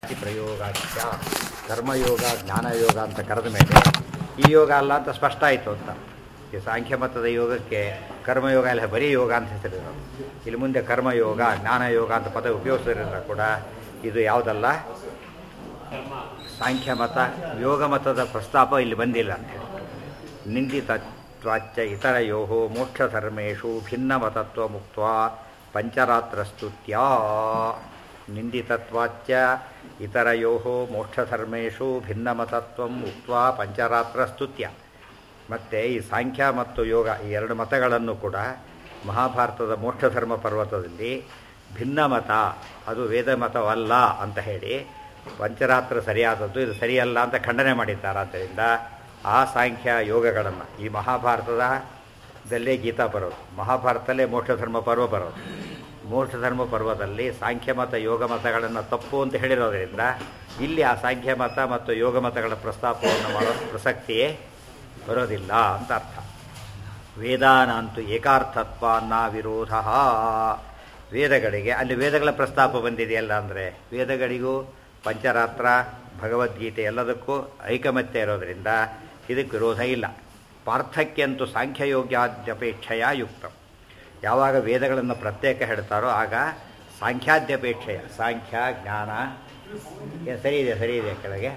ಭಕ್ತಿ ಪ್ರಯೋಗಾಚ ಕರ್ಮಯೋಗ ಜ್ಞಾನಯೋಗ ಅಂತ ಕರೆದ ಮೇಲೆ ಈ ಯೋಗ ಅಲ್ಲ ಅಂತ ಸ್ಪಷ್ಟ ಆಯಿತು ಅಂತ ಈ ಸಾಂಖ್ಯ ಮತದ ಯೋಗಕ್ಕೆ ಕರ್ಮಯೋಗ ಇಲ್ಲ ಬರೀ ಯೋಗ ಅಂತ ಹೆಸರಿರೋದು ಇಲ್ಲಿ ಮುಂದೆ ಕರ್ಮಯೋಗ ಜ್ಞಾನಯೋಗ ಅಂತ ಪದ ಉಪಯೋಗಿಸಿದ್ರಿಂದ ಕೂಡ ಇದು ಯಾವುದಲ್ಲ ಸಾಂಖ್ಯ ಮತ ಯೋಗ ಮತದ ಪ್ರಸ್ತಾಪ ಇಲ್ಲಿ ಬಂದಿಲ್ಲ ಅಂತೇಳಿ ನಿಂದಿತತ್ವಾಚ್ಚ ಇತರಯೋ ಮೋಕ್ಷಧರ್ಮೇಶು ಭಿನ್ನಮತತ್ವ ಮುಕ್ತ ಪಂಚರಾತ್ರಸ್ತುತ್ಯ ನಿಂದಿತತ್ವಾಚ್ಚ ಇತರಯೋ ಮೋಕ್ಷಧರ್ಮೇಶು ಭಿನ್ನಮತತ್ವ ಮುಕ್ತ ಪಂಚರಾತ್ರಸ್ತುತ್ಯ ಮತ್ತು ಈ ಸಾಂಖ್ಯ ಮತ್ತು ಯೋಗ ಈ ಎರಡು ಮತಗಳನ್ನು ಕೂಡ ಮಹಾಭಾರತದ ಮೋಕ್ಷಧರ್ಮ ಪರ್ವತದಲ್ಲಿ ಭಿನ್ನಮತ ಅದು ವೇದ ಮತವಲ್ಲ ಅಂತ ಹೇಳಿ ಪಂಚರಾತ್ರ ಸರಿಯಾದದ್ದು ಇದು ಸರಿಯಲ್ಲ ಅಂತ ಖಂಡನೆ ಮಾಡಿದ್ದಾರೆ ಆದ್ದರಿಂದ ಆ ಸಾಂಖ್ಯ ಯೋಗಗಳನ್ನು ಈ ಮಹಾಭಾರತದಲ್ಲೇ ಗೀತಾ ಬರೋದು ಮಹಾಭಾರತದಲ್ಲೇ ಮೋಕ್ಷಧರ್ಮ ಪರ್ವ ಬರೋದು ಮೋಕ್ಷಧರ್ಮ ಪರ್ವದಲ್ಲಿ ಸಾಂಖ್ಯ ಮತ ಯೋಗ ಮತಗಳನ್ನು ತಪ್ಪು ಅಂತ ಹೇಳಿರೋದ್ರಿಂದ ಇಲ್ಲಿ ಆ ಸಾಂಖ್ಯ ಮತ ಮತ್ತು ಯೋಗ ಮತಗಳ ಪ್ರಸ್ತಾಪವನ್ನು ಮಾಡೋ ಪ್ರಸಕ್ತಿಯೇ ಬರೋದಿಲ್ಲ ಅಂತ ಅರ್ಥ ವೇದಾನಂತು ಏಕಾರ್ಥತ್ವ ನ ವಿರೋಧ ವೇದಗಳಿಗೆ ಅಲ್ಲಿ ವೇದಗಳ ಪ್ರಸ್ತಾಪ ಬಂದಿದೆಯಲ್ಲ ಅಂದರೆ ವೇದಗಳಿಗೂ ಪಂಚರಾತ್ರ ಭಗವದ್ಗೀತೆ ಎಲ್ಲದಕ್ಕೂ ಐಕಮತ್ಯ ಇರೋದರಿಂದ ಇದಕ್ಕೆ ವಿರೋಧ ಇಲ್ಲ ಪಾರ್ಥಕ್ಯಂತೂ ಸಾಂಖ್ಯಯೋಗ್ಯಾದ್ಯಪೇಕ್ಷೆಯ ಯುಕ್ತ ಯಾವಾಗ ವೇದಗಳನ್ನು ಪ್ರತ್ಯೇಕ ಹೇಳ್ತಾರೋ ಆಗ ಸಾಂಖ್ಯಾದ್ಯಪೇಕ್ಷೆಯ ಸಾಂಖ್ಯ ಜ್ಞಾನ ಏ, ಸರಿ ಇದೆ ಸರಿ ಇದೆ ಕೆಳಗೆ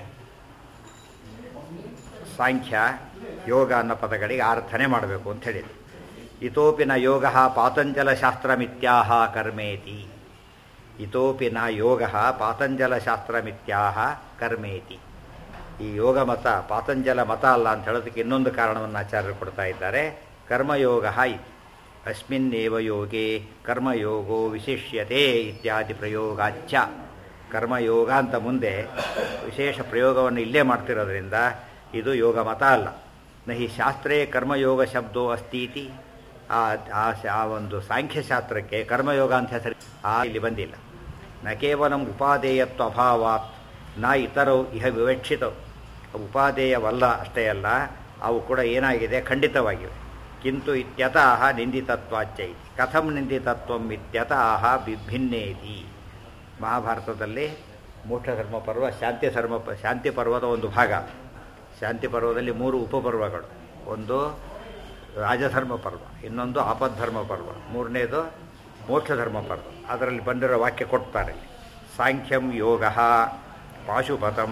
ಸಾಂಖ್ಯ ಯೋಗ ಅನ್ನೋ ಪದಗಳಿಗೆ ಅರ್ಥನೆ ಮಾಡಬೇಕು ಅಂತ ಹೇಳಿದ್ರು ಇತೋಪಿ ನ ಯೋಗ ಪಾತಂಜಲಶಾಸ್ತ್ರಮಿತ್ಯಾಹ ಕರ್ಮೇತಿ ಇತೋಪಿ ನ ಯೋಗ ಪಾತಂಜಲಶಾಸ್ತ್ರಮಿತ್ಯಾಹ ಕರ್ಮೇತಿ ಈ ಯೋಗ ಮತ ಪಾತಂಜಲ ಮತ ಅಲ್ಲ ಅಂತ ಹೇಳೋದಕ್ಕೆ ಇನ್ನೊಂದು ಕಾರಣವನ್ನು ಆಚಾರ್ಯರು ಕೊಡ್ತಾ ಇದ್ದಾರೆ ಕರ್ಮಯೋಗ ಇತಿ ಅಸ್ಮಿನ್ನೇವ ಯೋಗೆ ಕರ್ಮಯೋಗೋ ವಿಶಿಷ್ಯತೆ ಇತ್ಯಾದಿ ಪ್ರಯೋಗಾಚ್ಯ ಕರ್ಮಯೋಗ ಅಂತ ಮುಂದೆ ವಿಶೇಷ ಪ್ರಯೋಗವನ್ನು ಇಲ್ಲೇ ಮಾಡ್ತಿರೋದ್ರಿಂದ ಇದು ಯೋಗ ಮತ ಅಲ್ಲ ನಹಿ ಶಾಸ್ತ್ರೇ ಕರ್ಮಯೋಗ ಶಬ್ದೋ ಅಸ್ತೀತಿ ಆ ಆ ಆ ಒಂದು ಸಾಂಖ್ಯಶಾಸ್ತ್ರಕ್ಕೆ ಕರ್ಮಯೋಗ ಅಂತ ಹೆಸರು ಆ ಇಲ್ಲಿ ಬಂದಿಲ್ಲ ನ ಕೇವಲ ಉಪಾದೇಯತ್ವ ಅಭಾವಾತ್ ನ ಇತರವು ಇಹ ವಿವಕ್ಷಿತವು ಉಪಾದೇಯವಲ್ಲ ಅಷ್ಟೇ ಅಲ್ಲ ಅವು ಕೂಡ ಏನಾಗಿದೆ ಖಂಡಿತವಾಗಿವೆ ಕಿಂತು ಇತ್ಯತಃ ನಿಂದಿತತ್ವಾಚ್ಯ ಇತಿ ಕಥಂ ನಿಂದಿತತ್ವಂ ಇತ್ಯತಃ ವಿಭಿನ್ನೇತಿ ಮಹಾಭಾರತದಲ್ಲಿ ಮೋಕ್ಷಧರ್ಮ ಪರ್ವ ಶಾಂತಿ ಧರ್ಮ ಪ- ಶಾಂತಿ ಪರ್ವದ ಒಂದು ಭಾಗ ಶಾಂತಿ ಪರ್ವದಲ್ಲಿ ಮೂರು ಉಪಪರ್ವಗಳು ಒಂದು ರಾಜಧರ್ಮ ಪರ್ವ ಇನ್ನೊಂದು ಆಪದ್ಧರ್ಮ ಪರ್ವ ಮೂರನೇದು ಮೋಕ್ಷಧರ್ಮ ಪರ್ವ ಅದರಲ್ಲಿ ಬಂದಿರೋ ವಾಕ್ಯ ಕೊಡ್ತಾರೆ ಸಾಂಖ್ಯಂ ಯೋಗ ಪಾಶುಪತಂ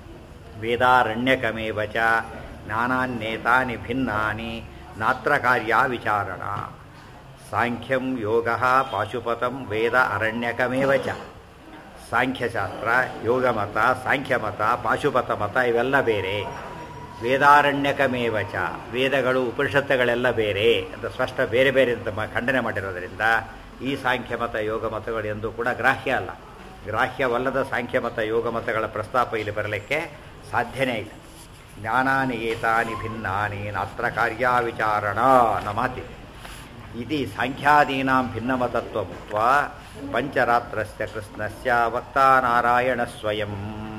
ವೇದಾರಣ್ಯಕಮೇವ ಚ ಜ್ಞಾನಾನ್ಯೇತಾನಿ ಭಿನ್ನಾನಿ ನಾತ್ರ ಕಾರ್ಯ ವಿಚಾರಣ ಸಾಂಖ್ಯಂ ಯೋಗ ಪಾಶುಪತಂ ವೇದ ಅರಣ್ಯಕಮೇವ ಚ ಸಾಂಖ್ಯಶಾಸ್ತ್ರ ಯೋಗಮತ ಸಾಂಖ್ಯಮತ ಪಾಶುಪತ ಮತ ಇವೆಲ್ಲ ಬೇರೆ ವೇದಾರಣ್ಯಕಮೇವ ಚ ವೇದಗಳು ಉಪನಿಷತ್ತುಗಳೆಲ್ಲ ಬೇರೆ ಅಂತ ಸ್ಪಷ್ಟ ಬೇರೆ ಬೇರೆ ಅಂತ ಮ- ಖಂಡನೆ ಮಾಡಿರೋದ್ರಿಂದ ಈ ಸಾಂಖ್ಯಮತ ಯೋಗ ಮತಗಳು ಎಂದು ಕೂಡ ಗ್ರಾಹ್ಯ ಅಲ್ಲ ಗ್ರಾಹ್ಯವಲ್ಲದ ಸಾಂಖ್ಯಮತ ಯೋಗ ಮತಗಳ ಪ್ರಸ್ತಾಪ ಇಲ್ಲಿ ಬರಲಿಕ್ಕೆ ಸಾಧ್ಯನೇ ಇಲ್ಲ ಜ್ಞಾನಾನಿ ಏತಾನಿ ಭಿನ್ನಾನಿ ನಾತ್ರ ಕಾರ್ಯ ವಿಚಾರಣ ಅನ್ನೋ ಮಾತಿದೆ ಇತಿ ಸಾಂಖ್ಯಾದೀನಾಂ ಭಿನ್ನಮತತ್ವ ಮುಕ್ತ ಪಂಚರಾತ್ರಸ್ಯ ಕೃಷ್ಣಸ್ಯ ವಕ್ತಾ ನಾರಾಯಣ ಸ್ವಯಂ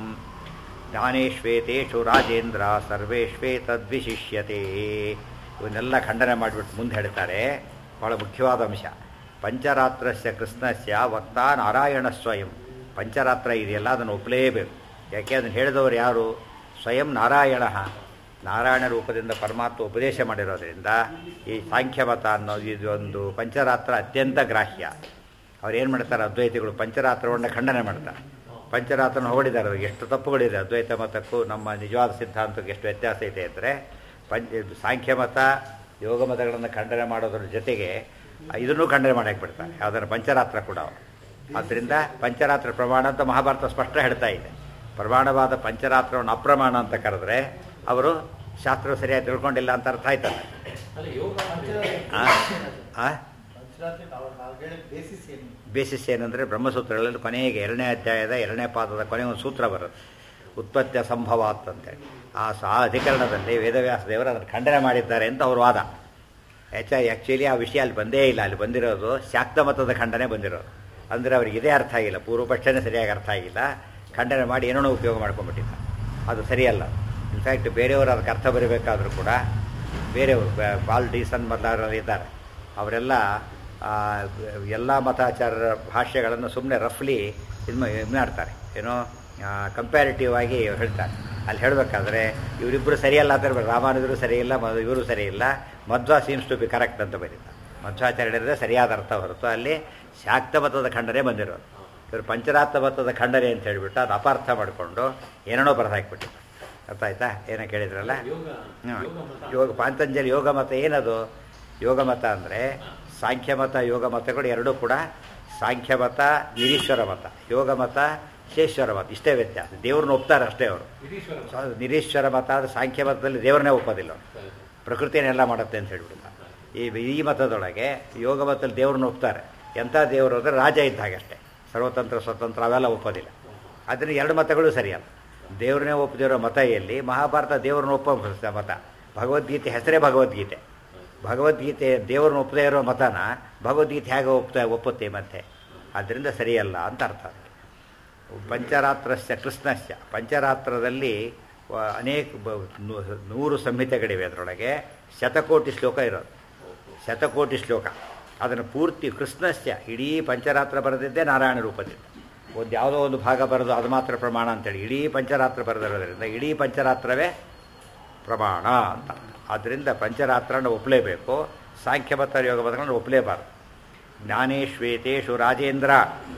ಜ್ಞಾನೇಶ್ವೇತೇಷು ರಾಜೇಂದ್ರ ಸರ್ವೇಶ್ವೇ ತದ್ವಿಶಿಷ್ಯತೆ ಇವನ್ನೆಲ್ಲ ಖಂಡನೆ ಮಾಡಿಬಿಟ್ಟು ಮುಂದೆ ಹೇಳ್ತಾರೆ ಬಹಳ ಮುಖ್ಯವಾದ ಅಂಶ ಪಂಚರಾತ್ರಸ್ಯ ಕೃಷ್ಣಸ್ಯ ವಕ್ತಾ ನಾರಾಯಣ ಸ್ವಯಂ ಪಂಚರಾತ್ರ ಇದೆಯಲ್ಲ ಅದನ್ನು ಒಪ್ಪಲೇಬೇಕು ಯಾಕೆ ಅದನ್ನು ಹೇಳಿದವರು ಯಾರು ಸ್ವಯಂ ನಾರಾಯಣ ನಾರಾಯಣ ರೂಪದಿಂದ ಪರಮಾತ್ಮ ಉಪದೇಶ ಮಾಡಿರೋದ್ರಿಂದ ಈ ಸಾಂಖ್ಯಮತ ಅನ್ನೋ ಇದೊಂದು ಪಂಚರಾತ್ರ ಅತ್ಯಂತ ಗ್ರಾಹ್ಯ ಅವ್ರು ಏನು ಮಾಡ್ತಾರೆ ಅದ್ವೈತಿಗಳು ಪಂಚರಾತ್ರವನ್ನು ಖಂಡನೆ ಮಾಡ್ತಾರೆ ಪಂಚರಾತ್ರನ ಹೊಗಳಿದ್ದಾರೆ ಅವ್ರಿಗೆ ಎಷ್ಟು ತಪ್ಪುಗಳಿದೆ ಅದ್ವೈತ ಮತಕ್ಕೂ ನಮ್ಮ ನಿಜವಾದ ಸಿದ್ಧಾಂತಕ್ಕೆ ಎಷ್ಟು ವ್ಯತ್ಯಾಸ ಇದೆ ಅಂದರೆ ಪಂಚ ಸಾಂಖ್ಯ ಮತ ಯೋಗ ಮತಗಳನ್ನು ಖಂಡನೆ ಮಾಡೋದ್ರ ಜೊತೆಗೆ ಇದನ್ನೂ ಖಂಡನೆ ಮಾಡಕ್ಕೆ ಬಿಡ್ತಾರೆ ಯಾವುದನ್ನು ಪಂಚರಾತ್ರ ಕೂಡ ಅವರು ಆದ್ದರಿಂದ ಪಂಚರಾತ್ರ ಪ್ರಮಾಣ ಅಂತ ಮಹಾಭಾರತ ಸ್ಪಷ್ಟ ಹೇಳ್ತಾ ಇದೆ ಪ್ರಮಾಣವಾದ ಪಂಚರಾತ್ರವನ್ನು ಅಪ್ರಮಾಣ ಅಂತ ಕರೆದ್ರೆ ಅವರು ಶಾಸ್ತ್ರ ಸರಿಯಾಗಿ ತಿಳ್ಕೊಂಡಿಲ್ಲ ಅಂತ ಅರ್ಥ ಆಯ್ತಲ್ಲ ಆ? ಆ? ಬೇಸಿಸ್ ಏನು ಬೇಸಿಸ್ ಏನಂದರೆ ಬ್ರಹ್ಮಸೂತ್ರಗಳಲ್ಲಿ ಕೊನೆಗೆ ಎರಡನೇ ಅಧ್ಯಾಯದ ಎರಡನೇ ಪಾದದ ಕೊನೆ ಒಂದು ಸೂತ್ರ ಬರುತ್ತೆ ಉತ್ಪತ್ತಿಯ ಸಂಭವಾತ್ ಅಂತೇಳಿ ಆ ಸಾ ಅಧಿಕರಣದಲ್ಲಿ ವೇದವ್ಯಾಸ ದೇವರು ಅದನ್ನು ಖಂಡನೆ ಮಾಡಿದ್ದಾರೆ ಅಂತ ಅವ್ರ ವಾದ ಆ್ಯಕ್ಚ ಆ್ಯಕ್ಚುಲಿ ಆ ವಿಷಯ ಅಲ್ಲಿ ಬಂದೇ ಇಲ್ಲ ಅಲ್ಲಿ ಬಂದಿರೋದು ಶಾಕ್ತ ಮತದ ಖಂಡನೆ ಬಂದಿರೋದು ಅಂದರೆ ಅವ್ರಿಗೆ ಇದೇ ಅರ್ಥ ಆಗಿಲ್ಲ ಪೂರ್ವಪಕ್ಷನೇ ಸರಿಯಾಗಿ ಅರ್ಥ ಆಗಿಲ್ಲ ಖಂಡನೆ ಮಾಡಿ ಏನೇನೋ ಉಪಯೋಗ ಮಾಡ್ಕೊಂಡ್ಬಿಟ್ಟಿದ್ದ ಅದು ಸರಿಯಲ್ಲ ಇನ್ಫ್ಯಾಕ್ಟ್ ಬೇರೆಯವರು ಅದಕ್ಕೆ ಅರ್ಥ ಬರೀಬೇಕಾದ್ರೂ ಕೂಡ ಬೇರೆಯವರು ಬ- ಬಾಲ್ ಡೀಸನ್ ಮೊದಲಾರರು ಇದ್ದಾರೆ ಅವರೆಲ್ಲ ಎಲ್ಲ ಮತಾಚಾರರ ಭಾಷ್ಯಗಳನ್ನು ಸುಮ್ಮನೆ ರಫ್ಲಿ ಇದು ಮಾ- ಇದು ಮಾಡ್ತಾರೆ ಏನೋ ಕಂಪ್ಯಾರಿಟಿವ್ ಆಗಿ ಹೇಳ್ತಾರೆ ಅಲ್ಲಿ ಹೇಳಬೇಕಾದ್ರೆ ಇವರಿಬ್ಬರು ಸರಿಯಲ್ಲ ಅಂತ ಹೇಳ್ಬೇಕು ರಾಮಾನುಜರು ಸರಿಯಿಲ್ಲ ಮ ಇವರು ಸರಿಯಿಲ್ಲ Madhva seems to be correct ಅಂತ ಬರೀತಾರೆ ಮಧ್ವಾಚಾರ್ಯರದೇ ಸರಿಯಾದ ಅರ್ಥ ಹೊರತು ಅಲ್ಲಿ ಶಾಕ್ತ ಮತದ ಖಂಡನೆ ಬಂದಿರೋದು ಇವರು ಪಂಚರಾತ್ರ ಮತದ ಖಂಡನೆ ಅಂತ ಹೇಳಿಬಿಟ್ಟು ಅದು ಅಪಾರ್ಥ ಮಾಡಿಕೊಂಡು ಏನೇನೋ ಬರೆದು ಹಾಕಿಬಿಟ್ಟಿದ್ದಾರೆ ಅರ್ಥ ಆಯ್ತಾ ಏನೋ ಕೇಳಿದ್ರಲ್ಲ ಹ್ಮ್. ಯೋಗ ಪಾಂತಂಜಲಿ ಯೋಗ ಮತ ಏನದು ಯೋಗ ಮತ ಅಂದರೆ ಸಾಂಖ್ಯ ಮತ ಯೋಗ ಮತಗಳು ಎರಡೂ ಕೂಡ ಸಾಂಖ್ಯ ಮತ ನಿರೀಶ್ವರ ಮತ ಯೋಗ ಮತ ಶೇಶ್ವರ ಮತ ಇಷ್ಟೇ ವ್ಯತ್ಯಾಸ ದೇವ್ರನ್ನ ಒಪ್ತಾರೆ ಅಷ್ಟೇ ಅವರು ಸೊ- ನಿರೀಶ್ವರ ಮತ ಅದು ಸಾಂಖ್ಯ ಮತದಲ್ಲಿ ದೇವ್ರನ್ನೇ ಒಪ್ಪೋದಿಲ್ಲ ಅವರು ಪ್ರಕೃತಿಯನ್ನೆಲ್ಲ ಮಾಡುತ್ತೆ ಅಂತ ಹೇಳ್ಬಿಡ್ತಾರೆ ಈ ಈ ಮತದೊಳಗೆ ಯೋಗ ಮತದಲ್ಲಿ ದೇವ್ರನ್ನ ಒಪ್ತಾರೆ ಎಂಥ ದೇವರು ಅಂದರೆ ರಾಜ ಇದ್ದ ಹಾಗೆ ಅಷ್ಟೇ ಸರ್ವತಂತ್ರ ಸ್ವತಂತ್ರ ಅವೆಲ್ಲ ಒಪ್ಪೋದಿಲ್ಲ ಅದನ್ನು ಎರಡು ಮತಗಳು ಸರಿಯಲ್ಲ ದೇವ್ರನ್ನೇ ಒಪ್ಪದಿರೋ ಮತ ಎಲ್ಲಿ ಮಹಾಭಾರತ ದೇವ್ರನ್ನ ಒಪ್ಪೋ ಮತ ಭಗವದ್ಗೀತೆ ಹೆಸರೇ ಭಗವದ್ಗೀತೆ ಭಗವದ್ಗೀತೆ ದೇವ್ರನ್ನ ಒಪ್ಪದೇ ಇರೋ ಮತನ ಭಗವದ್ಗೀತೆ ಹೇಗೆ ಒಪ್ತಾ ಒಪ್ಪುತ್ತೆ ಮತ್ತೆ ಆದ್ದರಿಂದ ಸರಿಯಲ್ಲ ಅಂತ ಅರ್ಥ ಅದಕ್ಕೆ ಪಂಚರಾತ್ರಸ್ಯ ಕೃಷ್ಣಸ್ಯ ಪಂಚರಾತ್ರದಲ್ಲಿ ವ- ಅನೇಕ ಬ- ನೂ- ನೂರು ಸಂಹಿತೆಗಳಿವೆ ಅದರೊಳಗೆ ಶತಕೋಟಿ ಶ್ಲೋಕ ಇರೋದು ಶತಕೋಟಿ ಶ್ಲೋಕ ಅದನ್ನು ಪೂರ್ತಿ ಕೃಷ್ಣಸ್ಯ ಇಡೀ ಪಂಚರಾತ್ರ ಬರೆದಿದ್ದೇ ನಾರಾಯಣ ರೂಪದಿಂದ ಒಂದು ಯಾವುದೋ ಒಂದು ಭಾಗ ಬರೆದು ಅದು ಮಾತ್ರ ಪ್ರಮಾಣ ಅಂತೇಳಿ ಇಡೀ ಪಂಚರಾತ್ರ ಬರೆದಿರೋದ್ರಿಂದ ಇಡೀ ಪಂಚರಾತ್ರವೇ ಪ್ರಮಾಣ ಅಂತ ಆದ್ದರಿಂದ ಪಂಚರಾತ್ರನ ಒಪ್ಪಲೇಬೇಕು ಸಾಂಖ್ಯಮತ ಯೋಗ ಮತಗಳನ್ನು ಒಪ್ಪಲೇಬಾರದು ಜ್ಞಾನೇಶ್ವೇತೇಷು ರಾಜೇಂದ್ರ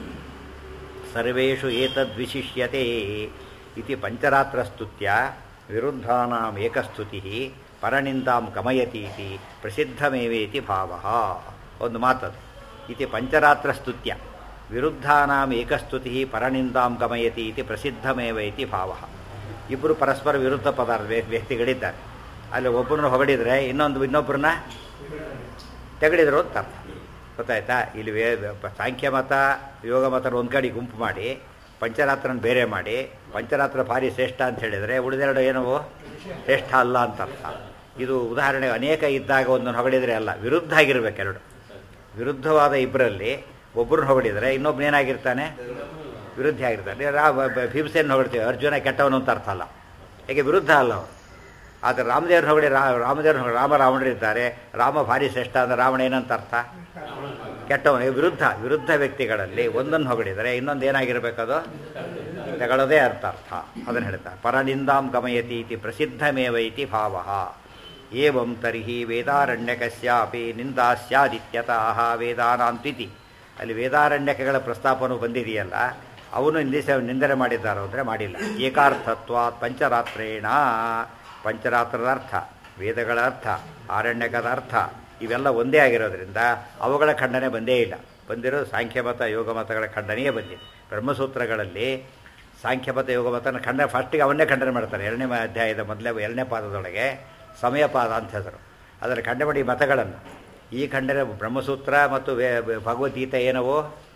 ಸರ್ವೇಷು ಏತದ್ವಿಶಿಷ್ಯತೆ ಇತಿ ಪಂಚರಾತ್ರಸ್ತುತ್ಯ ವಿರುದ್ಧಾನಾಂ ಏಕಸ್ತುತಿ ಪರನಿಂದಾಂ ಗಮಯತಿ ಇತಿ ಪ್ರಸಿದ್ಧಮೇವೇತಿ ಭಾವ ಒಂದು ಮಾತದು ಇತಿ ಪಂಚರಾತ್ರಸ್ತುತ್ಯ ವಿರುದ್ಧಾನಾಂ ಏಕಸ್ತುತಿ ಪರನಿಂದಾಂ ಗಮಯತಿ ಇತಿ ಪ್ರಸಿದ್ಧಮೇವ ಇತಿ ಭಾವ ಇಬ್ಬರು ಪರಸ್ಪರ ವಿರುದ್ಧ ಪದಾರ್ಥ ವ್ಯ- ವ್ಯಕ್ತಿಗಳಿದ್ದಾರೆ ಅಲ್ಲಿ ಒಬ್ಬರನ್ನ ಹೊಗಳಿದ್ರೆ ಇನ್ನೊಂದು ಇನ್ನೊಬ್ಬರನ್ನ ತೆಗಡಿದ್ರು ಅಂತ ಅರ್ಥ ಗೊತ್ತಾಯ್ತಾ ಇಲ್ಲಿ ವೇ ಸಾಂಖ್ಯ ಮತ ಯೋಗ ಮತ ಒಂದು ಕಡೆ ಗುಂಪು ಮಾಡಿ ಪಂಚರಾತ್ರನ ಬೇರೆ ಮಾಡಿ ಪಂಚರಾತ್ರ ಭಾರಿ ಶ್ರೇಷ್ಠ ಅಂತ ಹೇಳಿದರೆ ಉಳಿದೆರಡು ಏನವು ಶ್ರೇಷ್ಠ ಅಲ್ಲ ಅಂತ ಅರ್ಥ ಇದು ಉದಾಹರಣೆ ಅನೇಕ ಇದ್ದಾಗ ಒಂದನ್ನು ಹೊಗಳಿದ್ರೆ ಅಲ್ಲ ವಿರುದ್ಧ ಆಗಿರ್ಬೇಕು ಎರಡು ವಿರುದ್ಧವಾದ ಇಬ್ಬರಲ್ಲಿ ಒಬ್ಬರನ್ನ ಹೊಗಳಿದ್ರೆ ಇನ್ನೊಬ್ಬನ ಏನಾಗಿರ್ತಾನೆ ವಿರುದ್ಧ ಆಗಿರ್ತಾನೆ ರಾ ಭೀಮಸೇನ ಹೊಗಳ್ತೀವಿ ಅರ್ಜುನ ಕೆಟ್ಟವನು ಅಂತ ಅರ್ಥ ಅಲ್ಲ ಹೇಗೆ ವಿರುದ್ಧ ಅಲ್ಲ ಅವರು ಆದರೆ ರಾಮದೇವ್ರ ಹೊಗಳಿ ರಾ ರಾಮದೇವ್ರ ಹೊಗಳಿ ರಾಮ ರಾವಣರಿದ್ದಾರೆ ರಾಮ ಭಾರಿ ಶ್ರೇಷ್ಠ ಅಂದ್ರೆ ರಾವಣ ಏನಂತ ಅರ್ಥ ಕೆಟ್ಟವನು ವಿರುದ್ಧ ವಿರುದ್ಧ ವ್ಯಕ್ತಿಗಳಲ್ಲಿ ಒಂದನ್ನು ಹೊಗಳಿದರೆ ಇನ್ನೊಂದು ಏನಾಗಿರಬೇಕದು ತಗೊಳ್ಳೋದೇ ಅರ್ಥ ಅರ್ಥ ಅದನ್ನು ಹೇಳ್ತಾರೆ ಪರನಿಂದಾಂ ಗಮಯತಿ ಇತಿ ಪ್ರಸಿದ್ಧಮೇವ ಇತಿ ಭಾವ ಏವಂ ತರ್ಹಿ ವೇದಾರಣ್ಯಕಸ್ಯಾಪಿ ನಿಂದಾ ಸ್ಯಾದಿತ್ಯತಃ ವೇದಾನಾಂತಿತಿ ಅಲ್ಲಿ ವೇದಾರಣ್ಯಕಗಳ ಪ್ರಸ್ತಾಪನೂ ಬಂದಿದೆಯಲ್ಲ ಅವನು ನಿಂದಿಸ ನಿಂದನೆ ಮಾಡಿದ್ದಾರೋ ಅಂದರೆ ಮಾಡಿಲ್ಲ ಏಕಾರ್ಥತ್ವಾತ್ ಪಂಚರಾತ್ರೇಣ ಪಂಚರಾತ್ರದ ಅರ್ಥ ವೇದಗಳ ಅರ್ಥ ಆರಣ್ಯಕದ ಅರ್ಥ ಇವೆಲ್ಲ ಒಂದೇ ಆಗಿರೋದ್ರಿಂದ ಅವುಗಳ ಖಂಡನೆ ಬಂದೇ ಇಲ್ಲ ಬಂದಿರೋದು ಸಾಂಖ್ಯಮತ ಯೋಗಮತಗಳ ಖಂಡನೆಯೇ ಬಂದಿದೆ ಬ್ರಹ್ಮಸೂತ್ರಗಳಲ್ಲಿ ಸಾಂಖ್ಯಮತ ಯೋಗಮತನ ಖಂಡನೆ ಫಸ್ಟಿಗೆ ಅವನ್ನೇ ಖಂಡನೆ ಮಾಡ್ತಾರೆ ಎರಡನೇ ಅಧ್ಯಾಯದ ಮೊದಲೇ ಎರಡನೇ ಪಾದದೊಳಗೆ ಸಮಯಪಾದ ಅಂತ ಹೆಸರು ಅದರ ಖಂಡನೆ ಮಾಡಿ ಮತಗಳನ್ನು ಈ ಖಂಡನೆ ಬ್ರಹ್ಮಸೂತ್ರ ಮತ್ತು ವೇ ವೇ- ಭಗವದ್ಗೀತೆ ಏನವು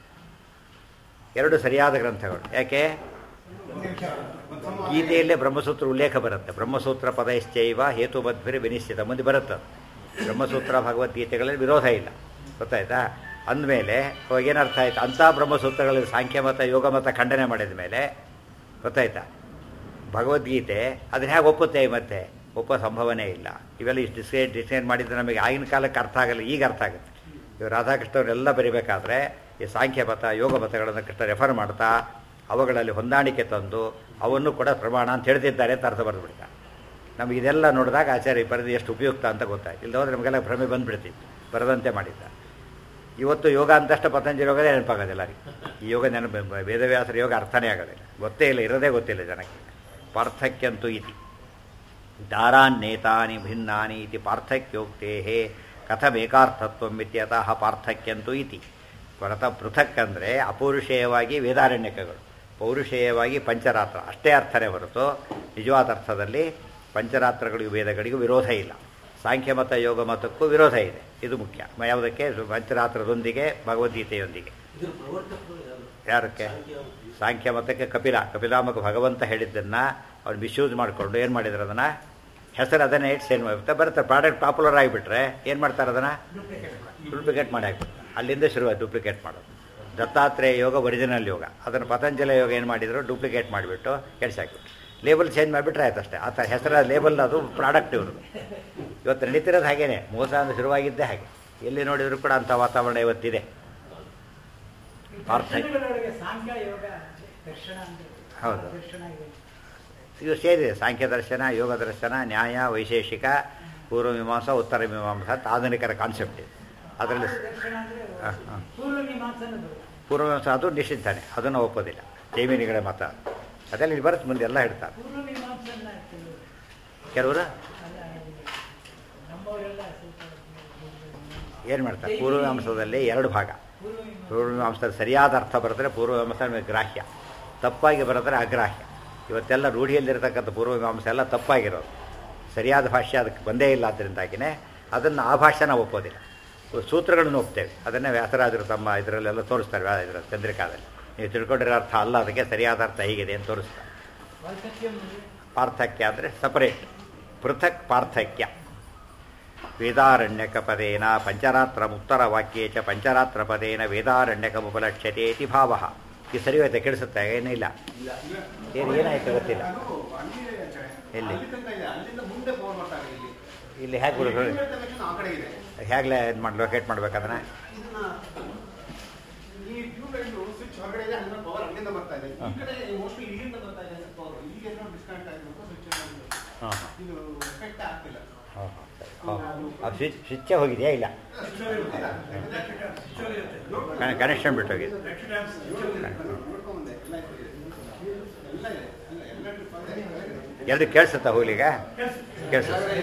ಎರಡು ಸರಿಯಾದ ಗ್ರಂಥಗಳು ಯಾಕೆ ಗೀತೆಯಲ್ಲೇ ಬ್ರಹ್ಮಸೂತ್ರ ಉಲ್ಲೇಖ ಬರುತ್ತೆ ಬ್ರಹ್ಮಸೂತ್ರ ಪದೈಶ್ಚೈವ ಹೇತುಬದ್ಭಿರ ವಿನಿಶ್ಚಿತ ಮುಂದೆ ಬರುತ್ತೆ ಅದು. ಬ್ರಹ್ಮಸೂತ್ರ ಭಗವದ್ಗೀತೆಗಳಲ್ಲಿ ವಿರೋಧ ಇಲ್ಲ ಗೊತ್ತಾಯ್ತಾ ಅಂದಮೇಲೆ ಏನರ್ಥ ಆಯ್ತು ಅಂಥ ಬ್ರಹ್ಮಸೂತ್ರಗಳಲ್ಲಿ ಸಾಂಖ್ಯಮತ ಯೋಗಮತ ಖಂಡನೆ ಮಾಡಿದ ಮೇಲೆ ಗೊತ್ತಾಯ್ತಾ ಭಗವದ್ಗೀತೆ ಅದನ್ನ ಹೇಗೆ ಒಪ್ಪುತ್ತೆ ಮತ್ತೆ ಒಪ್ಪೋ ಸಂಭವನೇ ಇಲ್ಲ ಇವೆಲ್ಲ ಇಷ್ಟು ಡಿಸೈಡ್ ಡಿಸೈನ್ ಮಾಡಿದ್ರೆ ನಮಗೆ ಆಗಿನ ಕಾಲಕ್ಕೆ ಅರ್ಥ ಆಗಲ್ಲ ಈಗ ಅರ್ಥ ಆಗುತ್ತೆ ಇವರು ರಾಧಾಕೃಷ್ಣವರೆಲ್ಲ ಬರಿಬೇಕಾದ್ರೆ ಈ ಸಾಂಖ್ಯಮತ ಯೋಗ ಮತಗಳನ್ನು ಕೃಷ್ಣ ರೆಫರ್ ಮಾಡ್ತಾ ಅವುಗಳಲ್ಲಿ ಹೊಂದಾಣಿಕೆ ತಂದು ಅವನ್ನು ಕೂಡ ಪ್ರಮಾಣ ಅಂತ ಹೇಳ್ತಿದ್ದಾರೆ ಅಂತ ಅರ್ಥ ಬರೆದ್ಬಿಡ್ತಾರೆ ನಮಗೆ ಇದೆಲ್ಲ ನೋಡಿದಾಗ ಆಚಾರ್ಯ ಬರೆದು ಎಷ್ಟು ಉಪಯುಕ್ತ ಅಂತ ಗೊತ್ತಾಯ್ತು ಇಲ್ಲದ ಹೋದ್ರೆ ನಮಗೆಲ್ಲ ಭ್ರಮೆ ಬಂದ್ಬಿಡ್ತಿತ್ತು ಬರದಂತೆ ಮಾಡಿದ್ದ ಇವತ್ತು ಯೋಗ ಅಂತಷ್ಟು ಪತಂಜಲಿ ಯೋಗದೇ ನೆನಪಾಗೋದಿಲ್ಲ ರೀ ಈ ಯೋಗ ನೆನಪು ವೇದವ್ಯಾಸರ ಯೋಗ ಅರ್ಥನೇ ಆಗೋದಿಲ್ಲ ಗೊತ್ತೇ ಇಲ್ಲ ಇರೋದೇ ಗೊತ್ತಿಲ್ಲ ಜನಕ್ಕೆ ಪಾರ್ಥಕ್ಯಂತೂ ಇತಿ ದಾರಾನ್ನೇತಾನಿ ಭಿನ್ನಾನಿ ಇತಿ ಪಾರ್ಥಕ್ಯೋಕ್ತೇ ಕಥಮೇಕಾರ್ಥತ್ವಂ ಇತ್ಯತಃ ಪಾರ್ಥಕ್ಯಂತೂ ಇತಿ ಪರತ ಪೃಥಕ್ ಅಂದರೆ ಅಪೌರುಷೇಯವಾಗಿ ವೇದಾರಣ್ಯಕಗಳು ಪೌರುಷೇಯವಾಗಿ ಪಂಚರಾತ್ರ ಅಷ್ಟೇ ಅರ್ಥನೇ ಹೊರತು ನಿಜವಾದ ಅರ್ಥದಲ್ಲಿ ಪಂಚರಾತ್ರಗಳಿಗೂ ವೇದಗಳಿಗೂ ವಿರೋಧ ಇಲ್ಲ ಸಾಂಖ್ಯಮತ ಯೋಗ ಮತಕ್ಕೂ ವಿರೋಧ ಇದೆ ಇದು ಮುಖ್ಯ ಮ- ಯಾವುದಕ್ಕೆ ಪಂಚರಾತ್ರದೊಂದಿಗೆ ಭಗವದ್ಗೀತೆಯೊಂದಿಗೆ ಇದ್ರ ಪ್ರವರ್ತಕರು ಯಾರು ಯಾರಕ್ಕೆ ಸಾಂಖ್ಯ ಮತಕ್ಕೆ ಕಪಿಲ ಕಪಿಲಾಮಕ ಭಗವಂತ ಹೇಳಿದ್ದನ್ನು ಅವ್ರು ಮಿಸ್ಯೂಸ್ ಮಾಡಿಕೊಂಡು ಏನು ಮಾಡಿದ್ರು ಅದನ್ನು ಹೆಸರು ಅದನ್ನೇ ಇಟ್ಟು ಸೇಲ್ ಮಾಡಿಬಿಡ್ತಾರೆ ಬರುತ್ತೆ ಪ್ರಾಡಕ್ಟ್ ಪಾಪ್ಯುಲರ್ ಆಗಿಬಿಟ್ರೆ ಏನು ಮಾಡ್ತಾರೆ ಅದನ್ನು ಡೂಪ್ಲಿಕೇಟ್ ಮಾಡಿ ಹಾಕ್ಬಿಡ್ತಾರೆ ಅಲ್ಲಿಂದ ಶುರುವಾಯ್ತು ಡೂಪ್ಲಿಕೇಟ್ ಮಾಡೋದು ದತ್ತಾತ್ರೇಯ ಯೋಗ ಒರಿಜಿನಲ್ ಯೋಗ ಅದನ್ನು ಪತಂಜಲಿ ಯೋಗ ಏನು ಮಾಡಿದ್ರು ಡೂಪ್ಲಿಕೇಟ್ ಮಾಡಿಬಿಟ್ಟು ಕೆಡ್ಸಿ ಹಾಕಿಬಿಟ್ಟು ಲೇಬಲ್ ಚೇಂಜ್ ಮಾಡಿಬಿಟ್ರೆ ಆಯ್ತು ಅಷ್ಟೇ ಆ ಥರ ಹೆಸರ ಲೇಬಲ್ ಅದು ಪ್ರಾಡಕ್ಟ್ ಇವ್ರದ್ದು ಇವತ್ತು ನಡೀತಿರೋದು ಹಾಗೇನೆ ಮೋಸ ಅಂದ್ರೆ ಶುರುವಾಗಿದ್ದೇ ಹಾಗೆ ಎಲ್ಲಿ ನೋಡಿದ್ರು ಕೂಡ ಅಂಥ ವಾತಾವರಣ ಇವತ್ತಿದೆ ಪಾರ್ಥ ದರ್ಶನಗಳೊಳಗೆ ಸಾಂಖ್ಯ ಯೋಗ ದರ್ಶನ ಅಂದ್ರೆ ಹೌದು ದರ್ಶನ ಇದೆ ಇದು ಸೇರಿದೆ ಸಾಂಖ್ಯ ದರ್ಶನ ಯೋಗ ದರ್ಶನ ನ್ಯಾಯ ವೈಶೇಷಿಕ ಪೂರ್ವ ಮೀಮಾಂಸ ಉತ್ತರ ಮೀಮಾಂಸ ಅಂತ ಆಧುನಿಕರ ಕಾನ್ಸೆಪ್ಟ್ ಇದೆ ಅದರಲ್ಲಿ ದರ್ಶನ ಅಂದ್ರೆ ಹ, ಹ. ಪೂರ್ವ ಮೀಮಾಂಸನ ಬರುತ್ತೆ ಪೂರ್ವ ಮೀಮಾಂಸ ಅದು ನಿಶ್ಚಿತಾನೆ ಅದನ್ನು ಒಪ್ಪೋದಿಲ್ಲ ಜೈಮಿನಿಗಳ ಮತ ಅದೆಲ್ಲ ಇಲ್ಲಿ ಬರುತ್ತೆ ಮುಂದೆ ಎಲ್ಲ ಹೇಳ್ತಾರೆ ಪೂರ್ವ ಮೀಮಾಂಸನ ಕೆಲವರು ಕೆಲವರು ಅಲ್ಲ ನಮ್ಮವರೆಲ್ಲ ಸ್ವಲ್ಪ ಏನು ಮಾಡ್ತಾರೆ ಪೂರ್ವ ಮೀಮಾಂಸದಲ್ಲಿ ಎರಡು ಭಾಗ ಪೂರ್ವ ಮೀಮಾಂಸ ಪೂರ್ವ ಮೀಮಾಂಸದಲ್ಲಿ ಸರಿಯಾದ ಅರ್ಥ ಬರೆದ್ರೆ ಪೂರ್ವ ಮೀಮಾಂಸ ನಮಗೆ ಗ್ರಾಹ್ಯ ತಪ್ಪಾಗಿ ಬರೆದ್ರೆ ಅಗ್ರಾಹ್ಯ ಇವತ್ತೆಲ್ಲ ರೂಢಿಯಲ್ಲಿರ್ತಕ್ಕಂಥ ಪೂರ್ವ ಮೀಮಾಂಸ ಎಲ್ಲ ತಪ್ಪಾಗಿರೋದು ಸರಿಯಾದ ಭಾಷೆ ಅದಕ್ಕೆ ಬಂದೇ ಇಲ್ಲ ಅದರಿಂದಾಗಿನೇ ಅದನ್ನು ಆ ಭಾಷೆ ನಾವು ಒಪ್ಪೋದಿಲ್ಲ ಸೂತ್ರಗಳನ್ನು ಒಪ್ತೇವೆ ಅದನ್ನೇ ವ್ಯಾಸರಾಜರು ತಮ್ಮ ಇದರಲ್ಲೆಲ್ಲ ತೋರಿಸ್ತಾರೆ ವ್ಯಾ- ಇದರ ಚಂದ್ರಿಕಾದಲ್ಲಿ ನೀವು ತಿಳ್ಕೊಂಡಿರೋ ಅರ್ಥ ಅಲ್ಲ ಅದಕ್ಕೆ ಸರಿಯಾದ ಅರ್ಥ ಹೀಗಿದೆ ಅಂತ ತೋರಿಸ್ತಾರೆ ವಾಲ್ಸತ್ಯ ಅಂದ್ರೆ ಪಾರ್ಥಕ್ಯ ಅಂದರೆ ಸಪರೇಟ್ ಪೃಥಕ್ ಪಾರ್ಥಕ್ಯ ವೇದಾರಣ್ಯಕ ಪದೇನ ಪಂಚರಾತ್ರ ಮುತ್ತರ ವಾಕ್ಯೇ ಚ ಪಂಚರಾತ್ರ ಪದೇನ ವೇದಾರಣ್ಯಕ ಉಪಲಕ್ಷ್ಯತೆ ಇತಿ ಭಾವ ಇದು ಸರಿ ಹೋಯ್ತಾ ಕೇಳಿಸುತ್ತೆ ಏನಿಲ್ಲ ಏನು ಏನಾಯ್ತು ಗೊತ್ತಿಲ್ಲ ಎಲ್ಲಿ ಅಲ್ಲಿಂದ ಮುಂದೆ ಪವರ್ ಬರ್ತಾರೆ ಇಲ್ಲಿ ಇಲ್ಲಿ ಹೇಗೆ ಬಿಡು ಇಲ್ಲಿ ತಕ್ಷಣ ಆ ಕಡೆ ಇದೆ ಹೇಗಲೇ ಇದು ಮಾಡಿ ಲೊಕೇಟ್ ಮಾಡ್ಬೇಕಂದ್ರೆ ಇದನ್ನ ಈ ಟ್ಯೂಬ್ ಲೈಟ್ ಸ್ವಿಚ್ ಹೊರಗಡೆ ಇದೆ ಅಲ್ಲಿಂದ ಪವರ್ ಅಲ್ಲಿಂದ ಬರ್ತಾ ಇದೆ ಈ ಕಡೆ ಮೋಸ್ಟ್ಲಿ ಇಲ್ಲಿಂದ ಬರ್ತಾ ಇದೆ ಪವರ್ ಇಲ್ಲಿಗೆ ಏನೋ ಡಿಸ್ಕನೆಕ್ಟ್ ಆಗಿದೆ ಅಂತ ಸ್ವಿಚ್ ಹಾಂ ಹಾಂ ಇದು ಎಫೆಕ್ಟ್ ಆಗ್ತಿಲ್ಲ ಹಾಂ ಹಾಂ ಸರಿ ಹಾಂ ಅದು ಸ್ವಿಚ್ ಸ್ವಿಚ್ಚೇ ಹೋಗಿದೆಯಾ ಇಲ್ಲ ಕನೆಕ್ಷನ್ ಬಿಟ್ಟೋಗಿದೆ ನೋಡ್ಕೊಂಬಂದೆ ಎಲ್ಲ ಇದೆ ಎಲ್ಲ ಇದೆ ಎಲ್ಲ ಎಲ್ಲ ಟ್ರಿಪ್ ಇದೆ ಎರಡು ಕೇಳಿಸುತ್ತಾ ಹೋಗ್ಲಿಗ ಕೇಳಿಸುತ್ತೆ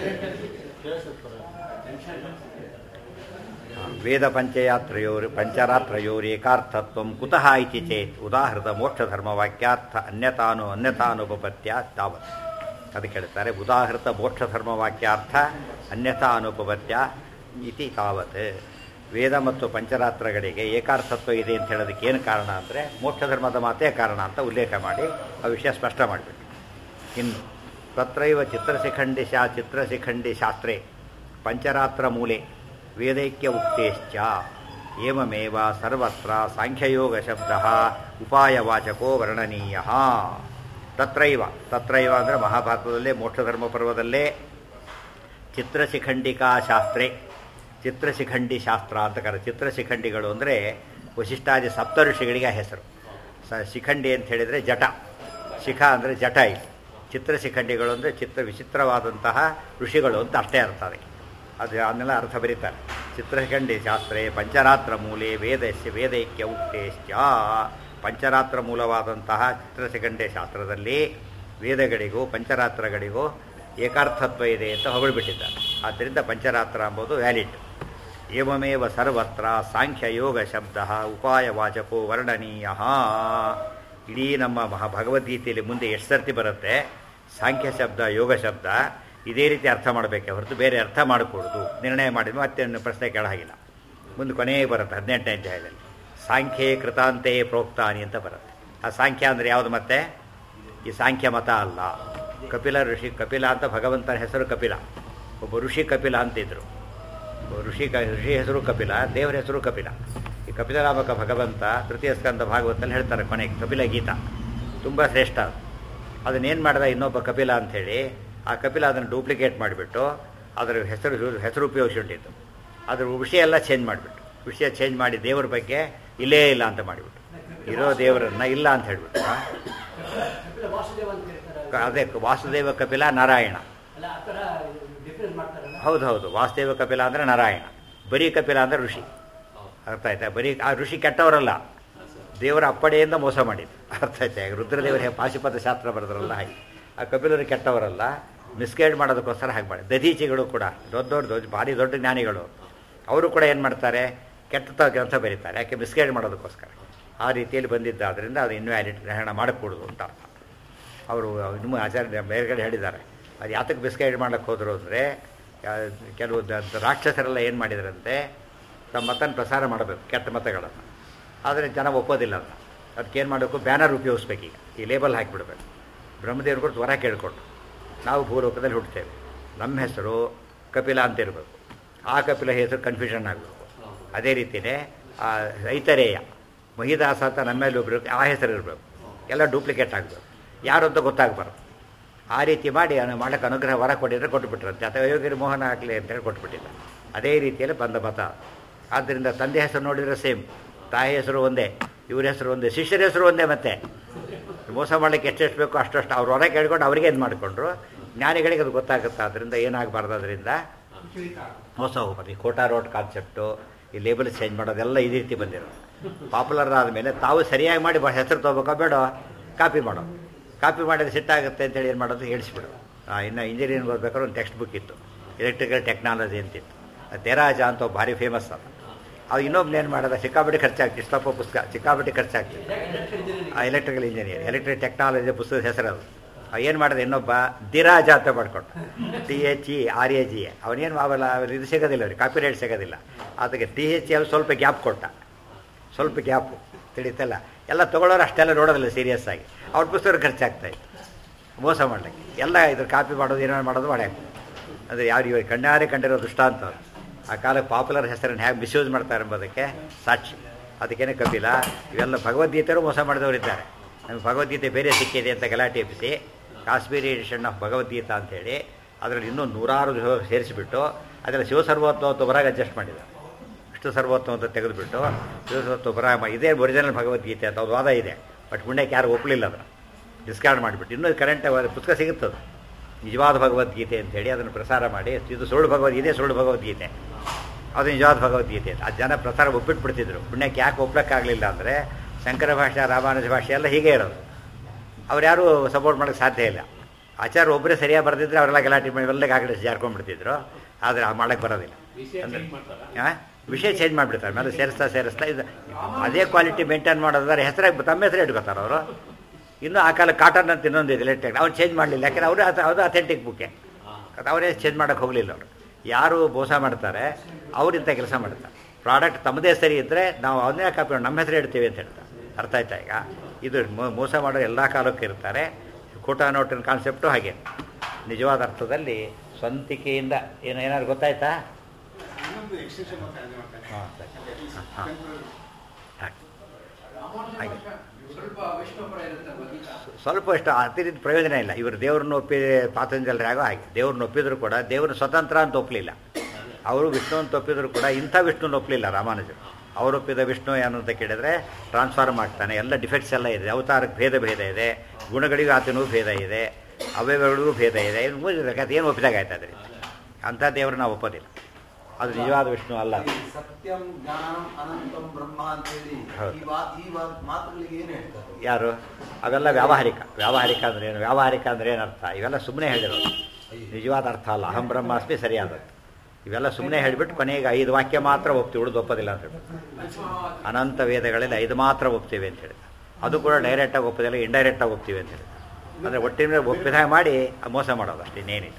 ವೇದ ಪಂಚಯಾತ್ರಯೋರ್ ಪಂಚರಾತ್ರಯೋರೇಕಾರ್ಥತ್ವಂ ಕುತಃ ಇತಿ ಚೇತ್ ಉದಾಹೃತ ಮೋಕ್ಷಧರ್ಮವಾಕ್ಯಾರ್ಥ ಅನ್ಯತಾನು ಅನ್ಯತಾನುಪಪತ್ಯ ತಾವತ್ ಅದಕ್ಕೆ ಹೇಳ್ತಾರೆ ಉದಾಹೃತ ಮೋಕ್ಷಧರ್ಮವಾಕ್ಯಾರ್ಥ ಅನ್ಯಥಾ ಅನುಪಪತ್ಯ ಇತಿ ತಾವತ್ ವೇದ ಮತ್ತು ಪಂಚರಾತ್ರಗಳಿಗೆ ಏಕಾರ್ಥತ್ವ ಇದೆ ಅಂತ ಹೇಳೋದಕ್ಕೆ ಏನು ಕಾರಣ ಅಂದರೆ ಮೋಕ್ಷಧರ್ಮದ ಮಾತೇ ಕಾರಣ ಅಂತ ಉಲ್ಲೇಖ ಮಾಡಿ ಆ ವಿಷಯ ಸ್ಪಷ್ಟ ಮಾಡಿಬಿಟ್ಟು ಇನ್ನು ತತ್ರೈವ ಚಿತ್ರಶಿಖಂಡಿ ಶಾ ಚಿತ್ರಶಿಖಂಡಿ ಶಾಸ್ತ್ರೇ ಪಂಚರಾತ್ರ ಮೂಲೆ ವೇದೈಕ್ಯ ಉಕ್ತೇಶ್ಚ ಏವಮೇವ ಸರ್ವತ್ರ ಸಾಂಖ್ಯಯೋಗ ಶಬ್ದ ಉಪಾಯವಾಚಕೋ ವರ್ಣನೀಯ ತತ್ರೈವ ತತ್ರೈವ ಅಂದರೆ ಮಹಾಭಾರತದಲ್ಲೇ ಮೋಕ್ಷಧರ್ಮ ಪರ್ವದಲ್ಲೇ ಚಿತ್ರಶಿಖಂಡಿಕಾ ಶಾಸ್ತ್ರೇ ಚಿತ್ರಶಿಖಂಡಿ ಶಾಸ್ತ್ರ ಅಂತ ಕರೆ ಚಿತ್ರಶಿಖಂಡಿಗಳು ಅಂದರೆ ವಶಿಷ್ಠಾದಿ ಸಪ್ತಋಷಿಗಳಿಗೆ ಆ ಹೆಸರು ಸ ಶಿಖಂಡಿ ಅಂತ ಹೇಳಿದರೆ ಜಟ ಶಿಖ ಅಂದರೆ ಜಟ ಇಲ್ಲಿ ಚಿತ್ರಶಿಖಂಡಿಗಳು ಅಂದರೆ ಚಿತ್ರ ವಿಚಿತ್ರವಾದಂತಹ ಋಷಿಗಳು ಅಂತ ಅಷ್ಟೇ ಅರ್ಥ ಅದಕ್ಕೆ ಅದು ಅದನ್ನೆಲ್ಲ ಅರ್ಥ ಬರೀತಾರೆ ಚಿತ್ರಶಿಖಂಡಿ ಶಾಸ್ತ್ರೇ ಪಂಚರಾತ್ರ ಮೂಲೆ ವೇದಸ್ಯ ವೇದೈಕ್ಯ ಉಕ್ತೇಶ್ಚ ಪಂಚರಾತ್ರ ಮೂಲವಾದಂತಹ ಚಿತ್ರಶಿಖಂಡಿ ಶಾಸ್ತ್ರದಲ್ಲಿ ವೇದಗಳಿಗೂ ಪಂಚರಾತ್ರಗಳಿಗೂ ಏಕಾರ್ಥತ್ವ ಇದೆ ಅಂತ ಹೊಗಳ್ಬಿಟ್ಟಿದ್ದಾರೆ ಆದ್ದರಿಂದ ಪಂಚರಾತ್ರ ಎಂಬುದು ವ್ಯಾಲಿಡ್ ಏವಮೇವ ಸರ್ವತ್ರ ಸಾಂಖ್ಯ ಯೋಗ ಶಬ್ದ ಉಪಾಯವಾಚಕೋ ವರ್ಣನೀಯ ಇಡೀ ನಮ್ಮ ಮಹಾ ಭಗವದ್ಗೀತೆಯಲ್ಲಿ ಮುಂದೆ ಎಷ್ಟು ಸರ್ತಿ ಬರುತ್ತೆ ಸಾಂಖ್ಯ ಶಬ್ದ ಯೋಗ ಶಬ್ದ ಇದೇ ರೀತಿ ಅರ್ಥ ಮಾಡಬೇಕೆ ಹೊರತು ಬೇರೆ ಅರ್ಥ ಮಾಡಕೂಡದು ನಿರ್ಣಯ ಮಾಡಿದ್ವಿ ಮತ್ತೆ ಪ್ರಶ್ನೆ ಕೇಳಾಗಿಲ್ಲ ಮುಂದೆ ಕೊನೆಗೆ ಬರುತ್ತೆ ಹದಿನೆಂಟನೇ ಅಧ್ಯಾಯದಲ್ಲಿ ಸಾಂಖ್ಯೇ ಕೃತಾಂತೆಯೇ ಪ್ರೋಕ್ತಾನಿ ಅಂತ ಬರುತ್ತೆ ಆ ಸಾಂಖ್ಯ ಅಂದರೆ ಯಾವುದು ಮತ್ತೆ ಈ ಸಾಂಖ್ಯ ಮತ ಅಲ್ಲ ಕಪಿಲ ಋಷಿ ಕಪಿಲ ಅಂತ ಭಗವಂತನ ಹೆಸರು ಕಪಿಲ ಒಬ್ಬ ಋಷಿ ಕಪಿಲ ಅಂತಿದ್ರು ಒಬ್ಬ ಋಷಿ ಕ ಋಷಿ ಹೆಸರು ಕಪಿಲ ದೇವರ ಹೆಸರು ಕಪಿಲ ಈ ಕಪಿಲನಾಮಕ ಭಗವಂತ ತೃತೀಯ ಸ್ಕಂದ ಭಾಗವತಲ್ಲಿ ಹೇಳ್ತಾರೆ ಕೊನೆಗೆ ಕಪಿಲ ಗೀತ ತುಂಬ ಶ್ರೇಷ್ಠ ಅದು ಅದನ್ನೇನು ಮಾಡಿದ ಇನ್ನೊಬ್ಬ ಕಪಿಲ ಅಂಥೇಳಿ ಆ ಕಪಿಲ ಅದನ್ನು ಡೂಪ್ಲಿಕೇಟ್ ಮಾಡಿಬಿಟ್ಟು ಅದರ ಹೆಸರು ಹೆಸರು ಉಪಯೋಗಿಸಿಟ್ಟಿದ್ದು ಅದ್ರ ವಿಷಯ ಎಲ್ಲ ಚೇಂಜ್ ಮಾಡಿಬಿಟ್ಟು ವಿಷಯ ಚೇಂಜ್ ಮಾಡಿ ದೇವರ ಬಗ್ಗೆ ಇಲ್ಲೇ ಇಲ್ಲ ಅಂತ ಮಾಡಿಬಿಟ್ಟು ಇರೋ ದೇವರನ್ನ ಇಲ್ಲ ಅಂತ ಹೇಳ್ಬಿಟ್ಟು ಆ? ಕಪಿಲ ವಾಸುದೇವ ಅಂತ ಹೇಳ್ತಾರೆ ಕ- ಅದೇ ವಾಸುದೇವ ಕಪಿಲ ನಾರಾಯಣ ಅಲ್ಲ ಆ ಥರ ಡಿಫ್ರೆನ್ಸ್ ಮಾಡ್ತಾರಲ್ಲ ಹೌದು ಹೌದು ವಾಸುದೇವ ಕಪಿಲ ಅಂದರೆ ನಾರಾಯಣ ಬರೀ ಕಪಿಲ ಅಂದರೆ ಋಷಿ ಅರ್ಥ ಆಯ್ತಾ ಬರೀ ಆ ಋಷಿ ಕೆಟ್ಟವರಲ್ಲ ದೇವರ ಅಪ್ಪಡೆಯಿಂದ ಮೋಸ ಮಾಡಿದ್ದು ಅರ್ಥ ಆಯ್ತಾ ಈಗ ರುದ್ರದೇವರ ಪಾಶುಪತ ಶಾಸ್ತ್ರ ಬರೆದ್ರಲ್ಲ ಹಾಗೆ ಆ ಕಪಿಲರು ಕೆಟ್ಟವರಲ್ಲ ಮಿಸ್ಗೈಡ್ ಮಾಡೋದಕ್ಕೋಸ್ಕರ ಹಾಗೆ ಮಾಡಿ ದಧೀಚಿಗಳು ಕೂಡ ದೊಡ್ಡ ದೊಡ್ಡ ದೊಡ್ಡ ಭಾರಿ ದೊಡ್ಡ ಜ್ಞಾನಿಗಳು ಅವರು ಕೂಡ ಏನು ಮಾಡ್ತಾರೆ ಕೆಟ್ಟ ಗ್ರಂಥ ಬರೀತಾರೆ ಯಾಕೆ ಮಿಸ್ಗೈಡ್ ಮಾಡೋದಕ್ಕೋಸ್ಕರ ಆ ರೀತಿಯಲ್ಲಿ ಬಂದಿದ್ದಾದ್ರಿಂದ ಅದು ಇನ್ವ್ಯಾಲಿಡ್ ಗ್ರಹಣ ಮಾಡக்கூಡುದು ಅಂತ ಅರ್ಥ ಅವರು ಇನ್ನೂ ಆಚಾರ್ಯ ಬೇರೆಗಡೆ ಹೇಳಿದ್ದಾರೆ ಅದು ಯಾತಕ್ಕೆ ಮಿಸ್ಗೈಡ್ ಮಾಡಕ್ಕೆ ಹೋದರು ಅಂದರೆ ಕೆಲವು ದ- ದ- ರಾಕ್ಷಸರೆಲ್ಲ ಏನು ಮಾಡಿದ್ರಂತೆ ತಮ್ಮ ಮತನ ಪ್ರಸಾರ ಮಾಡಬೇಕು ಕೆಟ್ಟ ಮತಗಳನ್ನು ಆದರೆ ಜನ ಒಪ್ಪೋದಿಲ್ಲ ಅಂತ ಅದಕ್ಕೇನು ಮಾಡಬೇಕು ಬ್ಯಾನರ್ ಉಪಯೋಗಿಸ್ಬೇಕೀಗ ಈ ಲೇಬಲ್ ಹಾಕಿಬಿಡ್ಬೇಕು ಬ್ರಹ್ಮದೇವ್ರ ಕುರಿತು ವರ ಕೇಳಿಕೊಂಡು ನಾವು ಭೂಲೋಕದಲ್ಲಿ ಹುಟ್ಟುತ್ತೇವೆ ನಮ್ಮ ಹೆಸರು ಕಪಿಲ ಅಂತ ಇರಬೇಕು ಆ ಕಪಿಲ ಹೆಸರು ಕನ್ಫ್ಯೂಷನ್ ಆಗಬೇಕು ಅದೇ ರೀತಿಯೇ ಆ ಐತರೇಯ ಮಹಿದಾಸ ಅಂತ ನಮ್ಮ ಮೇಲೆ ಒಬ್ಬರು ಆ ಹೆಸರು ಇರಬೇಕು ಎಲ್ಲ ಡೂಪ್ಲಿಕೇಟ್ ಆಗಬೇಕು ಯಾರು ಅಂತ ಗೊತ್ತಾಗಬಾರ್ದು ಆ ರೀತಿ ಮಾಡಿ ಅವನು ಮಾಡಕ್ಕೆ ಅನುಗ್ರಹ ವರ ಕೊಟ್ಟಿದ್ರೆ ಕೊಟ್ಟುಬಿಟ್ರಂತೆ ಅಥವಾ ಯೋಗಿರಿ ಮೋಹನ ಆಗಲಿ ಅಂತೇಳಿ ಕೊಟ್ಬಿಟ್ಟಿಲ್ಲ ಅದೇ ರೀತಿಯಲ್ಲಿ ಬಂದ ಮತ ಆದ್ದರಿಂದ ತಂದೆ ಹೆಸರು ನೋಡಿದರೆ ಸೇಮ್ ತಾಯಿ ಹೆಸರು ಒಂದೇ ಇವ್ರ ಹೆಸರು ಒಂದೇ ಶಿಷ್ಯರ ಹೆಸರು ಒಂದೇ ಮತ್ತೆ ಮೋಸ ಮಾಡಲಿಕ್ಕೆ ಎಷ್ಟೆಷ್ಟು ಬೇಕೋ ಅಷ್ಟಷ್ಟು ಅವ್ರು ಹೊರಗೆ ಕೇಳ್ಕೊಂಡು ಅವರಿಗೆ ಇದು ಮಾಡಿಕೊಂಡ್ರು ಜ್ಞಾನಿಗಳಿಗೆ ಅದು ಗೊತ್ತಾಗುತ್ತೆ ಅದರಿಂದ ಏನಾಗಬಾರ್ದು ಅದರಿಂದ ಮೋಸ ಹೋಗ್ಬಾರ್ದು ಈ ಕೋಟಾ ರೋಡ್ ಕಾನ್ಸೆಪ್ಟು ಈ ಲೇಬಲ್ ಚೇಂಜ್ ಮಾಡೋದೆಲ್ಲ ಈ ರೀತಿ ಬಂದಿರೋದು ಪಾಪ್ಯುಲರ್ ಆದಮೇಲೆ ತಾವು ಸರಿಯಾಗಿ ಮಾಡಿ ಬ- ಹೆಸರು ತೊಗೋಬೇಕೋ ಬೇಡ ಕಾಪಿ ಮಾಡೋ ಕಾಪಿ ಮಾಡಿದ್ರೆ ಸಿಟ್ಟಾಗುತ್ತೆ ಅಂತೇಳಿ ಏನು ಮಾಡೋದು ಹೇಳಿಸ್ಬಿಡು ಇನ್ನು ಇಂಜಿನಿಯರಿಂಗ್ ಓದ್ಬೇಕಾದ್ರೆ ಒಂದು ಟೆಕ್ಸ್ಟ್ ಬುಕ್ ಇತ್ತು ಎಲೆಕ್ಟ್ರಿಕಲ್ ಟೆಕ್ನಾಲಜಿ ಅಂತಿತ್ತು ಅದು ತೆರಾಜ ಅಂತ ಒಬ್ಬ ಭಾರಿ ಫೇಮಸ್ ಅದು ಅದು ಇನ್ನೊಬ್ನು ಏನು ಮಾಡೋದು ಸಿಕ್ಕಾಪಟ್ಟೆ ಖರ್ಚಾಗ್ತಿತ್ತು ಇಷ್ಟಪ್ಪ ಪುಸ್ತಕ ಸಿಕ್ಕಾಪಟ್ಟೆ ಖರ್ಚಾಗ್ತಿತ್ತು ಆ ಎಲೆಕ್ಟ್ರಿಕಲ್ ಇಂಜಿನಿಯರ್ ಎಲೆಕ್ಟ್ರಿಕ್ ಟೆಕ್ನಾಲಜಿ ಪುಸ್ತಕದ ಹೆಸರು ಅದು ಏನು ಮಾಡಿದೆ ಇನ್ನೊಬ್ಬ ದಿರಾಜ ಅಂತ ಮಾಡ್ಕೊಂಡು T H E R A J A ಅವನೇನು ಅವೆಲ್ಲ ಅವೆಲ್ಲ ಇದು ಸಿಗೋದಿಲ್ಲ ಅವ್ರಿಗೆ ಕಾಪಿ ರೈಟ್ ಸಿಗೋದಿಲ್ಲ ಅದಕ್ಕೆ ಟಿ ಎಚ್ ಅಲ್ಲಿ ಸ್ವಲ್ಪ ಗ್ಯಾಪ್ ಕೊಟ್ಟ ಸ್ವಲ್ಪ ಗ್ಯಾಪು ತಿಳಿತಲ್ಲ ಎಲ್ಲ ತೊಗೊಳ್ಳೋರು ಅಷ್ಟೆಲ್ಲ ನೋಡೋದಿಲ್ಲ ಸೀರಿಯಸ್ ಆಗಿ ಅವ್ರ ಪುಸ್ತಕ ಖರ್ಚಾಗ್ತಾ ಇತ್ತು ಮೋಸ ಮಾಡ್ಲಿಕ್ಕೆ ಎಲ್ಲ ಇದ್ರ ಕಾಪಿ ಮಾಡೋದು ಏನೇನು ಮಾಡೋದು ಮಾಡ್ಯಾಕ ಅಂದರೆ ಯಾರು ಇವಾಗ ಕಣ್ಣಾರೆ ಕಂಡಿರೋ ದೃಷ್ಟಾಂತ ಅದು. ಆ ಕಾಲಕ್ಕೆ ಪಾಪ್ಯುಲರ್ ಹೆಸರನ್ನು ಹೇಗೆ ಮಿಸ್ಯೂಸ್ ಮಾಡ್ತಾರೆ ಎಂಬುದಕ್ಕೆ ಸಾಕ್ಷಿ ಅದಕ್ಕೇನೆ ಕಪಿಲ ಇವೆಲ್ಲ ಭಗವದ್ಗೀತೆಯರು ಮೋಸ ಮಾಡಿದವರಿದ್ದಾರೆ ನಮಗೆ ಭಗವದ್ಗೀತೆ ಬೇರೆ ಸಿಕ್ಕಿದೆ ಅಂತ ಗಲಾಟೆ ಎಬ್ಬಿಸಿ ಕಾಶ್ಮೀರಿ ಎಡಿಷನ್ ಆಫ್ ಭಗವದ್ಗೀತಾ ಅಂತೇಳಿ ಅದರಲ್ಲಿ ಇನ್ನೂ ನೂರಾರು ಜೊ- ಸೇರಿಸಿಬಿಟ್ಟು ಅದರಲ್ಲಿ ಶಿವಸರ್ವೋತ್ವ ಅಂತ ಬರಾಗ ಅಡ್ಜಸ್ಟ್ ಮಾಡಿದ್ದಾರೆ ವಿಷ್ಣು ಸರ್ವೋತ್ತಮ ಅಂತ ತೆಗೆದುಬಿಟ್ಟು ಶಿವಸರ್ವೋತ್ವ ಬರಾಗ ಇದೇ ಒರಿಜಿನಲ್ ಭಗವದ್ಗೀತೆ ಅಂತ ಒಂದು ವಾದ ಇದೆ ಬಟ್ ಪುಣ್ಯಕ್ಕೆ ಯಾರು ಒಪ್ಪಲಿಲ್ಲ ಅದನ್ನು ಡಿಸ್ಕಾರ್ಡ್ ಮಾಡಿಬಿಟ್ಟು ಇನ್ನೂ ಕರೆಂಟ್ ಪುಸ್ತಕ ಸಿಗುತ್ತದೆ ನಿಜವಾದ ಭಗವದ್ಗೀತೆ ಅಂತೇಳಿ ಅದನ್ನು ಪ್ರಸಾರ ಮಾಡಿ ಇದು ಸುಳ್ಳು ಭಗವದ್ಗೀತೆ ಸುಳ್ಳು ಭಗವದ್ಗೀತೆ ಅದು ನಿಜವಾದ ಭಗವದ್ಗೀತೆ ಆ ಜನ ಪ್ರಸಾರ ಒಪ್ಪಿಟ್ಬಿಡ್ತಿದ್ರು ಪುಣ್ಯಕ್ಕೆ ಯಾಕೆ ಒಪ್ಲಕ್ಕಾಗಲಿಲ್ಲ ಅಂದರೆ ಶಂಕರ ಭಾಷೆ ರಾಮಾನುಜ ಭಾಷೆ ಎಲ್ಲ ಹೀಗೆ ಇರೋದು ಅವ್ರು ಯಾರೂ ಸಪೋರ್ಟ್ ಮಾಡೋಕ್ಕೆ ಸಾಧ್ಯ ಇಲ್ಲ ಆಚಾರ ಒಬ್ಬರೇ ಸರಿಯಾಗಿ ಬರ್ದಿದ್ರೆ ಅವರೆಲ್ಲ ಗಲಾಟೆ ಮಾಡಿ ಎಲ್ಲ ಕಾಗಡ ಜಾರ್ಕೊಂಡ್ಬಿಡ್ತಿದ್ರು ಆದರೆ ಆ ಮಾಡಕ್ಕೆ ಬರೋದಿಲ್ಲ ಅಂದ್ರೆ ಆ? ವಿಷಯ ಚೇಂಜ್ ಮಾಡಿಬಿಡ್ತಾರೆ ಮೇಲೆ ಸೇರಿಸ್ತಾ ಸೇರಿಸ್ತಾ ಇದು ಅದೇ ಕ್ವಾಲಿಟಿ ಮೇಂಟೈನ್ ಮಾಡೋದಾದ್ರೆ ಹೆಸರಾಗಿ ತಮ್ಮ ಹೆಸರು ಇಟ್ಕೋತಾರೆ ಅವರು ಇನ್ನು ಆ ಕಾಲ ಕಾಟನ್ ಅಂತ ಇನ್ನೊಂದು ಇದೆ ಲೆಟೆಕ್ ಅವ್ರು ಚೇಂಜ್ ಮಾಡಲಿಲ್ಲ ಯಾಕಂದ್ರೆ ಅವರು ಅದು ಅಥೆಂಟಿಕ್ ಬುಕ್ಕೆ ಅವರೇ ಚೇಂಜ್ ಮಾಡೋಕ್ಕೆ ಹೋಗಲಿಲ್ಲ ಅವರು ಯಾರು ಮೋಸ ಮಾಡ್ತಾರೆ ಅವರಿಂಥ ಕೆಲಸ ಮಾಡ್ತಾರೆ ಪ್ರಾಡಕ್ಟ್ ತಮ್ಮದೇ ಸರಿ ಇದ್ದರೆ ನಾವು ಅವನ್ನೇ ಕಾಪಿ ಮಾಡಿ ನಮ್ಮ ಹೆಸರು ಇಡ್ತೀವಿ ಅಂತ ಹೇಳ್ತಾರೆ ಅರ್ಥ ಆಯ್ತಾ ಈಗ ಇದು ಮೋ- ಮೋಸ ಮಾಡೋ ಎಲ್ಲ ಕಾಲಕ್ಕೂ ಇರ್ತಾರೆ ಕೋಟಾ ನೋಟಿನ ಕಾನ್ಸೆಪ್ಟು ಹಾಗೆ ನಿಜವಾದ ಅರ್ಥದಲ್ಲಿ ಸ್ವಂತಿಕೆಯಿಂದ ಏನು ಏನಾದ್ರು ಗೊತ್ತಾಯ್ತಾ ಇನ್ನೊಂದು ಎಕ್ಸ್ಟೆನ್ಷನ್ ಮಾಡ್ತಾ ಇದೆ ಮಾಡ್ತಾ ಹಾಂ ಸರಿ ಹಾಂ ಹಾಗೆ ಹಾಗೆ ಸ್ವಲ್ಪ ವಿಷ್ಣುಪುರ ಇರುತ್ತೆ ಗೀತಾ ಸ್ವಲ್ಪ ಅಷ್ಟು ಅತಿರಿಕ್ತ ಪ್ರಯೋಜನ ಇಲ್ಲ ಇವರು ದೇವ್ರನ್ನ ಒಪ್ಪಿ ಪಾತಂಜಲರು ಆಗೋ ಹಾಗೆ ದೇವ್ರನ್ನ ಒಪ್ಪಿದ್ರು ಕೂಡ ದೇವ್ರನ್ನ ಸ್ವತಂತ್ರ ಅಂತ ಒಪ್ಪಲಿಲ್ಲ ಅವರು ವಿಷ್ಣು ಅಂತ ಒಪ್ಪಿದ್ರು ಕೂಡ ಇಂಥ ವಿಷ್ಣುನ ಒಪ್ಪಲಿಲ್ಲ ರಾಮಾನುಜರು ಅವರು ಒಪ್ಪಿದ ವಿಷ್ಣು ಏನು ಅಂತ ಕೇಳಿದ್ರೆ ಟ್ರಾನ್ಸ್ಫಾರ್ಮ್ ಆಗ್ತಾನೆ ಎಲ್ಲ ಡಿಫೆಕ್ಟ್ಸ್ ಎಲ್ಲ ಇದೆ ಅವತಾರಕ್ಕೆ ಭೇದ ಭೇದ ಇದೆ ಗುಣಗಳಿಗೂ ಆತನಿಗೂ ಭೇದ ಇದೆ ಅವಯವಗಳಿಗೂ ಭೇದ ಇದೆ ಇದು ಮುಗಿದ್ರೆ ಏನು ಒಪ್ಪಿದಾಗ ಆಯ್ತು ಅದರಿಂದ ಅಂಥ ದೇವ್ರನ್ನ ನಾವು ಒಪ್ಪೋದಿಲ್ಲ ಅದು ನಿಜವಾದ ವಿಷ್ಣು ಅಲ್ಲ ಈ ಸತ್ಯಂ ಜ್ಞಾನಂ ಅನಂತಂ ಬ್ರಹ್ಮ ಅಂತೇಳಿ ಹೌದು. ಈ ವಾ- ಈ ವಾ- ಮಾತುಗಳಿಗೆ ಏನ್ ಹೇಳ್ತಾರೆ ಯಾರು ಅವೆಲ್ಲ ವ್ಯಾವಹಾರಿಕ ವ್ಯಾವಹಾರಿಕ ಅಂದ್ರೆ ಏನು ವ್ಯಾವಹಾರಿಕ ಅಂದ್ರೆ ಏನರ್ಥ ಇವೆಲ್ಲ ಸುಮ್ಮನೆ ಹೇಳಿರೋದು ನಿಜವಾದ ಅರ್ಥ ಅಲ್ಲ ಅಹಂ ಬ್ರಹ್ಮಾಸ್ಮಿ ಸರಿಯಾದದ್ದು ಇವೆಲ್ಲ ಸುಮ್ಮನೆ ಹೇಳಿಬಿಟ್ಟು ಕೊನೆಗೆ ಐದು ವಾಕ್ಯ ಮಾತ್ರ ಒಪ್ತೀವಿ ಉಳಿದು ಒಪ್ಪೋದಿಲ್ಲ ಅಂತ ಹೇಳ್ಬಿಟ್ಟು ಅನಂತ ವೇದಗಳಲ್ಲಿ ಐದು ಮಾತ್ರ ಒಪ್ತೀವಿ ಅಂತ ಹೇಳಿ ಅದು ಕೂಡ ಡೈರೆಕ್ಟಾಗಿ ಒಪ್ಪೋದಿಲ್ಲ ಇಂಡೈರೆಕ್ಟಾಗಿ ಒಪ್ತೀವಿ ಅಂತ ಹೇಳಿ ಅಂದರೆ ಒಟ್ಟಿನ ಒಪ್ಪಿದ ಹಾಗೆ ಮಾಡಿ ಮೋಸ ಮಾಡೋದು ಅಷ್ಟೇ ಇನ್ನೇನಿಲ್ಲ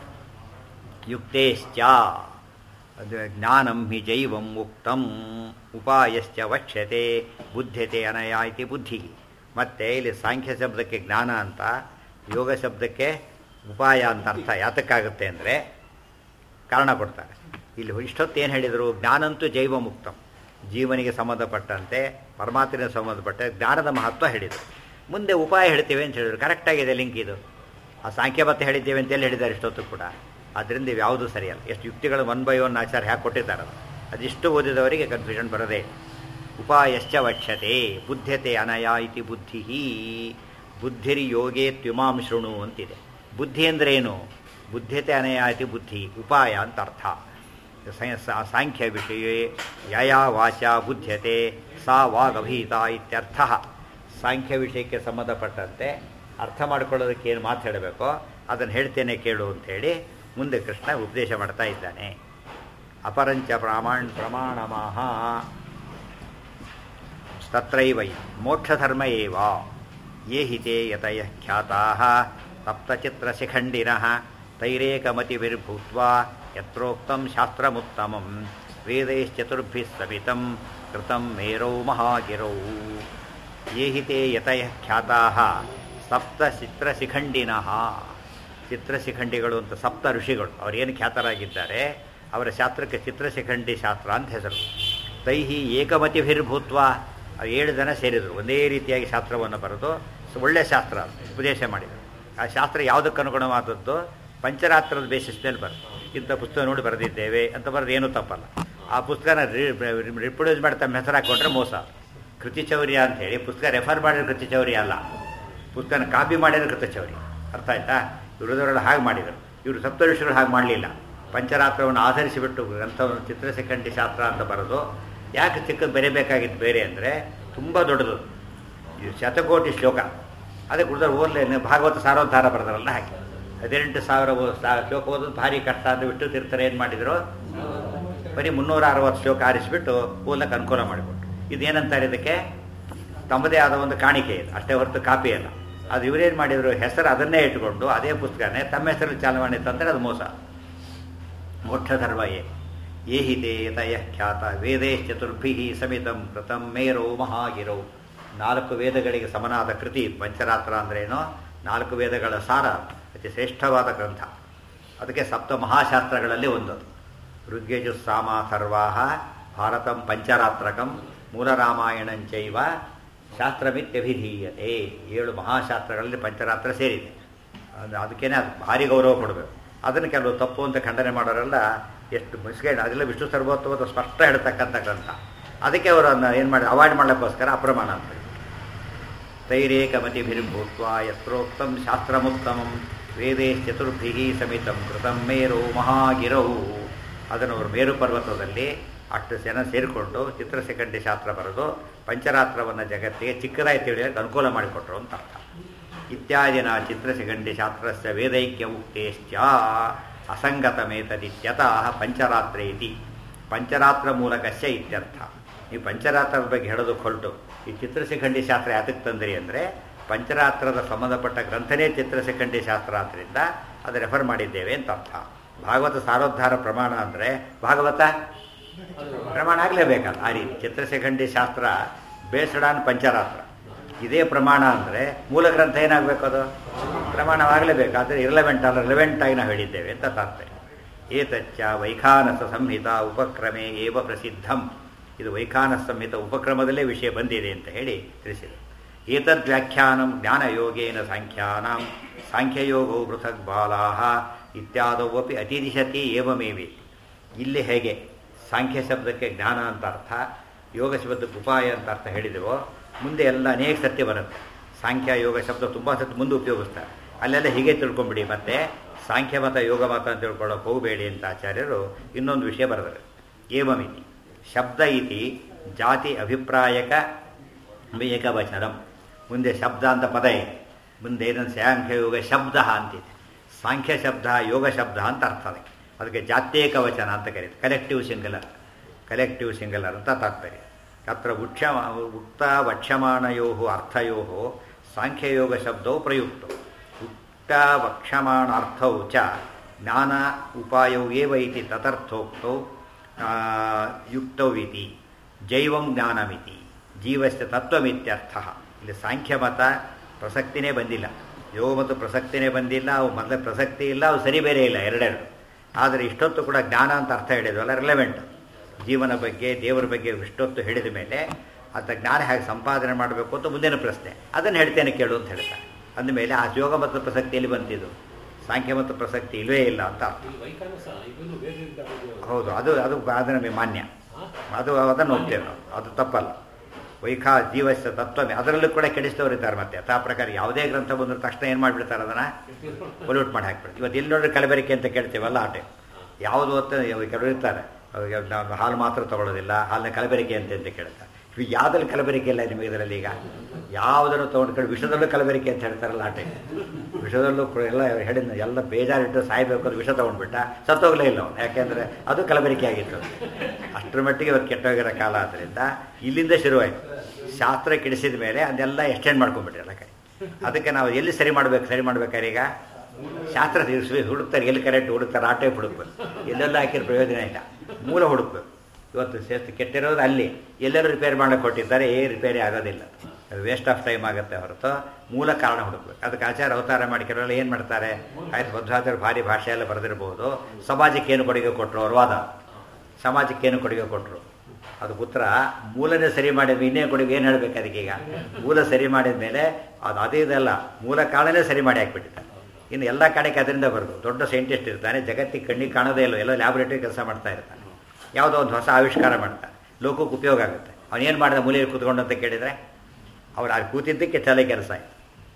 ಯುಕ್ತೇಶ್ಚ ಅದು ಜ್ಞಾನಂ ಹಿ ಜೈವಂ ಉಕ್ತಂ ಉಪಾಯಶ್ಚ ವಕ್ಷ್ಯತೆ ಬುದ್ಧತೆ ಅನಯ ಇತಿ ಬುದ್ಧಿ ಮತ್ತು ಇಲ್ಲಿ ಸಾಂಖ್ಯ ಶಬ್ದಕ್ಕೆ ಜ್ಞಾನ ಅಂತ ಯೋಗ ಶಬ್ದಕ್ಕೆ ಉಪಾಯ ಅಂತ ಅರ್ಥ ಯಾತಕ್ಕಾಗುತ್ತೆ ಅಂದರೆ ಕಾರಣ ಕೊಡ್ತಾರೆ ಇಲ್ಲಿ ಇಷ್ಟೊತ್ತು ಏನು ಹೇಳಿದರು ಜ್ಞಾನಂತೂ ಜೈವ ಮುಕ್ತಂ ಜೀವನಿಗೆ ಸಂಬಂಧಪಟ್ಟಂತೆ ಪರಮಾತ್ಮನಿಗೆ ಸಂಬಂಧಪಟ್ಟ ಜ್ಞಾನದ ಮಹತ್ವ ಹೇಳಿದರು ಮುಂದೆ ಉಪಾಯ ಹೇಳ್ತೇವೆ ಅಂತ ಹೇಳಿದ್ರು ಕರೆಕ್ಟಾಗಿದೆ ಲಿಂಕ್ ಇದು ಆ ಸಾಂಖ್ಯ ಮತ್ತೆ ಹೇಳಿದ್ದೇವೆ ಅಂತ ಎಲ್ಲಿ ಹೇಳಿದ್ದಾರೆ ಇಷ್ಟೊತ್ತು ಕೂಡ ಅದರಿಂದ ಇವು ಯಾವುದೂ ಸರಿಯಲ್ಲ ಎಷ್ಟು ಯುಕ್ತಿಗಳು ಒನ್ ಬೈ ಒನ್ ಆಚಾರ ಹ್ಯಾಕೆ ಕೊಟ್ಟಿದ್ದಾರೆ ಅದು ಅದಿಷ್ಟು ಓದಿದವರಿಗೆ ಕನ್ಫ್ಯೂಷನ್ ಬರದೆ ಉಪಾಯಶ್ಚ ವಕ್ಷತೆ ಬುದ್ಧತೆ ಅನಯ ಇತಿ ಬುದ್ಧಿ ಬುದ್ಧಿರಿ ಯೋಗೇ ತ್ಯುಮಾಂ ಶೃಣು ಅಂತಿದೆ ಬುದ್ಧಿ ಅಂದ್ರೆ ಏನು ಬುದ್ಧತೆ ಅನಯ ಇತಿ ಬುದ್ಧಿ ಉಪಾಯ ಅಂತ ಅರ್ಥ ಸಾ- ಸಾ- ಸಾಂಖ್ಯ ವಿಷಯ ಯಯಾ ವಾಚ ಬುದ್ಧತೆ ಸಾ ವಾಗಭೀತ ಇತ್ಯರ್ಥ ಸಾಂಖ್ಯ ವಿಷಯಕ್ಕೆ ಸಂಬಂಧಪಟ್ಟಂತೆ ಅರ್ಥ ಮಾಡ್ಕೊಳ್ಳೋದಕ್ಕೆ ಏನು ಮಾತು ಹೇಳಬೇಕೋ ಅದನ್ನು ಹೇಳ್ತೇನೆ ಕೇಳು ಅಂತೇಳಿ ಮುಂದೆ ಕೃಷ್ಣ ಉಪದೇಶ ಮಾಡ್ತಾ ಇದ್ದಾನೆ ಅಪರಂಚ ಪ್ರಮಾಣ ಪ್ರಮಾಣಮಾಹ ತತ್ರೈವೈ ಮೋಕ್ಷಧರ್ಮ ಏವ ಯೇ ಹಿತೆ ಯತಯ ಖ್ಯಾತಾಃ ತಪ್ತಚಿತ್ರಶಿಖಂಡಿನಃ ತೈರೇಕಮತಿಭಿರ್ಭೂತ್ವಾ ಯತ್ರೋಕ್ತಂ ಶಾಸ್ತ್ರಮುತ್ತಮಂ ವೇದೈಶ್ಚತುರ್ಭಿಃ ಸವಿತಂ ಕೃತಂ ಮೇರೌ ಮಹಾಗಿರೌ ಯೇ ಹಿತೆ ಯತಯ ಖ್ಯಾತಾಃ ಸಪ್ತ ಚಿತ್ರಶಿಖಂಡಿನಃ ಚಿತ್ರಶಿಖಂಡಿಗಳು ಅಂತ ಸಪ್ತ ಋಷಿಗಳು ಅವರೇನು ಖ್ಯಾತರಾಗಿದ್ದಾರೆ ಅವರ ಶಾಸ್ತ್ರಕ್ಕೆ ಚಿತ್ರಶಿಖಂಡಿ ಶಾಸ್ತ್ರ ಅಂತ ಹೆಸರು ತೈಹಿ ಏಕಮತಿಭಿರ್ಭೂತ್ವ ಆ ಏಳು ಜನ ಸೇರಿದರು ಒಂದೇ ರೀತಿಯಾಗಿ ಶಾಸ್ತ್ರವನ್ನು ಬರೆದು ಸ- ಒಳ್ಳೆ ಶಾಸ್ತ್ರ ಅದು, ಉಪದೇಶ ಮಾಡಿದರು ಆ ಶಾಸ್ತ್ರ ಯಾವುದಕ್ಕೆ ಅನುಗುಣವಾದದ್ದು ಪಂಚರಾತ್ರದ ಬೇಸಿಸ್ ಮೇಲೆ ಬರುತ್ತೆ ಇಂಥ ಪುಸ್ತಕ ನೋಡಿ ಬರೆದಿದ್ದೇವೆ ಅಂತ ಬರೆದು ಏನೂ ತಪ್ಪಲ್ಲ ಆ ಪುಸ್ತಕನ ರಿಪ್ರೊಡ್ಯೂಸ್ ಮಾಡಿ ತಮ್ಮ ಹೆಸರು ಹಾಕ್ಕೊಂಡ್ರೆ ಮೋಸ ಕೃತಿಚೌರ್ಯ ಅಂತ ಹೇಳಿ ಪುಸ್ತಕ ರೆಫರ್ ಮಾಡಿರೋ ಕೃತಿಚೌರ್ಯ ಅಲ್ಲ ಪುಸ್ತಕನ ಕಾಪಿ ಮಾಡಿದ್ರೆ ಕೃತಚ ಅವರಿಗೆ ಅರ್ಥ ಆಯ್ತಾ ಇವ್ರದವರೆಲ್ಲ ಹಾಗೆ ಮಾಡಿದರು ಇವರು ಸಪ್ತಋಷಿಗಳು ಹಾಗೆ ಮಾಡಲಿಲ್ಲ ಪಂಚರಾತ್ರವನ್ನು ಆಧರಿಸಿಬಿಟ್ಟು ಗ್ರಂಥವನ್ನು ಚಿತ್ರಸೆಖಂಡಿ ಶಾಸ್ತ್ರ ಅಂತ ಬರೋದು ಯಾಕೆ ಚಿಕ್ಕದು ಬರೀಬೇಕಾಗಿತ್ತು ಬೇರೆ ಅಂದರೆ ತುಂಬ ದೊಡ್ಡದು ಇದು ಶತಕೋಟಿ ಶ್ಲೋಕ ಅದಕ್ಕೆ ಉಳಿದ್ರೆ ಓದ್ಲೇನು ಭಾಗವತ ಸಾರೋದ್ಧಾರ ಬರೆದಾರಲ್ಲ ಹಾಗೆ ಹದಿನೆಂಟು ಸಾವಿರ ಓ- ಸಾ- ಶ್ಲೋಕ ಓದೋದು ಭಾರಿ ಕಷ್ಟ ಅಂತ ಬಿಟ್ಟು ತೀರ್ಥರು ಏನು ಮಾಡಿದರು ಬರೀ ಮುನ್ನೂರ ಅರವತ್ತು ಶ್ಲೋಕ ಆರಿಸಿಬಿಟ್ಟು ಓದಕ್ಕೆ ಅನುಕೂಲ ಮಾಡಿಕೊಟ್ರು ಇದೇನಂತಾರೆ ಇದಕ್ಕೆ ತಮ್ಮದೇ ಆದ ಒಂದು ಕಾಣಿಕೆ ಇದೆ ಅಷ್ಟೇ ಹೊರತು ಕಾಪಿ ಅಲ್ಲ ಅದು ಇವರೇನು ಮಾಡಿದರು ಹೆಸರು ಅದನ್ನೇ ಇಟ್ಕೊಂಡು ಅದೇ ಪುಸ್ತಕನೇ ತಮ್ಮ ಹೆಸರು ಚಾಲನೆ ತಂದರೆ ಅದು ಮೋಸ ಮೋಕ್ಷಧರ್ಮಯೇ ಏಹಿತೆ ತಯ ಖ್ಯಾತ ವೇದೇ ಚತುರ್ಭಿ ಸಮಿತಂ ಕೃತಂ ಮೇರೋ ಮಹಾಗಿರೋ ನಾಲ್ಕು ವೇದಗಳಿಗೆ ಸಮನಾದ ಕೃತಿ ಪಂಚರಾತ್ರ ಅಂದ್ರೇನೋ ನಾಲ್ಕು ವೇದಗಳ ಸಾರ ಅತಿ ಶ್ರೇಷ್ಠವಾದ ಗ್ರಂಥ ಅದಕ್ಕೆ ಸಪ್ತ ಮಹಾಶಾಸ್ತ್ರಗಳಲ್ಲಿ ಒಂದದು ಋಗ್ಯಜು ಸಾಮ ಸರ್ವಾಹ ಭಾರತಂ ಪಂಚರಾತ್ರಕಂ ಮೂಲರಾಮಾಯಣಂಚೈವ ಶಾಸ್ತ್ರಮಿತ್ಯಭಿಧೀಯತೆ ಏಳು ಮಹಾಶಾಸ್ತ್ರಗಳಲ್ಲಿ ಪಂಚರಾತ್ರ ಸೇರಿದೆ ಅದು ಅದಕ್ಕೇನೆ ಅದು ಭಾರಿ ಗೌರವ ಕೊಡಬೇಕು ಅದನ್ನು ಕೆಲವು ತಪ್ಪು ಅಂತ ಖಂಡನೆ ಮಾಡೋರೆಲ್ಲ ಎಷ್ಟು ಮುಸ್ಕೊಂಡು ಅದೆಲ್ಲ ವಿಷ್ಣು ಸರ್ವೋತ್ತಮದ ಸ್ಪಷ್ಟ ಹೇಳ್ತಕ್ಕಂಥ ಗ್ರಂಥ ಅದಕ್ಕೆ ಅವರು ಅದನ್ನ ಏನು ಮಾಡಿ ಅವಾಯ್ಡ್ ಮಾಡೋಕ್ಕೋಸ್ಕರ ಅಪ್ರಮಾಣ ಅಂತ ಹೇಳಿ ತೈರೇಕಮತಿಭಿರ್ಭೂತ್ವ ಯತ್ರೋಕ್ತಂ ಶಾಸ್ತ್ರಮುತ್ತಮಂ ವೇದೇ ಚತುರ್ಭಿ ಸಮಿತಂ ಕೃತಂ ಮೇರು ಮಹಾಗಿರೌ ಅದನ್ನು ಅವರು ಮೇರು ಪರ್ವತದಲ್ಲಿ ಅಷ್ಟು ಜನ ಸೇರಿಕೊಂಡು ಚಿತ್ರಸೆಖಂಡಿ ಶಾಸ್ತ್ರ ಬರೆದು ಪಂಚರಾತ್ರವನ್ನು ಜಗತ್ತಿಗೆ ಚಿಕ್ಕದಾಗಿ ತಿಳಿಯೋಕ್ಕೆ ಅನುಕೂಲ ಮಾಡಿಕೊಟ್ರು ಅಂತ ಅರ್ಥ ಇತ್ಯಾದಿನ ಚಿತ್ರಸೆಖಂಡಿ ಶಾಸ್ತ್ರಸ್ಯ ವೇದೈಕ್ಯ ಉಕ್ತೇಶ್ಚ ಅಸಂಗತಮೇತದಿತ್ಯತಃ ಪಂಚರಾತ್ರ ಇತಿ ಪಂಚರಾತ್ರ ಮೂಲಕಸ್ಯ ಇತ್ಯರ್ಥ ನೀವು ಪಂಚರಾತ್ರದ ಬಗ್ಗೆ ಹೇಳೋದಕ್ಕೆ ಹೊರಟು ಈ ಚಿತ್ರಸೆಖಂಡಿ ಶಾಸ್ತ್ರ ಯಾತಕ್ಕೆ ತಂದ್ರಿ ಅಂದರೆ ಪಂಚರಾತ್ರದ ಸಂಬಂಧಪಟ್ಟ ಗ್ರಂಥನೇ ಚಿತ್ರಸೆಖಂಡಿ ಶಾಸ್ತ್ರ ಆದ್ದರಿಂದ ಅದು ರೆಫರ್ ಮಾಡಿದ್ದೇವೆ ಅಂತ ಅರ್ಥ ಭಾಗವತ ಸಾರೋದ್ಧಾರ ಪ್ರಮಾಣ ಅಂದರೆ ಭಾಗವತ ಪ್ರಮಾಣ ಆಗಲೇಬೇಕಲ್ಲ ಆ ರೀತಿ ಚಿತ್ರಸೆಖಂಡಿ ಶಾಸ್ತ್ರ ಬೇಸ್ಡ್ ಆನ್ ಪಂಚರಾತ್ರ ಇದೇ ಪ್ರಮಾಣ ಅಂದರೆ ಮೂಲ ಗ್ರಂಥ ಏನಾಗಬೇಕು ಅದು ಪ್ರಮಾಣವಾಗಲೇಬೇಕು ಆದರೆ ಇರಲೆವೆಂಟ್ ಅಲ್ಲ ರಿಲೆವೆಂಟ್ ಆಗಿ ನಾವು ಹೇಳಿದ್ದೇವೆ ಅಂತ ತಾತ್ಪರ್ಯ ಏತಚ್ಚ ವೈಖಾನಸ ಸಂಹಿತ ಉಪಕ್ರಮೆ ಏವ ಪ್ರಸಿದ್ಧಂ ಇದು ವೈಖಾನಸ ಸಂಹಿತ ಉಪಕ್ರಮದಲ್ಲೇ ವಿಷಯ ಬಂದಿದೆ ಅಂತ ಹೇಳಿ ತಿಳಿಸಿದೆ ಏತದ್ ವ್ಯಾಖ್ಯಾನಂ ಜ್ಞಾನಯೋಗೇನ ಸಾಂಖ್ಯಾನಾಂ ಸಾಂಖ್ಯಯೋಗವು ಪೃಥಕ್ ಬಾಲಾಹ ಇತ್ಯಾದವು ಅಪಿ ಅತಿದಿಶತಿ ಏವಮೇವಿ ಇಲ್ಲಿ ಹೇಗೆ ಸಾಂಖ್ಯ ಶಬ್ದಕ್ಕೆ ಜ್ಞಾನ ಅಂತ ಅರ್ಥ ಯೋಗ ಶಬ್ದಕ್ಕೆ ಉಪಾಯ ಅಂತ ಅರ್ಥ ಹೇಳಿದೆವೋ ಮುಂದೆ ಎಲ್ಲ ಅನೇಕ ಸತ್ಯ ಬರುತ್ತೆ ಸಾಂಖ್ಯ ಯೋಗ ಶಬ್ದ ತುಂಬ ಸತಿ ಮುಂದೆ ಉಪಯೋಗಿಸ್ತಾರೆ ಅಲ್ಲೆಲ್ಲ ಹೀಗೆ ತಿಳ್ಕೊಂಬಿಡಿ ಮತ್ತೆ ಸಾಂಖ್ಯ ಮತ ಯೋಗ ಮತ ಅಂತ ತಿಳ್ಕೊಳ್ಳೋಕೆ ಹೋಗಬೇಡಿ ಅಂತ ಆಚಾರ್ಯರು ಇನ್ನೊಂದು ವಿಷಯ ಬರೆದರು ಏವಮಿತಿ ಶಬ್ದ ಇತಿ ಜಾತಿ ಅಭಿಪ್ರಾಯಕ ಏಕವಚನಂ ಮುಂದೆ ಶಬ್ದ ಅಂತ ಪದ ಇದೆ ಮುಂದೆ ಏನಂತ ಸಾಂಖ್ಯ ಯೋಗ ಶಬ್ದ ಅಂತಿದೆ ಸಾಂಖ್ಯ ಶಬ್ದ ಯೋಗ ಶಬ್ದ ಅಂತ ಅರ್ಥ ಅದಕ್ಕೆ ಅದಕ್ಕೆ ಜಾತ್ಯೇಕ ವಚನ ಅಂತ ಕರೀತಾರೆ ಕಲೆಕ್ಟಿವ್ ಸಿಂಗಲರ್ ಕಲೆಕ್ಟಿವ್ ಸಿಂಗಲರ್ ಅಂತ ತಾತ್ಪರ್ಯ ಅತ್ರ ಉಕ್ಷ ಉಕ್ತ ವಕ್ಷ್ಯಮಾಣಯೋ ಅರ್ಥಯೋ ಸಾಂಖ್ಯಯೋಗ ಶಬ್ದವು ಪ್ರಯುಕ್ತ ಉಕ್ತ ವಕ್ಷ್ಯಮಾಣಾರ್ಥೌ ಚ ಜ್ಞಾನ ಉಪಾಯೌ ಏವ ಇತಿ ತದರ್ಥೋಕ್ತೌ ಯುಕ್ತೌ ಇತಿ ಜೈವಂ ಜ್ಞಾನಮಿತಿ ಜೀವಸ್ಯ ತತ್ವಮಿತ್ಯರ್ಥ ಇಲ್ಲಿ ಸಾಂಖ್ಯಮತ ಪ್ರಸಕ್ತಿನೇ ಬಂದಿಲ್ಲ ಯೋಗ ಮತ್ತು ಪ್ರಸಕ್ತಿನೇ ಬಂದಿಲ್ಲ ಅವು ಮೊದಲೇ ಪ್ರಸಕ್ತಿ ಇಲ್ಲ ಅವು ಸರಿ ಬೇರೆ ಇಲ್ಲ ಎರಡೆರಡು ಆದರೆ ಇಷ್ಟೊತ್ತು ಕೂಡ ಜ್ಞಾನ ಅಂತ ಅರ್ಥ ಹೇಳಿದ್ವಲ್ಲ ರಿಲೆವೆಂಟ್ ಜೀವನ ಬಗ್ಗೆ ದೇವರ ಬಗ್ಗೆ ಇಷ್ಟೊತ್ತು ಹೇಳಿದ ಮೇಲೆ ಆತ ಜ್ಞಾನ ಹೇಗೆ ಸಂಪಾದನೆ ಮಾಡಬೇಕು ಅಂತ ಮುಂದಿನ ಪ್ರಶ್ನೆ ಅದನ್ನು ಹೇಳ್ತೇನೆ ಕೇಳು ಅಂತ ಹೇಳ್ತಾರೆ ಅಂದಮೇಲೆ ಆ ಯೋಗ ಮತ್ತು ಪ್ರಸಕ್ತಿಯಲ್ಲಿ ಬಂತಿದ್ದು ಸಾಂಖ್ಯ ಮತ್ತು ಪ್ರಸಕ್ತಿ ಇಲ್ಲವೇ ಇಲ್ಲ ಅಂತ ಅರ್ಥ ಹೌದು ಅದು ಅದು ಅದು ನಮಗೆ ಮಾನ್ಯ ಅದು ಅದನ್ನು ಹೋಗ್ತೇವೆ ನಾವು ಅದು ತಪ್ಪಲ್ಲ ವೈಖಾ ಜೀವಸ್ಯ ತತ್ವಮೆ ಅದರಲ್ಲೂ ಕೂಡ ಕೆಡಿಸಿದವರು ಇದ್ದಾರೆ ಮತ್ತೆ ಆ ಪ್ರಕಾರ ಯಾವುದೇ ಗ್ರಂಥ ಬಂದ ತಕ್ಷಣ ಏನು ಮಾಡಿಬಿಡ್ತಾರೆ ಅದನ್ನು ಪೊಲ್ಯೂಟ್ ಮಾಡಿ ಹಾಕ್ಬಿಡ್ತಾರೆ ಇವತ್ತು ಎಲ್ಲಿ ನೋಡ್ರಿ ಕಲಬೆರಕೆ ಅಂತ ಕೇಳ್ತೀವಲ್ಲ ಆಟೆ ಯಾವುದು ಹೊತ್ತು ಕೆಲವರು ಇರ್ತಾರೆ ಅವ್ರಿಗೆ ನಾವು ಹಾಲು ಮಾತ್ರ ತಗೊಳ್ಳೋದಿಲ್ಲ ಹಾಲಿನ ಕಲಬೆರಕೆ ಅಂತ ಅಂತ ಕೇಳ್ತಾರೆ ಇವು ಯಾವುದ್ರಲ್ಲಿ ಕಲಬೆರಕೆ ಇಲ್ಲ ನಿಮಗೆ ಇದರಲ್ಲಿ ಈಗ ಯಾವುದನ್ನು ತೊಗೊಂಡು ವಿಷದಲ್ಲೂ ಕಲಬೆರಕೆ ಅಂತ ಹೇಳ್ತಾರಲ್ಲ ಆಟೆ ವಿಷದಲ್ಲೂ ಕೂಡ ಎಲ್ಲ ಹೇಳಿದ ಎಲ್ಲ ಬೇಜಾರಿಟ್ಟು ಸಾಯ್ಬೇಕು ಅದು ವಿಷ ತೊಗೊಂಡ್ಬಿಟ್ಟ ಸತ್ತೋಗ್ಲೇ ಇಲ್ಲ ಅವನು ಯಾಕೆಂದರೆ ಅದು ಕಲಬೆರಕೆ ಆಗಿತ್ತು ಅಷ್ಟರ ಮಟ್ಟಿಗೆ ಇವತ್ತು ಕೆಟ್ಟೋಗಿರೋ ಕಾಲ ಆದ್ದರಿಂದ ಇಲ್ಲಿಂದ ಶುರುವಾಯಿತು ಶಾಸ್ತ್ರ ಕೆಡಿಸಿದ ಮೇಲೆ ಅದೆಲ್ಲ ಎಕ್ಸ್ಟೆಂಡ್ ಮಾಡ್ಕೊಂಡ್ಬಿಟ್ರಿ ಎಲ್ಲ ಕಡೆ ಅದಕ್ಕೆ ನಾವು ಎಲ್ಲಿ ಸರಿ ಮಾಡ್ಬೇಕು ಸರಿ ಮಾಡ್ಬೇಕಾದ್ರೆ ಈಗ ಶಾಸ್ತ್ರ ತಿಳಿಸಿ ಹುಡುಕ್ತಾರೆ ಎಲ್ಲಿ ಕರೆಕ್ಟ್ ಹುಡುಕ್ತಾರೆ ಆಟೋ ಹುಡುಕ್ಬೇಕು ಎಲ್ಲೆಲ್ಲ ಹಾಕಿರೋ ಪ್ರಯೋಜನ ಇಲ್ಲ ಮೂಲ ಹುಡುಕ್ಬೇಕು ಇವತ್ತು ಸೇರ್ತು ಕೆಟ್ಟಿರೋದು ಅಲ್ಲಿ ಎಲ್ಲರೂ ರಿಪೇರಿ ಮಾಡಕ್ಕೆ ಕೊಟ್ಟಿದ್ದಾರೆ ಏ ರಿಪೇರಿ ಆಗೋದಿಲ್ಲ ಅದು ವೇಸ್ಟ್ ಆಫ್ ಟೈಮ್ ಆಗುತ್ತೆ ಹೊರತು ಮೂಲ ಕಾರಣ ಹುಡುಕ್ಬೇಕು ಅದಕ್ಕೆ ಆಚಾರ ಅವತಾರ ಮಾಡಿ ಕೆಲವೆಲ್ಲ ಏನು ಮಾಡ್ತಾರೆ ಆಯ್ತು ಬದ್ಧಾಚಾರ್ಯ ಭಾರಿ ಭಾಷೆಯೆಲ್ಲ ಬರೆದಿರ್ಬೋದು ಸಮಾಜಕ್ಕೆ ಏನು ಕೊಡುಗೆ ಕೊಟ್ಟರು ಅವ್ರ ವಾದ ಸಮಾಜಕ್ಕೆ ಏನು ಕೊಡುಗೆ ಕೊಟ್ಟರು ಅದು ಉತ್ತರ ಮೂಲನೇ ಸರಿ ಮಾಡಿದ್ವಿ ಇನ್ನೇ ಕೊಡುಗೆ ಏನು ಹೇಳಬೇಕು ಅದಕ್ಕೀಗ ಮೂಲ ಸರಿ ಮಾಡಿದ ಮೇಲೆ ಅದು ಅದೇ ಇದಲ್ಲ ಮೂಲ ಕಾರಣನೇ ಸರಿ ಮಾಡಿ ಹಾಕ್ಬಿಟ್ಟಿದ್ದಾರೆ ಇನ್ನು ಎಲ್ಲ ಕಡೆಗೆ ಅದರಿಂದ ಬರೋದು ದೊಡ್ಡ ಸೈಂಟಿಸ್ಟ್ ಇರ್ತಾನೆ ಜಗತ್ತಿಗೆ ಕಣ್ಣಿಗೆ ಕಾಣೋದೇ ಇಲ್ಲ ಎಲ್ಲ ಲ್ಯಾಬ್ರೇಟರಿ ಕೆಲಸ ಮಾಡ್ತಾ ಇರ್ತಾನೆ ಯಾವುದೋ ಒಂದು ಹೊಸ ಆವಿಷ್ಕಾರ ಮಾಡ್ತಾನೆ ಲೋಕಕ್ಕೆ ಉಪಯೋಗ ಆಗುತ್ತೆ ಅವನೇನು ಮಾಡಿದ ಮೂಲೆಯಲ್ಲಿ ಕೂತ್ಕೊಂಡು ಅಂತ ಕೇಳಿದರೆ ಅವ್ರು ಅಲ್ಲಿ ಕೂತಿದ್ದಕ್ಕೆ ತಲೆ ಕೆಲಸ ಆಯಿತು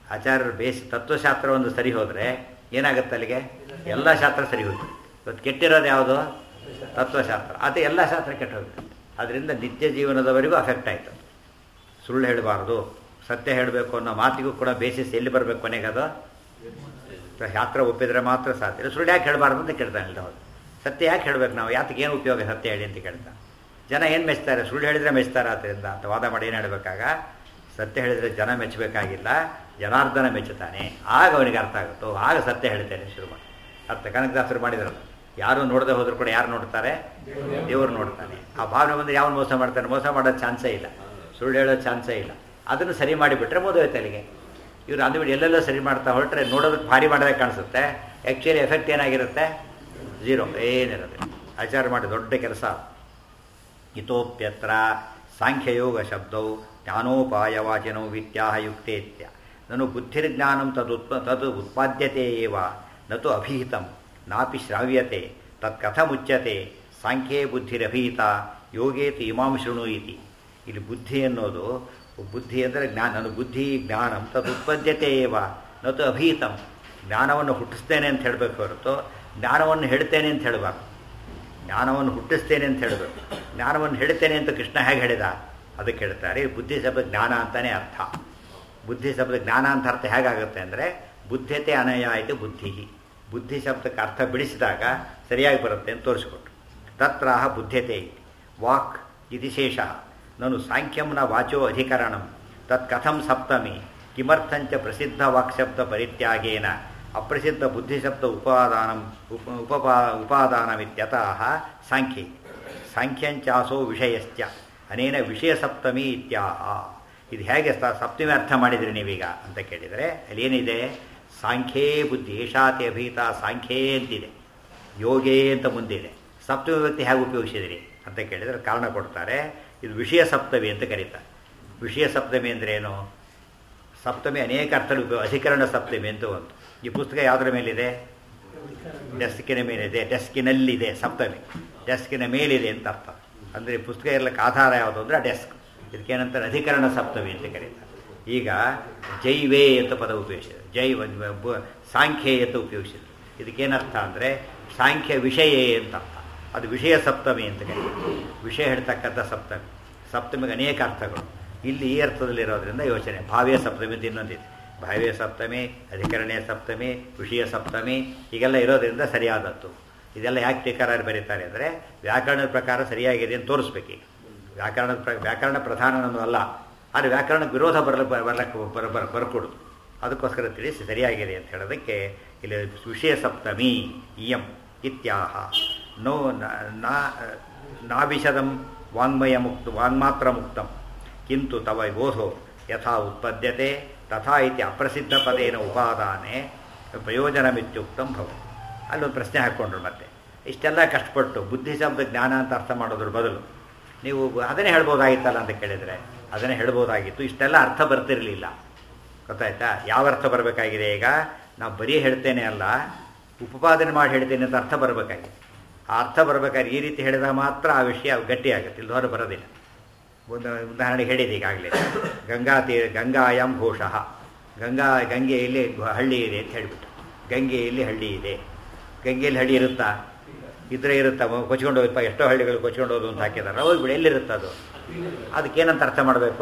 ಆಚಾರ್ಯರು ಬೇಸಿ ತತ್ವಶಾಸ್ತ್ರ ಒಂದು ಸರಿ ಹೋದರೆ ಏನಾಗುತ್ತೆ ಅಲ್ಲಿಗೆ ಎಲ್ಲ ಶಾಸ್ತ್ರ ಸರಿ ಹೋಗುತ್ತೆ ಇವತ್ತು ಕೆಟ್ಟಿರೋದು ಯಾವುದು ತತ್ವಶಾಸ್ತ್ರ ಅದು ಎಲ್ಲ ಶಾಸ್ತ್ರ ಕೆಟ್ಟ ಹೋಗುತ್ತೆ ಅದರಿಂದ ನಿತ್ಯ ಜೀವನದವರೆಗೂ ಅಫೆಕ್ಟ್ ಆಯಿತು ಸುಳ್ಳು ಹೇಳಬಾರ್ದು ಸತ್ಯ ಹೇಳಬೇಕು ಅನ್ನೋ ಮಾತಿಗೂ ಕೂಡ ಬೇಸಿಸ್ ಎಲ್ಲಿ ಬರಬೇಕು ಕೊನೆಗೆ ಅದು ಶಾಸ್ತ್ರ ಒಪ್ಪಿದ್ರೆ ಮಾತ್ರ ಸಾಧ್ಯ ಇಲ್ಲ ಸುಳ್ಳು ಯಾಕೆ ಹೇಳಬಾರ್ದು ಅಂತ ಕೇಳ್ತಾನೆ ಇಲ್ಲ ಹೌದು ಸತ್ಯ ಯಾಕೆ ಹೇಳಬೇಕು ನಾವು ಯಾತಕ್ಕೆ ಏನು ಉಪಯೋಗ ಸತ್ಯ ಹೇಳಿ ಅಂತ ಕೇಳ್ತಾನೆ ಜನ ಏನು ಮೆಚ್ತಾರೆ ಸುಳ್ಳು ಹೇಳಿದರೆ ಮೆಚ್ತಾರೆ ಆದ್ದರಿಂದ ಅಂತ ವಾದ ಮಾಡಿ ಏನು ಹೇಳಬೇಕಾಗ ಸತ್ಯ ಹೇಳಿದರೆ ಜನ ಮೆಚ್ಚಬೇಕಾಗಿಲ್ಲ ಜನಾರ್ದನ ಮೆಚ್ಚುತ್ತಾನೆ ಆಗ ಅವನಿಗೆ ಅರ್ಥ ಆಗುತ್ತೋ ಆಗ ಸತ್ಯ ಹೇಳ್ತೇನೆ ಶುರು ಮಾಡಿ ಅರ್ಥ ಕನಕದಾಸರು ಮಾಡಿದ್ರಲ್ಲ ಯಾರು ನೋಡದೆ ಹೋದ್ರು ಕೂಡ ಯಾರು ನೋಡ್ತಾರೆ ದೇವರು ನೋಡ್ತಾನೆ ಆ ಭಾವನೆ ಬಂದರೆ ಯಾವನು ಮೋಸ ಮಾಡ್ತಾನೆ ಮೋಸ ಮಾಡೋ ಚಾನ್ಸೇ ಇಲ್ಲ ಸುಳ್ಳು ಹೇಳೋ ಚಾನ್ಸೇ ಇಲ್ಲ ಅದನ್ನು ಸರಿ ಮಾಡಿಬಿಟ್ರೆ ಮೋದೋಯ್ತು ಅಲ್ಲಿಗೆ ಇವರು ಅದು ಬಿಟ್ಟು ಎಲ್ಲೆಲ್ಲೋ ಸರಿ ಮಾಡ್ತಾ ಹೊರಟ್ರೆ ನೋಡೋದಕ್ಕೆ ಭಾರಿ ಮಾಡಿದಾಗ ಕಾಣಿಸುತ್ತೆ ಆ್ಯಕ್ಚುಲಿ ಎಫೆಕ್ಟ್ ಏನಾಗಿರುತ್ತೆ ಝೀರೋ ಏನಿರುತ್ತೆ ಆಚಾರ ಮಾಡಿ ದೊಡ್ಡ ಕೆಲಸ ಇತೋಪ್ಯತ್ರ ಸಾಂಖ್ಯಯೋಗ ಶಬ್ದವು ಜ್ಞಾನೋಪಾಯವಾಚಿನೋ ವಿದ್ಯಾಹ ಯುಕ್ತೇತ್ಯ ನನು ಬುದ್ಧಿರ್ಜ್ಞಾನಂ ತದುತ್ಪ ತದ್ ಉತ್ಪಾದ್ಯತೆ ಏವ ನತು ಅಭಿಹಿತಂ ನಾಪಿ ಶ್ರಾವ್ಯತೆ ತತ್ಕಥಮುಚ್ಯತೆ ಸಾಂಖ್ಯೇ ಬುದ್ಧಿರಭಿಹಿತ ಯೋಗೇತಿ ಇಮಾಂ ಶೃಣು ಇತಿ ಇಲ್ಲಿ ಬುದ್ಧಿ ಅನ್ನೋದು ಬುದ್ಧಿ ಅಂದರೆ ಜ್ಞಾನ ನಾನು ಬುದ್ಧಿ ಜ್ಞಾನಂ ತದ್ ಉತ್ಪದ್ಯತೆ ಏವ ನತು ಅಭಿಹಿತಂ ಜ್ಞಾನವನ್ನು ಹುಟ್ಟಿಸ್ತೇನೆ ಅಂತ ಹೇಳಬೇಕು ಹೊರತು ಜ್ಞಾನವನ್ನು ಹೇಳ್ತೇನೆ ಅಂತ ಹೇಳಬಾರ್ದು ಜ್ಞಾನವನ್ನು ಹುಟ್ಟಿಸ್ತೇನೆ ಅಂತ ಹೇಳಬೇಕು ಜ್ಞಾನವನ್ನು ಹೇಳ್ತೇನೆ ಅಂತ ಕೃಷ್ಣ ಹೇಗೆ ಹೇಳಿದ ಅದಕ್ಕೆ ಹೇಳ್ತಾರೆ ಬುದ್ಧಿ ಶಬ್ದ ಜ್ಞಾನ ಅಂತಾನೆ ಅರ್ಥ ಬುದ್ಧಿ ಶಬ್ದ ಜ್ಞಾನ ಅಂತ ಅರ್ಥ ಹೇಗಾಗುತ್ತೆ ಅಂದರೆ ಬುದ್ಧತೆ ಅನಯ ಆಯಿತು ಬುದ್ಧಿ ಬುದ್ಧಿ ಶಬ್ದಕ್ಕೆ ಅರ್ಥ ಬಿಡಿಸಿದಾಗ ಸರಿಯಾಗಿ ಬರುತ್ತೆ ಅಂತ ತೋರಿಸ್ಕೊಟ್ರು ತತ್ರ ಬುದ್ಧತೆ ಇತಿ ವಾಕ್ ಇತಿ ಶೇಷ ನಾನು ಸಾಂಖ್ಯಂ ನ ವಾಚೋ ಅಧಿಕರಣಂ ತತ್ ಕಥಂ ಸಪ್ತಮಿ ಕಿಮರ್ಥಂಚ ಪ್ರಸಿದ್ಧ ವಾಕ್ಶಬ್ದ ಪರಿತ್ಯಾಗೇನ ಅಪ್ರಸಿದ್ಧ ಬುದ್ಧಿಶಬ್ದ ಉಪಾದಾನಂ ಉಪ ಉಪಪಾ ಉಪಾದಾನಮಿತ್ಯತಃ ಸಾಂಖ್ಯೆ ಸಾಂಖ್ಯಂಚಾಸೋ ವಿಷಯಶ್ಚ ಅನೇನ ವಿಷಯ ಸಪ್ತಮಿ ಇತ್ಯಾಹ ಇದು ಹೇಗೆ ಸ ಸಪ್ತಮಿ ಅರ್ಥ ಮಾಡಿದ್ರಿ ನೀವೀಗ ಅಂತ ಕೇಳಿದರೆ ಅಲ್ಲಿ ಏನಿದೆ ಸಾಂಖ್ಯೇ ಬುದ್ಧಿ ಏಷಾತಿ ಅಭೀತ ಸಾಂಖ್ಯೇ ಅಂತಿದೆ ಯೋಗೇ ಅಂತ ಮುಂದಿದೆ ಸಪ್ತಮಿ ವ್ಯಕ್ತಿ ಹೇಗೆ ಉಪಯೋಗಿಸಿದಿರಿ ಅಂತ ಕೇಳಿದರೆ ಕಾರಣ ಕೊಡ್ತಾರೆ ಇದು ವಿಷಯ ಸಪ್ತಮಿ ಅಂತ ಕರೀತಾರೆ ವಿಷಯ ಸಪ್ತಮಿ ಅಂದರೆ ಏನು ಸಪ್ತಮಿ ಅನೇಕ ಅರ್ಥಗಳು ಉಪಯೋಗ ಅಧಿಕರಣ ಸಪ್ತಮಿ ಅಂತ ಒಂದು ಈ ಪುಸ್ತಕ ಯಾವುದರ ಮೇಲಿದೆ ಡೆಸ್ಕಿನ ಮೇಲಿದೆ ಡೆಸ್ಕಿನಲ್ಲಿದೆ ಸಪ್ತಮಿ ಡೆಸ್ಕಿನ ಮೇಲಿದೆ ಅಂತ ಅರ್ಥ ಅಂದರೆ ಈ ಪುಸ್ತಕ ಇರಲಿಕ್ಕೆ ಆಧಾರ ಯಾವುದು ಅಂದರೆ ಆ ಡೆಸ್ಕ್ ಇದಕ್ಕೇನಂತಾರೆ ಅಧಿಕರಣ ಸಪ್ತಮಿ ಅಂತ ಕರೀತಾರೆ ಈಗ ಜೈವೇ ಅಂತ ಪದ ಉಪಯೋಗಿಸಿದೆ ಜೈವ ಬ- ಸಾಂಖ್ಯೆ ಅಂತ ಉಪಯೋಗಿಸಿದೆ ಇದಕ್ಕೇನರ್ಥ ಅಂದರೆ ಸಾಂಖ್ಯ ವಿಷಯೇ ಅಂತ ಅರ್ಥ ಅದು ವಿಷಯ ಸಪ್ತಮಿ ಅಂತ ಕರೀತಾರೆ ವಿಷಯ ಹೇಳ್ತಕ್ಕಂಥ ಸಪ್ತಮಿ ಸಪ್ತಮಿಗೆ ಅನೇಕ ಅರ್ಥಗಳು ಇಲ್ಲಿ ಈ ಅರ್ಥದಲ್ಲಿರೋದ್ರಿಂದ ಯೋಚನೆ ಭಾವ್ಯ ಸಪ್ತಮಿ ಅಂತ ಇನ್ನೊಂದಿದೆ ಭಾವ್ಯ ಸಪ್ತಮಿ ಅಧಿಕರಣೀಯ ಸಪ್ತಮಿ ವಿಷಯ ಸಪ್ತಮಿ ಹೀಗೆಲ್ಲ ಇರೋದ್ರಿಂದ ಸರಿಯಾದದ್ದು ಇದೆಲ್ಲ ಯಾಕೆ ಟೀಕಾರರು ಬರೀತಾರೆ ಅಂದರೆ ವ್ಯಾಕರಣದ ಪ್ರಕಾರ ಸರಿಯಾಗಿದೆ ಅಂತ ತೋರಿಸ್ಬೇಕೀಗ ವ್ಯಾಕರಣದ ಪ್ರ ವ್ಯಾಕರಣ ಪ್ರಧಾನ ಅನ್ನೋದು ಅಲ್ಲ ಆದರೆ ವ್ಯಾಕರಣಕ್ಕೆ ವಿರೋಧ ಬರಲ ಬರ್ಲಕ್ಕೆ ಬರ ಬರ ಬರ್ಕೊಡುದು ಅದಕ್ಕೋಸ್ಕರ ತಿಳಿಸಿ ಸರಿಯಾಗಿದೆ ಅಂತ ಹೇಳೋದಕ್ಕೆ ಇಲ್ಲಿ ವಿಷಯ ಸಪ್ತಮಿ ಇಯಂ ಇತ್ಯಾಹ ನೋ ನಾ- ನಾಭಿಷದಂ ವಾಂಗ್ಮಯ ಮುಕ್ತ ವಾಂಗ್ಮಾತ್ರ ಮುಕ್ತಂ ಕಿಂತು ತವ ಬೋಧೋ ಯಥಾ ಉತ್ಪದ್ಯತೆ ತಥಾ ಇತಿ ಅಪ್ರಸಿದ್ಧ ಪದೇನ ಉಪಾದಾನೆ ಪ್ರಯೋಜನಮಿತ್ಯುಕ್ತಂ ಭವ ಅಲ್ಲೊಂದು ಪ್ರಶ್ನೆ ಹಾಕ್ಕೊಂಡ್ರು ಮತ್ತೆ ಇಷ್ಟೆಲ್ಲ ಕಷ್ಟಪಟ್ಟು ಬುದ್ಧಿ ಶಬ್ದ ಜ್ಞಾನ ಅಂತ ಅರ್ಥ ಮಾಡೋದ್ರ ಬದಲು ನೀವು ಅದನ್ನೇ ಹೇಳ್ಬೋದಾಗಿತ್ತಲ್ಲ ಅಂತ ಕೇಳಿದರೆ ಅದನ್ನೇ ಹೇಳ್ಬೋದಾಗಿತ್ತು ಇಷ್ಟೆಲ್ಲ ಅರ್ಥ ಬರ್ತಿರಲಿಲ್ಲ ಗೊತ್ತಾಯ್ತಾ ಯಾವ ಅರ್ಥ ಬರಬೇಕಾಗಿದೆ ಈಗ ನಾವು ಬರೀ ಹೇಳ್ತೇನೆ ಅಲ್ಲ ಉಪಪಾದನೆ ಮಾಡಿ ಹೇಳ್ತೇನೆ ಅಂತ ಅರ್ಥ ಬರಬೇಕಾಗಿದೆ ಆ ಅರ್ಥ ಬರಬೇಕಾದ್ರೆ ಈ ರೀತಿ ಹೇಳಿದಾಗ ಮಾತ್ರ ಆ ವಿಷಯ ಗಟ್ಟಿಯಾಗುತ್ತೆ ಇಲ್ದವರು ಬರೋದಿಲ್ಲ ಒಂದು ಉದಾಹರಣೆ ಹೇಳಿದೆ ಈಗಾಗಲೇ ಗಂಗಾ ತೀರ ಗಂಗಾಯಾಮ್ ಘೋಷಃ ಗಂಗಾ ಗಂಗೆಯಲ್ಲಿ ಗು- ಹಳ್ಳಿ ಇದೆ ಅಂತ ಹೇಳಿಬಿಟ್ಟು ಗಂಗೆಯಲ್ಲಿ ಹಳ್ಳಿ ಇದೆ ಗಂಗೆಯಲ್ಲಿ ಹಳ್ಳಿ ಇರುತ್ತಾ ಇದ್ರೆ ಇರುತ್ತಾ ಮ- ಕೊಚ್ಕೊಂಡು ಹೋಗಿ ಎಷ್ಟೋ ಹಳ್ಳಿಗಳು ಕೊಚ್ಕೊಂಡು ಹೋದು ಅಂತ ಹಾಕಿದಾರೆ ಹೋಗ್ಬಿಡಿ ಎಲ್ಲಿರುತ್ತೆ ಅದು ಅದಕ್ಕೇನಂತ ಅರ್ಥ ಮಾಡಬೇಕು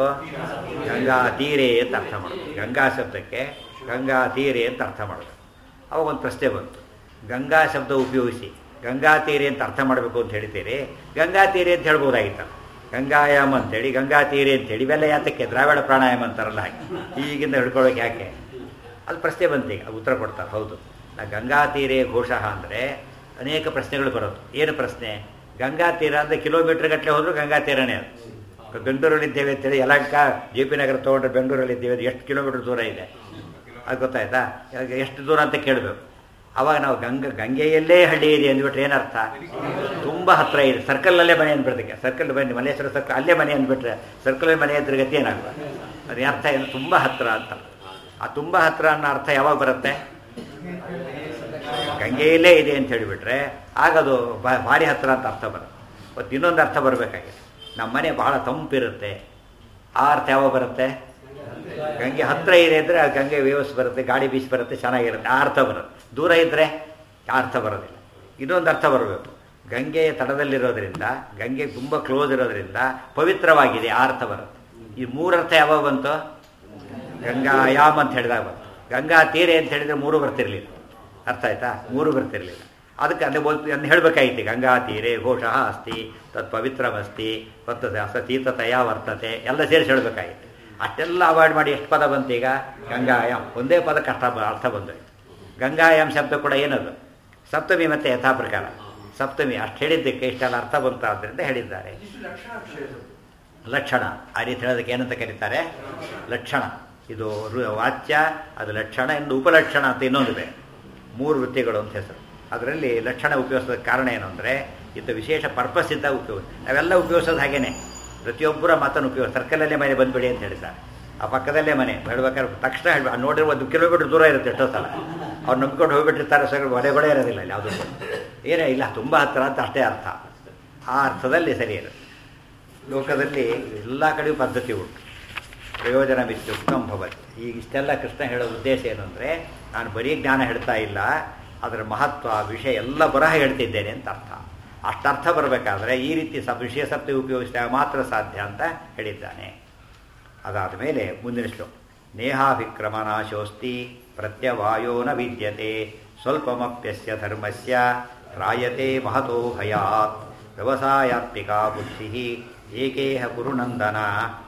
ಗಂಗಾ ತೀರೆ ಅಂತ ಅರ್ಥ ಮಾಡಬೇಕು ಗಂಗಾ ಶಬ್ದಕ್ಕೆ ಗಂಗಾ ತೀರೆ ಅಂತ ಅರ್ಥ ಮಾಡಬೇಕು ಅವಾಗ ಒಂದು ಪ್ರಶ್ನೆ ಬಂತು ಗಂಗಾ ಶಬ್ದ ಉಪಯೋಗಿಸಿ ಗಂಗಾ ತೀರೆ ಅಂತ ಅರ್ಥ ಮಾಡಬೇಕು ಅಂತ ಹೇಳ್ತೀರಿ ಗಂಗಾ ತೀರೆ ಅಂತ ಹೇಳ್ಬೋದಾಗಿತ್ತಲ್ಲ ಗಂಗಾಯಾಮ ಅಂತೇಳಿ ಗಂಗಾ ತೀರೆ ಅಂತೇಳಿ ಇವೆಲ್ಲ ಯಾತಕ್ಕೆ ದ್ರಾವಿಡ ಪ್ರಾಣಾಯಾಮ ಅಂತಾರಲ್ಲ ಹಾಗೆ ಈಗಿಂದ ಹಿಡ್ಕೊಳ್ಳೋಕೆ ಯಾಕೆ ಅದು ಪ್ರಶ್ನೆ ಬಂತು ಈಗ ಉತ್ತರ ಕೊಡ್ತಾರೆ ಹೌದು ನಾ ಗಂಗಾ ತೀರೆ ಘೋಷಃ ಅಂದರೆ ಅನೇಕ ಪ್ರಶ್ನೆಗಳು ಬರೋದು ಏನು ಪ್ರಶ್ನೆ ಗಂಗಾ ತೀರ ಅಂದರೆ ಕಿಲೋಮೀಟರ್ ಗಟ್ಟಲೆ ಹೋದರೂ ಗಂಗಾ ತೀರನೇ ಅದು ಬೆಂಗಳೂರಲ್ಲಿದ್ದೇವೆ ಅಂತೇಳಿ ಯಲಹಂಕ ಜೆ ಪಿ ನಗರ ತೊಗೊಂಡ್ರೆ ಬೆಂಗಳೂರಲ್ಲಿದ್ದೇವೆ ಅದು ಎಷ್ಟು ಕಿಲೋಮೀಟರ್ ದೂರ ಇದೆ ಅದು ಗೊತ್ತಾಯ್ತಾ ಇವಾಗ ಎಷ್ಟು ದೂರ ಅಂತ ಕೇಳಬೇಕು ಅವಾಗ ನಾವು ಗಂಗ ಗಂಗೆಯಲ್ಲೇ ಹಳ್ಳಿ ಇದೆ ಅಂದ್ಬಿಟ್ರೆ ಏನರ್ಥ ತುಂಬ ಹತ್ರ ಇದೆ ಸರ್ಕಲ್ನಲ್ಲೇ ಮನೆ ಅಂದ್ಬಿಡ್ತಕ್ಕೆ ಸರ್ಕಲ್ ಬನ್ನಿ ಮಲ್ಲೇಶ್ವರ ಸರ್ಕಲ್ ಅಲ್ಲೇ ಮನೆ ಅಂದ್ಬಿಟ್ರೆ ಸರ್ಕಲ್ ಮನೆ ಇದ್ರ ಗತಿ ಏನಾಗುವ ಅದು ಅರ್ಥ ಏನು ತುಂಬ ಹತ್ರ ಅಂತ ಆ ತುಂಬ ಹತ್ರ ಅನ್ನೋ ಅರ್ಥ ಯಾವಾಗ ಬರುತ್ತೆ ಗಂಗೆಯಲ್ಲೇ ಇದೆ ಅಂತ ಹೇಳಿಬಿಟ್ರೆ ಆಗ ಅದು ಬ- ಭಾರಿ ಹತ್ರ ಅಂತ ಅರ್ಥ ಬರುತ್ತೆ ಮತ್ತು ಇನ್ನೊಂದು ಅರ್ಥ ಬರಬೇಕಾಗಿದೆ ನಮ್ಮ ಮನೆ ಬಹಳ ತಂಪಿರುತ್ತೆ ಆ ಅರ್ಥ ಯಾವಾಗ ಬರುತ್ತೆ ಗಂಗೆ ಹತ್ರ ಇದೆ ಅಂದರೆ ಆ ಗಂಗೆ ವ್ಯವಸ್ಥೆ ಬರುತ್ತೆ ಗಾಳಿ ಬೀಸಿ ಬರುತ್ತೆ ಚೆನ್ನಾಗಿರುತ್ತೆ ಆ ಅರ್ಥ ಬರುತ್ತೆ ದೂರ ಇದ್ದರೆ ಆ ಅರ್ಥ ಬರೋದಿಲ್ಲ ಇನ್ನೊಂದು ಅರ್ಥ ಬರಬೇಕು ಗಂಗೆಯ ತಡದಲ್ಲಿರೋದ್ರಿಂದ ಗಂಗೆ ತುಂಬ ಕ್ಲೋಸ್ ಇರೋದ್ರಿಂದ ಪವಿತ್ರವಾಗಿದೆ ಆ ಅರ್ಥ ಬರುತ್ತೆ ಈ ಮೂರರ್ಥ ಯಾವಾಗ ಬಂತು ಗಂಗಾಯಾಮ್ ಅಂತ ಹೇಳಿದಾಗ ಬಂತು ಗಂಗಾ ತೀರೆ ಅಂತ ಹೇಳಿದ್ರೆ ಮೂರು ಬರ್ತಿರ್ಲಿಲ್ಲ ಅರ್ಥ ಆಯ್ತಾ ಮೂರು ಬರ್ತಿರ್ಲಿಲ್ಲ ಅದಕ್ಕೆ ಅದೇ ಬೋಲ್ ಅನ್ನು ಹೇಳಬೇಕಾಗಿತ್ತು ಗಂಗಾ ತೀರೆ ಘೋಷಃ ಅಸ್ತಿ ತತ್ ಪವಿತ್ರಮಸ್ತಿ ವರ್ತತೆ ಅಸತೀತತೆಯ ವರ್ತತೆ ಎಲ್ಲ ಸೇರಿಸಿ ಹೇಳಬೇಕಾಗಿತ್ತು ಅಷ್ಟೆಲ್ಲ ಅವಾಯ್ಡ್ ಮಾಡಿ ಎಷ್ಟು ಪದ ಬಂತು ಈಗ ಗಂಗಾಯಾಮ್ ಒಂದೇ ಪದ ಕಷ್ಟ ಬ- ಅರ್ಥ ಬಂದೋಯ್ತು ಗಂಗಾಯಾಮ್ ಶಬ್ದ ಕೂಡ ಏನದು ಸಪ್ತಮಿ ಮತ್ತೆ ಯಥಾ ಪ್ರಕಾರ ಸಪ್ತಮಿ ಅಷ್ಟು ಹೇಳಿದ್ದಕ್ಕೆ ಇಷ್ಟೆಲ್ಲ ಅರ್ಥ ಬಂತು ಆದ್ದರಿಂದ ಹೇಳಿದ್ದಾರೆ ಇಷ್ಟು ಲಕ್ಷಣ ವಿಷಯ ಇದು. ಲಕ್ಷಣ ಆ ರೀತಿ ಹೇಳೋದಕ್ಕೆ ಏನಂತ ಕರೀತಾರೆ ಲಕ್ಷಣ ಇದು ರು- ವಾಚ್ಯ ಅದು ಲಕ್ಷಣ ಎಂದು ಉಪಲಕ್ಷಣ ಅಂತ ಇನ್ನೊಂದು ಬೇರೆ ಮೂರು ವೃತ್ತಿಗಳು ಅಂತ ಹೆಸರು ಅದರಲ್ಲಿ ಲಕ್ಷಣ ಉಪಯೋಗಿಸೋದಕ್ಕೆ ಕಾರಣ ಏನು ಅಂದರೆ ಇದು ವಿಶೇಷ ಪರ್ಪಸ್ ಇದ್ದ ಉಪಯೋಗ ನಾವೆಲ್ಲ ಉಪಯೋಗಿಸೋದು ಹಾಗೇನೆ ಪ್ರತಿಯೊಬ್ಬರ ಮಾತನ್ನು ಉಪಯೋಗ ಸರ್ಕಲಲ್ಲೇ ಮನೆ ಬಂದ್ಬಿಡಿ ಅಂತ ಹೇಳಿದ್ದಾರೆ ಆ ಪಕ್ಕದಲ್ಲೇ ಮನೆ ಹೇಳ್ಬೇಕಾದ್ರೆ ತಕ್ಷಣ ಹೇಳ್ಬೇಕು ಅಲ್ಲಿ ನೋಡಿದ್ರೆ ಒಂದು ಕಿಲೋಮೀಟರ್ ದೂರ ಇರುತ್ತೆ ಎಷ್ಟೋ ಸಲ ಅವ್ರು ನಂಬ್ಕೊಂಡು ಹೋಗ್ಬಿಟ್ಟಿರ್ತಾರೆ ಸರ್ ಮನೆಗಳೇ ಇರೋದಿಲ್ಲ ಇಲ್ಲಿ ಯಾವುದೂ ಏನೇ ಇಲ್ಲ ತುಂಬ ಹತ್ತಿರ ಅಂತ ಅಷ್ಟೇ ಅರ್ಥ ಆ ಅರ್ಥದಲ್ಲಿ ಸರಿ ಇರುತ್ತೆ ಲೋಕದಲ್ಲಿ ಎಲ್ಲ ಕಡೆಯೂ ಪದ್ಧತಿ ಉಂಟು ಪ್ರಯೋಜನ ಮಿತ್ಯುಕ್ತಂ ಭವತಿ ಈಗ ಇಷ್ಟೆಲ್ಲ ಕೃಷ್ಣ ಹೇಳೋ ಉದ್ದೇಶ ಏನು ಅಂದರೆ ನಾನು ಬರೀ ಜ್ಞಾನ ಹೇಳ್ತಾ ಇಲ್ಲ ಅದರ ಮಹತ್ವ ವಿಷಯ ಎಲ್ಲ ಬರಹ ಹೇಳ್ತಿದ್ದೇನೆ ಅಂತ ಅರ್ಥ ಅಷ್ಟರ್ಥ ಬರಬೇಕಾದ್ರೆ ಈ ರೀತಿ ಸ ವಿಷಯ ಸಪ್ತಿ ಉಪಯೋಗಿಸಿದಾಗ ಮಾತ್ರ ಸಾಧ್ಯ ಅಂತ ಹೇಳಿದ್ದಾನೆ ಅದಾದ ಮೇಲೆ ಮುಂದಿನ ಶ್ಲೋಕ ನೇಹಾಭಿಕ್ರಮನಾಶೋಸ್ತಿ ಪ್ರತ್ಯವಾಯೋ ನ ವಿದ್ಯತೆ ಸ್ವಲ್ಪಮಪ್ಯಸ್ಯ ಧರ್ಮಸ್ಯ ರಾಯತೆ ಮಹತೋ ಭಯಾತ್ ವ್ಯವಸಾಯಾತ್ಮಿಕಾ ಬುದ್ಧಿ ಏಕೇಹ ಕುರುನಂದನ